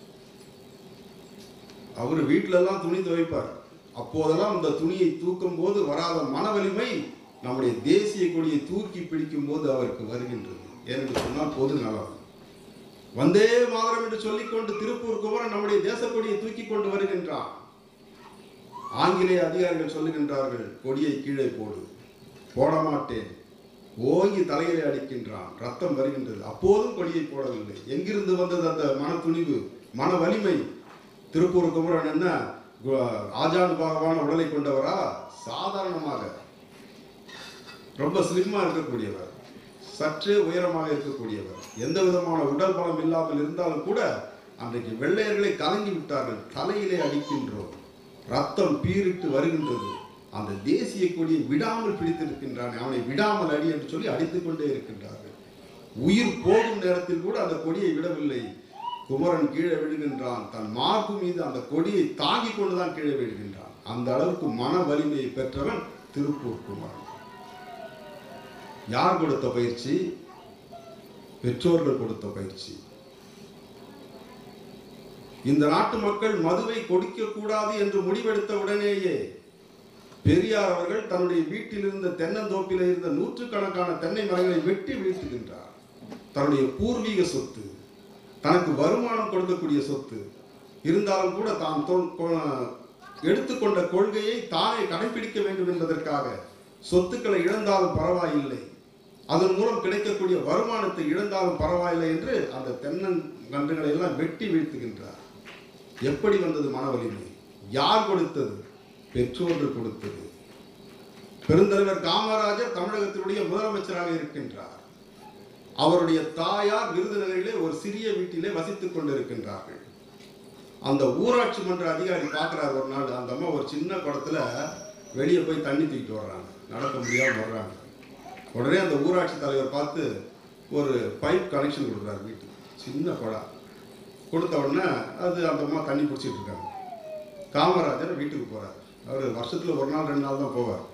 அவர் வீட்டில எல்லாம் துணி துவைப்பார் அப்போதெல்லாம் இந்த துணியை தூக்கும் போது வராத மன வலிமை நம்முடைய தேசிய கொடியை தூக்கி பிடிக்கும் போது அவருக்கு வருகின்றது ஏனென்று சொன்னால் பொது நலம் வந்தே மாதரம் என்று சொல்லிக்கொண்டு திருப்பூர் குமரன் நம்முடைய தேச கொடியை தூக்கி கொண்டு வருகின்றான் ஆங்கிலேய அதிகாரிகள் சொல்லுகின்றார்கள் கொடியை கீழே போடு போட மாட்டேன் ஓங்கி தலையிலே அடிக்கின்றான் ரத்தம் வருகின்றது அப்போதும் கொடியை போடவில்லை எங்கிருந்து வந்தது அந்த மன துணிவு மன வலிமை திருப்பூர் குமரன் என்ன கு- ஆஜானுபாகவான உடலை கொண்டவரா சாதாரணமாக ரொம்ப ஸ்லிம்மா இருக்கக்கூடியவர் சற்றே உயரமாக இருக்கக்கூடியவர் எந்த விதமான உடல் பலம் இல்லாமல் இருந்தாலும் கூட அன்றைக்கு வெள்ளையர்களை கலங்கி விட்டார்கள் தலையிலே அடிக்கின்றோம் ரத்தம் பீரிட்டு வருகின்றது அந்த தேசிய கொடியை விடாமல் பிடித்திருக்கின்றான் அவனை விடாமல் அடி என்று சொல்லி அடித்துக் கொண்டே இருக்கின்றார்கள் உயிர் போகும் நேரத்தில் கூட அந்த கொடியை விடவில்லை குமரன் கீழே விழுகின்றான் தன் மார்பு மீது அந்த கொடியை தாங்கிக் கொண்டுதான் கீழே விழுகின்றான் அந்த அளவுக்கு மன வலிமையை பெற்றவன் திருப்பூர் குமரன் யார் கொடுத்த பயிற்சி பெற்றோர்கள் கொடுத்த பயிற்சி இந்த நாட்டு மக்கள் மதுவை கொடுக்க கூடாது என்று முடிவெடுத்த உடனேயே பெரியார் அவர்கள் தன்னுடைய வீட்டில் இருந்த தென்னந்தோப்பில் இருந்த நூற்றுக்கணக்கான தென்னை மரங்களை வெட்டி வீழ்த்துகின்றார் தன்னுடைய பூர்வீக சொத்து தனக்கு வருமானம் கொடுக்கக்கூடிய சொத்து இருந்தாலும் கூட தான் தொ- கொ- எடுத்துக்கொண்ட கொள்கையை தானே கடைபிடிக்க வேண்டும் என்பதற்காக சொத்துக்களை இழந்தாலும் பரவாயில்லை அதன் மூலம் கிடைக்கக்கூடிய வருமானத்தை இழந்தாலும் பரவாயில்லை என்று அந்த தென்னங்கன்றுகளை எல்லாம் வெட்டி வீழ்த்துகின்றார் எப்படி வந்தது மன வலிமை யார் கொடுத்தது பெற்றோர்கள் கொடுத்தது பெருந்தலைவர் காமராஜர் தமிழகத்தினுடைய முதலமைச்சராக இருக்கின்றார் அவருடைய தாயார் விருதுநகரிலே ஒரு சிறிய வீட்டிலே வசித்துக் கொண்டிருக்கின்றார்கள் அந்த ஊராட்சி மன்ற அதிகாரி பார்க்குறாரு ஒரு நாள் அந்த அம்மா ஒரு சின்ன குடத்துல வெளியே போய் தண்ணி தூக்கிட்டு வர்றாங்க நடக்க முடியாம வர்றாங்க உடனே அந்த ஊராட்சி தலைவர் பார்த்து ஒரு பைப் கனெக்ஷன் கொடுக்குறாரு வீட்டுக்கு சின்ன குடம் கொடுத்த உடனே அது அந்த அம்மா தண்ணி பிடிச்சிட்டு இருக்காங்க காமராஜர் வீட்டுக்கு போறார் அவர் வருஷத்துல ஒரு நாள் ரெண்டு நாள் தான் போவார்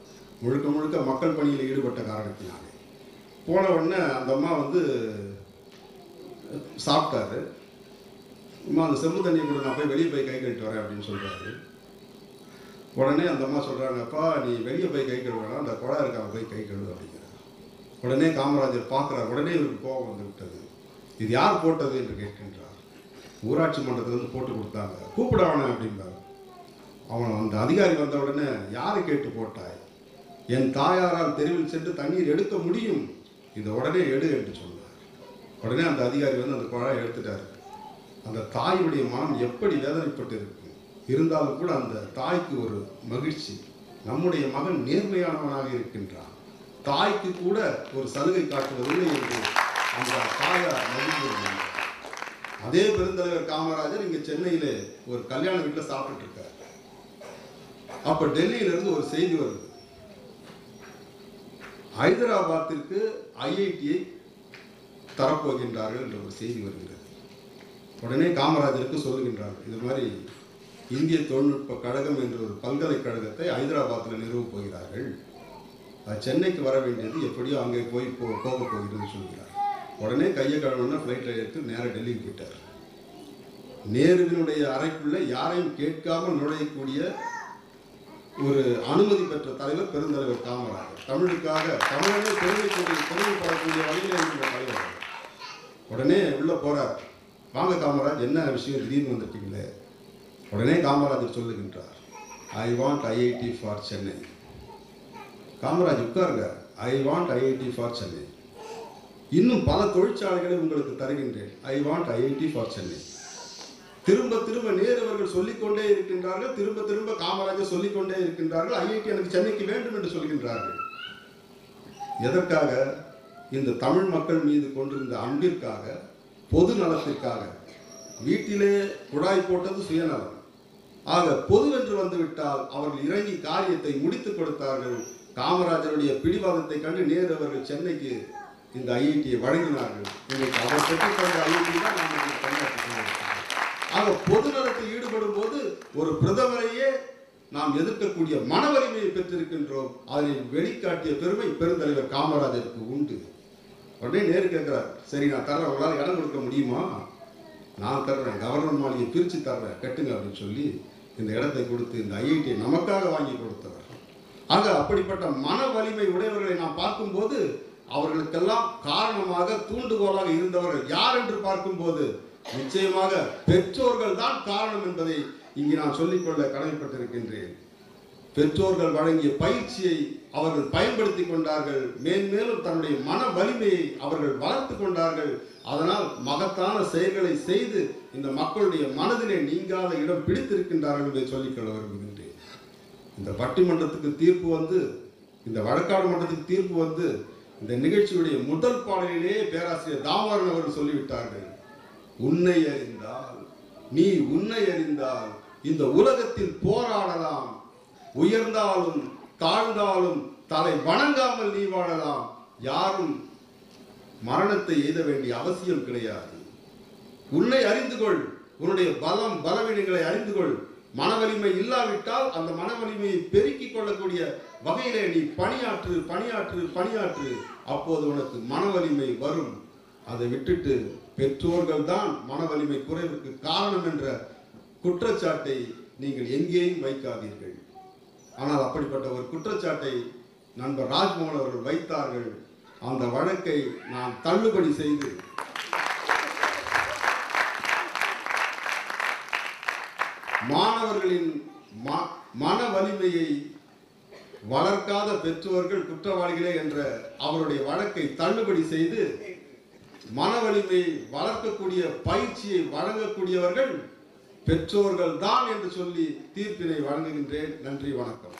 முழுக்க முழுக்க மக்கள் பணியில் ஈடுபட்ட காரணத்தினாலே போன உடனே அந்த அம்மா வந்து சாப்பிட்டாரு அம்மா அந்த செம்பு தண்ணியை கூட நான் போய் வெளியே போய் கை கழிட்டு வரேன் அப்படின்னு சொல்றாரு உடனே அந்த அம்மா சொல்றாங்க அப்பா நீ வெளியே போய் கை கழுவலாம் அந்த குழா இருக்காம போய் கை கழுவு அப்படிங்கிறார் உடனே காமராஜர் பார்க்குறார் உடனே இவருக்கு கோபம் வந்து விட்டது இது யார் போட்டது என்று கேட்கின்றார் ஊராட்சி மன்றத்திலிருந்து போட்டு கொடுத்தாங்க கூப்பிட அவனை அப்படின்றார் அவன் அந்த அதிகாரி வந்த உடனே யாரை கேட்டு போட்டாய் என் தாயாரால் தெருவில் சென்று தண்ணீர் எடுக்க முடியும் இதை உடனே எடு என்று சொன்னார் உடனே அந்த அதிகாரி வந்து அந்த குழாயை எடுத்துட்டாரு அந்த தாயுடைய மனம் எப்படி வேதனைப்பட்டு இருக்கும் இருந்தாலும் கூட அந்த தாய்க்கு ஒரு மகிழ்ச்சி நம்முடைய மகன் நேர்மையானவனாக இருக்கின்றான் தாய்க்கு கூட ஒரு சலுகை காட்டுவதில்லை என்று அந்த தாயார் மகிழ்ந்து இருந்தார். அதே பெருந்தலைவர் காமராஜர் இங்க சென்னையில ஒரு கல்யாண வீட்டில் சாப்பிட்டுட்டு இருக்கார் அப்ப டெல்லியில இருந்து ஒரு செய்தி வருது ஹைதராபாத்திற்கு ஐஐடியை தரப்போகின்றார்கள் என்ற ஒரு செய்தி வருகிறது உடனே காமராஜருக்கு சொல்லுகின்றார்கள் இது மாதிரி இந்திய தொழில்நுட்ப கழகம் என்ற ஒரு பல்கலைக்கழகத்தை ஹைதராபாத்தில் நிறுவப் போகிறார்கள் அது சென்னைக்கு வர வேண்டியது எப்படியோ அங்கே போய் போ போக போகிறது சொல்கிறார் உடனே கையை கழுவுனா ஃப்ளைட்டில் எடுத்து நேராக டெல்லிக்கு போயிட்டார் நேருவினுடைய அறைக்குள்ள யாரையும் கேட்காமல் நுழையக்கூடிய ஒரு அனுமதி பெற்ற தலைவர் பெருந்தலைவர் காமராஜர் தமிழுக்காக தமிழனே பெருமைக்கூடிய பெருமைப்படக்கூடிய வகையில் இருக்கிற தலைவர் அவர். உடனே உள்ள போறார் வாங்க காமராஜ் என்ன விஷயம் திடீர்னு வந்துட்டீங்களே உடனே காமராஜர் சொல்லுகின்றார் I want IIT for Chennai Kamaraj உட்காருங்க I want IIT for Chennai இன்னும் பல தொழிற்சாலைகளை உங்களுக்கு தருகின்றேன் I want IIT for Chennai திரும்ப திரும்ப நேரு அவர்கள் சொல்லிக்கொண்டே இருக்கின்றார்கள் திரும்ப திரும்ப காமராஜர் சொல்லிக்கொண்டே இருக்கின்றார்கள் ஐஐடி எனக்கு சென்னைக்கு வேண்டும் என்று சொல்கின்றார்கள் எதற்காக இந்த தமிழ் மக்கள் மீது கொண்டிருந்த அன்பிற்காக பொது நலத்திற்காக வீட்டிலே குழாய் போட்டது சுயநலம் ஆக பொதுவென்று வந்துவிட்டால் அவர்கள் இறங்கி காரியத்தை முடித்துக் கொடுத்தார்கள் காமராஜருடைய பிடிவாதத்தை கண்டு நேரு அவர்கள் சென்னைக்கு இந்த ஐஐடியை வழங்கினார்கள் இன்னைக்கு அவர் பெற்றுக்கொண்ட ஐஐடி தான் நாம் இன்றைக்கு பணியாற்றிக் கொண்டிருக்கிறோம். ஆக பொது நலத்தில் ஈடுபடும் போது ஒரு பிரதமரையே நாம் எதிர்க்கக்கூடிய மன வலிமையை பெற்றிருக்கின்றோம் அதனை வெளிக்காட்டிய பெருமை பெருந்தலைவர் காமராஜருக்கு உண்டு உடனே நேரு கேட்கிறார் சரி நான் தர்றேன் உங்களால் இடம் கொடுக்க முடியுமா நான் தர்றேன் கவர்னர் மாளிகை பிரித்து தர்றேன் கட்டுங்க அப்படின்னு சொல்லி இந்த இடத்தை கொடுத்து இந்த ஐஐடியை நமக்காக வாங்கி கொடுத்தவர் ஆக அப்படிப்பட்ட மன வலிமை உடையவர்களை நாம் பார்க்கும்போது அவர்களுக்கெல்லாம் காரணமாக தூண்டுகோலாக இருந்தவர்கள் யார் என்று பார்க்கும்போது நிச்சயமாக பெற்றோர்கள் தான் காரணம் என்பதை இங்கு நான் சொல்லிக்கொள்ள கடமைப்பட்டிருக்கின்றேன் பெற்றோர்கள் வழங்கிய பயிற்சியை அவர்கள் பயன்படுத்தி கொண்டார்கள் மேன்மேலும் தன்னுடைய மன வலிமையை அவர்கள் வளர்த்து கொண்டார்கள் அதனால் மகத்தான செயல்களை செய்து இந்த மக்களுடைய மனதிலே நீங்காத இடம் பிடித்திருக்கின்றார்கள் என்பதை சொல்லிக்கொள்ள விரும்புகின்றேன் இந்த பட்டிமன்றத்துக்கு தீர்ப்பு வந்து இந்த வழக்காடு மன்றத்துக்கு தீர்ப்பு வந்து இந்த நிகழ்ச்சியுடைய முதல் பாடலிலேயே பேராசிரியர் தாமோதரன் அவர்கள் சொல்லிவிட்டார்கள் உன்னை அறிந்தால் நீ உன்னை அறிந்தால் இந்த உலகத்தில் போராடலாம் உயர்ந்தாலும் தாழ்ந்தாலும் தலை வணங்காமல் நீ வாழலாம் யாரும் மரணத்தை எய்த வேண்டிய அவசியம் கிடையாது உன்னை அறிந்து கொள் உன்னுடைய பலம் பலவீனங்களை அறிந்து கொள் மனவலிமை இல்லாவிட்டால் அந்த மனவலிமையை பெருக்கிக் கொள்ளக்கூடிய வகையிலே நீ பணியாற்று பணியாற்று பணியாற்று அப்போது உனக்கு மனவலிமை வரும் அதை விட்டுட்டு பெற்றோர்கள் தான் மனவலிமை குறைவுக்கு காரணம் என்ற குற்றச்சாட்டை நீங்கள் எங்கேயும் வைக்காதீர்கள் ஆனால் அப்படிப்பட்ட ஒரு குற்றச்சாட்டை நண்பர் ராஜ்மோகன் அவர்கள் வைத்தார்கள் அந்த வழக்கை நான் தள்ளுபடி செய்து மாணவர்களின் ம- மன வலிமையை வளர்க்காத பெற்றோர்கள் குற்றவாளிகளே என்ற அவருடைய வழக்கை தள்ளுபடி செய்து மன வலிமையை வளர்க்கக்கூடிய பயிற்சியை வழங்கக்கூடியவர்கள் பெற்றோர்கள் தான் என்று சொல்லி தீர்ப்பினை வழங்குகின்றேன் நன்றி வணக்கம்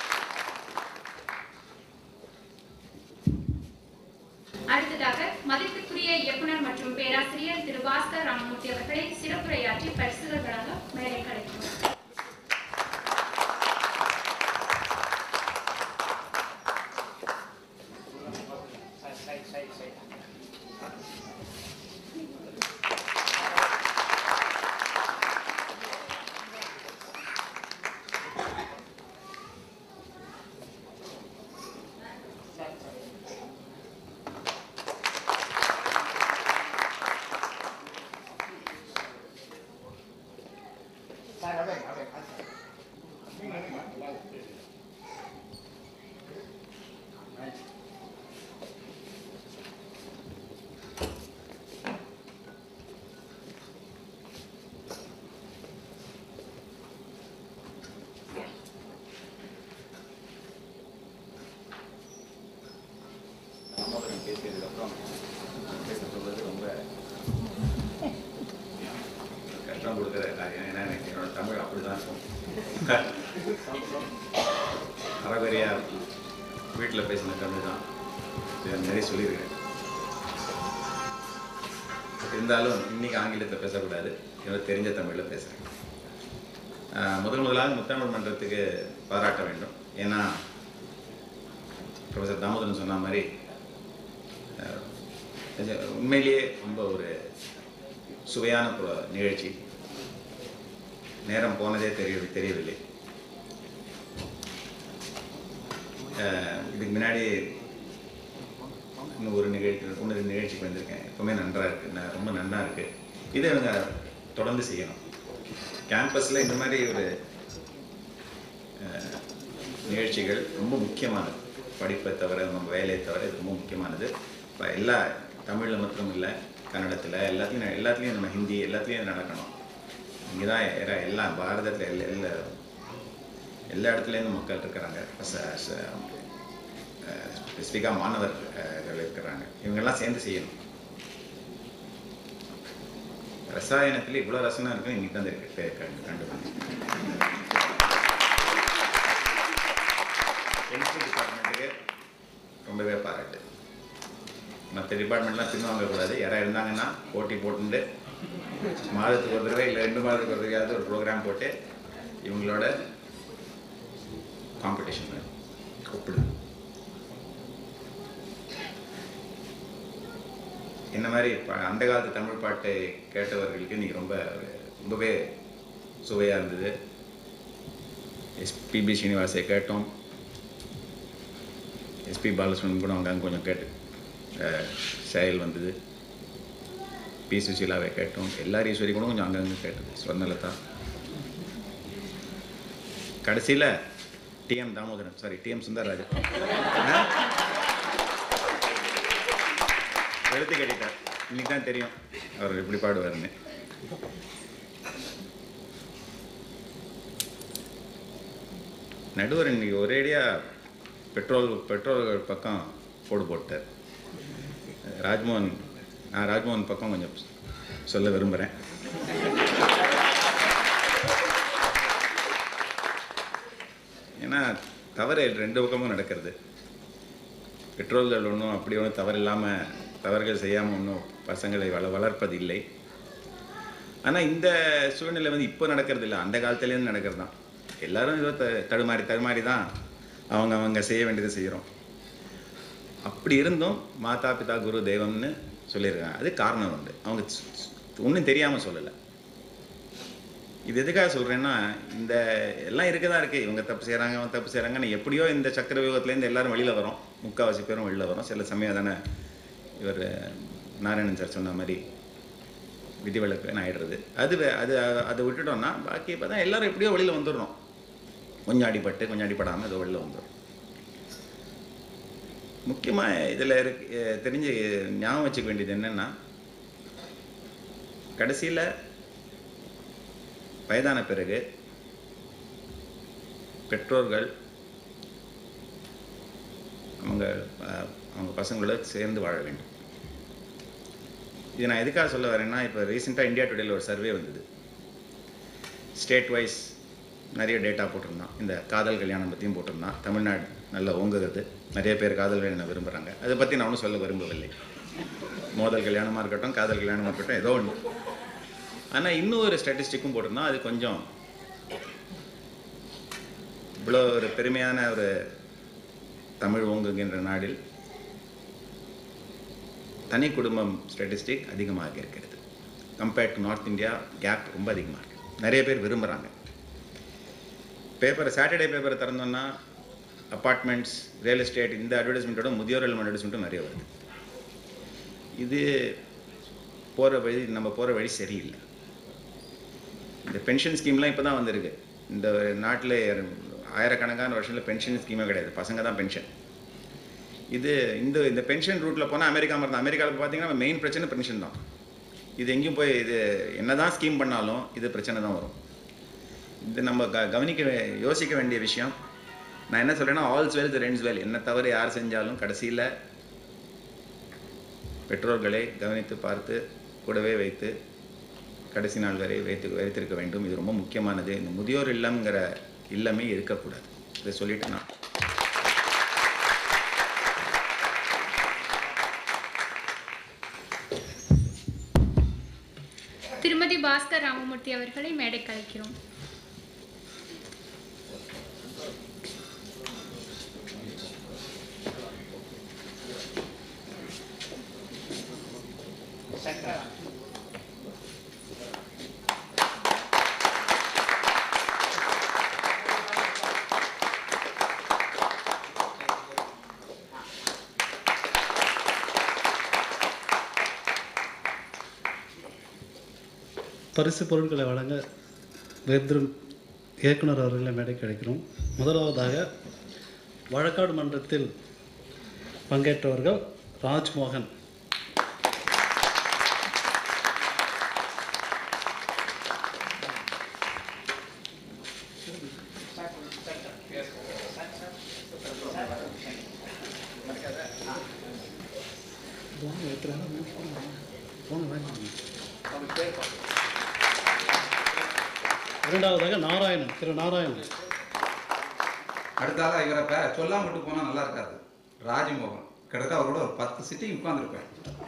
அடுத்ததாக மதிப்பிற்குரிய இயக்குனர் மற்றும் பேராசிரியர் திரு பாஸ்கர் ராமமூர்த்தி அவர்களை சிறப்புரையாற்றி பரிசுகள் வழங்க மேடை கிடைக்கும் தாமோதரன் பேசியதுக்கப்புறம் பேச சொல்வது ரொம்ப கஷ்டம் கொடுக்குற காரியம் ஏன்னா எனக்கு என்னோட தமிழ் அப்படிதான் இருக்கும் அறகுறையா வீட்டில் பேசின தமிழ் தான் இது நிறைய சொல்லியிருக்கேன் இருந்தாலும் இன்னைக்கு ஆங்கிலத்தை பேசக்கூடாது எனக்கு தெரிஞ்ச தமிழில் பேசுகிறேன் முதல் முதலாக முத்தமிழ் மன்றத்துக்கு பாராட்ட வேண்டும் ஏன்னா ப்ரொஃபஸர் தாமோதரன் சொன்ன மாதிரி அஹ், இது உண்மையிலேயே ரொம்ப ஒரு சுவையான ப்ரோ- நிகழ்ச்சி நேரம் போனதே தெரிய தெரியவில்லை அஹ், இதுக்கு முன்னாடி இன்னும் ஒரு நிகழ்ச்சி இன்னொரு நிகழ்ச்சிக்கு வந்திருக்கேன் எப்பவுமே நன்றாக இருக்குது நான் ரொம்ப நன்றா இருக்கு இதை இவங்க தொடர்ந்து செய்யணும் கேம்பஸில் இந்த மாதிரி ஒரு அஹ், நிகழ்ச்சிகள் ரொம்ப முக்கியமானது படிப்பை தவிர நம்ம வேலையை தவிர இது ரொம்ப முக்கியமானது இப்போ எல்லா தமிழில் மட்டும் இல்லை கன்னடத்தில் எல்லாத்துலேயும் எல்லாத்துலேயும் நம்ம ஹிந்தி எல்லாத்துலேயும் இது நடக்கணும் இங்கே தான் ஏற- எல்லா பாரதத்தில் எல்லா எல்லா எல்லா இடத்துலேருந்து மக்கள் இருக்கிறாங்க ஸ்பெசிஃபிக்காக மாணவர்கள் இருக்கிறாங்க இவங்கெல்லாம் சேர்ந்து செய்யணும் ரசாயனத்தில் இவ்வளோ ரசனம் இருக்குன்னு இன்னைக்கு தான் இருக்கு கண்டுபிடிச்சு கெமிஸ்ட்ரி டிபார்ட்மெண்ட்டுக்கு ரொம்பவே பாராட்டு மற்ற டிபார்ட்மெண்ட்லாம் பின்வாங்கக்கூடாது யாராவது இருந்தாங்கன்னா போட்டி போட்டுண்டு மாதத்துக்கு ஒரு தடவை இல்லை ரெண்டு மாதத்துக்கு ஒரு தடவையாவது ஒரு ப்ரோக்ராம் போட்டு இவங்களோட காம்படிஷன் ஒப்பிடு இந்த மாதிரி ப- அந்த காலத்து தமிழ் பாட்டை கேட்டவர்களுக்கு இன்னைக்கு ரொம்ப ரொம்பவே சுவையாக இருந்தது எஸ்பிபி ஸ்ரீனிவாசை கேட்டோம் எஸ்பி பாலசுப்ரமணியம் கூட அவங்க அங்கே கொஞ்சம் கேட்டு அஹ், செயல் வந்தது பி சுசீலாவை கேட்டோம் எல்லார் ஈஸ்வரி கூட கொஞ்சம் அங்கங்கே கேட்டது ஸ்வர்ணலதா கடைசியில் TM Damodaran sorry TM Sundararajan ஆ? எழுத்து கட்டிட்டார் இன்னைக்கு தான் தெரியும் அவர் எப்படி பாடுவாருன்னு நடுவர் இன்னைக்கு ஒரேடியாக பெட்ரோல் பெட்ரோல் பக்கம் போடு போட்டார் ராஜ்மோகன் நான் ராஜ்மோகன் பக்கம் கொஞ்சம் சொல்ல விரும்புகிறேன் ஏன்னா தவறு ரெண்டு பக்கமும் நடக்கிறது பெற்றோர்கள் ஒன்றும் அப்படி ஒன்றும் தவறு இல்லாமல் தவறுகள் செய்யாமல் ஒன்றும் பசங்களை வள வளர்ப்பதில்லை ஆனால் இந்த சூழ்நிலை வந்து இப்போ நடக்கிறது இல்லை அந்த காலத்துலேருந்து நடக்கிறது தான் எல்லாரும் ஏதோ த தடுமாறி தடுமாறி தான் அவங்க அவங்க செய்ய வேண்டியதை செய்கிறோம் அப்படி இருந்தும் மாதா பிதா குரு தெய்வம்னு சொல்லியிருக்காங்க அது காரணம் உண்டு அவங்க ஒன்றும் தெரியாமல் சொல்லலை இது எதுக்காக சொல்கிறேன்னா இந்த எல்லாம் இருக்க தான் இருக்குது இவங்க தப்பு செய்கிறாங்க அவன் தப்பு செய்கிறாங்கன்னு எப்படியோ இந்த சக்கர வியூகத்துலேருந்து எல்லாரும் வெளியில் வரோம் முக்கால்வாசி பேரும் வெளியில் வரோம் சில சமயம் தானே இவர் நாராயணன் சார் சொன்ன மாதிரி விதிவிலக்குன்னு ஆயிடுறது அது வே- அது அதை விட்டுட்டோம்னா பாக்கி இப்போ தான் எல்லாரும் எப்படியோ வெளியில் வந்துடுறோம் கொஞ்சம் அடிபட்டு கொஞ்சம் அடிபடாமல் ஏதோ வெளியில் வந்துடும் முக்கியமாக இதில் இருக்கு அஹ் தெரிஞ்சு ஞாபகம் வச்சுக்க வேண்டியது என்னென்னா கடைசியில் வயதான பிறகு பெற்றோர்கள் அவங்க அஹ், அவங்க பசங்களோட சேர்ந்து வாழ வேண்டும் இது நான் எதுக்காக சொல்ல வரேன்னா இப்போ ரீசெண்டாக இந்தியா டுடேல ஒரு சர்வே வந்தது ஸ்டேட் வைஸ் நிறைய டேட்டா போட்டிருந்தான் இந்த காதல் கல்யாணம் பற்றியும் போட்டிருந்தான் தமிழ்நாடு நல்லா ஓங்குகிறது நிறைய பேர் காதல் கல்யாணம் விரும்புகிறாங்க அதை பற்றி நான் ஒன்றும் சொல்ல விரும்பவில்லை மோதல் கல்யாணமாக இருக்கட்டும் காதல் கல்யாணமாக இருக்கட்டும் ஏதோ ஒன்று ஆனால் இன்னும் ஒரு ஸ்டாட்டிஸ்டிக்கும் போட்டிருந்தோம் அது கொஞ்சம் இவ்வளோ ஒரு பெருமையான ஒரு தமிழ் ஓங்குகின்ற நாடில் தனி குடும்பம் ஸ்டாட்டிஸ்டிக் அதிகமாக இருக்கிறது compared to north India gap ரொம்ப அதிகமாக இருக்கு நிறைய பேர் விரும்புகிறாங்க பேப்பரை சாட்டர்டே பேப்பரை திறந்தோன்னா அப்பார்ட்மெண்ட்ஸ் ரியல் எஸ்டேட் இந்த அட்வர்டைஸ்மெண்ட்டோட முதியோர் எல்லாம் அட்வர்டைஸ்மெண்ட்டும் நிறைய வருது இது போகிற வழி நம்ம போகிற வழி சரியில்லை இந்த பென்ஷன் ஸ்கீம்லாம் இப்போ தான் வந்திருக்கு இந்த நாட்டில் ஆயிரக்கணக்கான வருஷத்தில் பென்ஷன் ஸ்கீமே கிடையாது பசங்க தான் பென்ஷன் இது இந்த இந்த பென்ஷன் ரூட்டில் போனால் அமெரிக்கா மாதிரி தான் அமெரிக்காவில் பார்த்தீங்கன்னா மெயின் பிரச்சனை பென்ஷன் தான் இது எங்கேயும் போய் இது என்ன தான் ஸ்கீம் பண்ணாலும் இது பிரச்சனை தான் வரும் இது நம்ம க கவனிக்க வே- யோசிக்க வேண்டிய விஷயம் நான் என்ன சொல்கிறேன்னா ஆல்ஸ் வெல் ரெண்ட்ஸ் வெல் என்ன தவிர யார் செஞ்சாலும் கடைசியில் பெற்றோர்களை கவனித்து பார்த்து கூடவே வைத்து கடைசி நாள் வரை வைத்து வைத்திருக்க வேண்டும் இது ரொம்ப முக்கியமானது இந்த முதியோர் இல்லம்ங்கிற இல்லமே இருக்கக்கூடாது இதை சொல்லிட்டு நான் திருமதி பாஸ்கர் ராமமூர்த்தி அவர்களை மேடைக்கு அழைக்கிறோம் பரிசு பொருட்களை வழங்க வேந்திரும் இயக்குனர் அவர்களை மேடை கிடைக்கிறோம் முதலாவதாக வழக்காடு மன்றத்தில் பங்கேற்றவர்கள் ராஜ்மோகன் இரண்டாவதாக நாராயணன் திரு நாராயணன் அடுத்தால இவரை பேர சொல்லாம விட்டு போனா நல்லா இருக்காது ராஜமோகன் கிட்டத்தட்ட அவரோட ஒரு பத்து சிட்டிங் உட்கார்ந்துருப்பேன்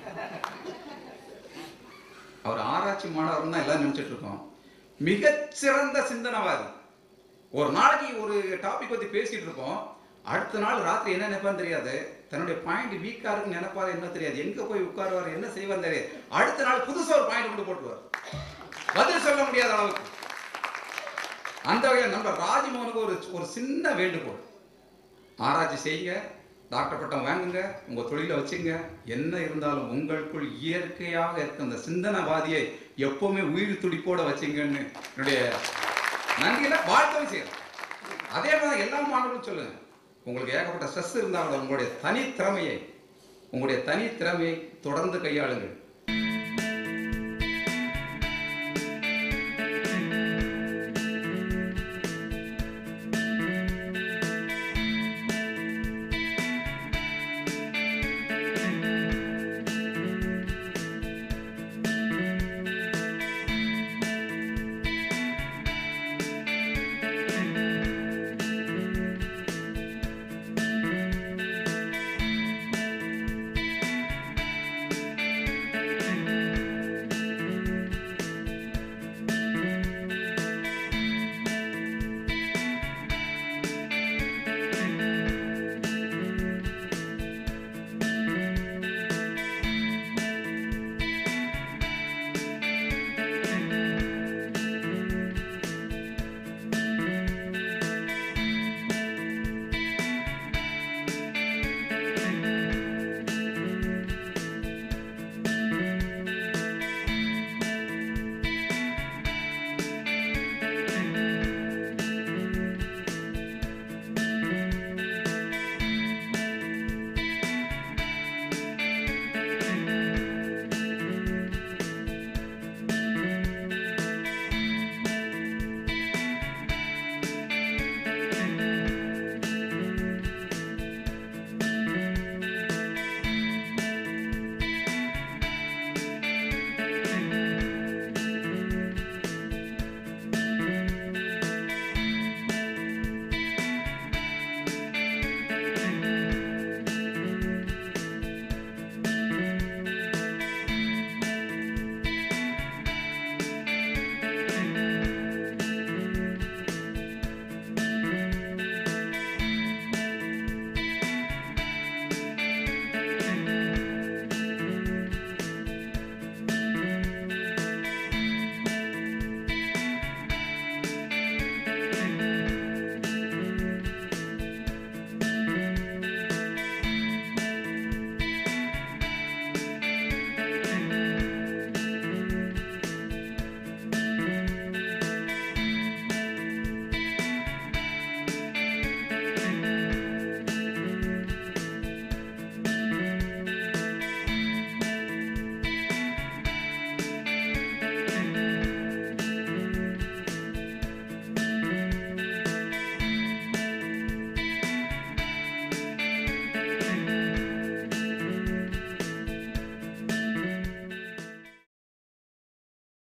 அவர் ஆராய்ச்சி மாணவர் தான் எல்லாம் நினைச்சிட்டு இருக்கோம் மிகச்சிறந்த சிந்தனவாதி ஒரு நாளைக்கு ஒரு டாபிக் பத்தி பேசிட்டு இருப்போம் அடுத்த நாள் ராத்திரி என்ன நினைப்பான்னு தெரியாது தன்னுடைய பாயிண்ட் வீக்கா இருக்குன்னு நினைப்பாரு என்ன தெரியாது எங்க போய் உட்காருவார் என்ன செய்வார் தெரியாது அடுத்த நாள் புதுசா ஒரு பாயிண்ட் கொண்டு போட்டுருவார் பதில் சொல்ல முடியாத அளவுக்கு அந்த வகையில் நம்ம ராஜ்மோகனுக்கு ஒரு ஒரு சின்ன வேண்டுகோள் ஆராய்ச்சி செய்யுங்க டாக்டர் பட்டம் வாங்குங்க உங்க தொழிலை வச்சுங்க என்ன இருந்தாலும் உங்களுக்குள் இயற்கையாக இருக்க அந்த சிந்தனவாதியை எப்பவுமே உயிர் துடிப்போட வச்சுங்கன்னு என்னுடைய நன்றியில வாழ்த்தவும் செய்யறேன் அதே மாதிரி எல்லா மாணவர்களும் சொல்லுங்க உங்களுக்கு ஏகப்பட்ட ஸ்ட்ரெஸ் இருந்தால் கூட உங்களுடைய தனித்திறமையை உங்களுடைய தனித்திறமையை தொடர்ந்து கையாளுங்கள்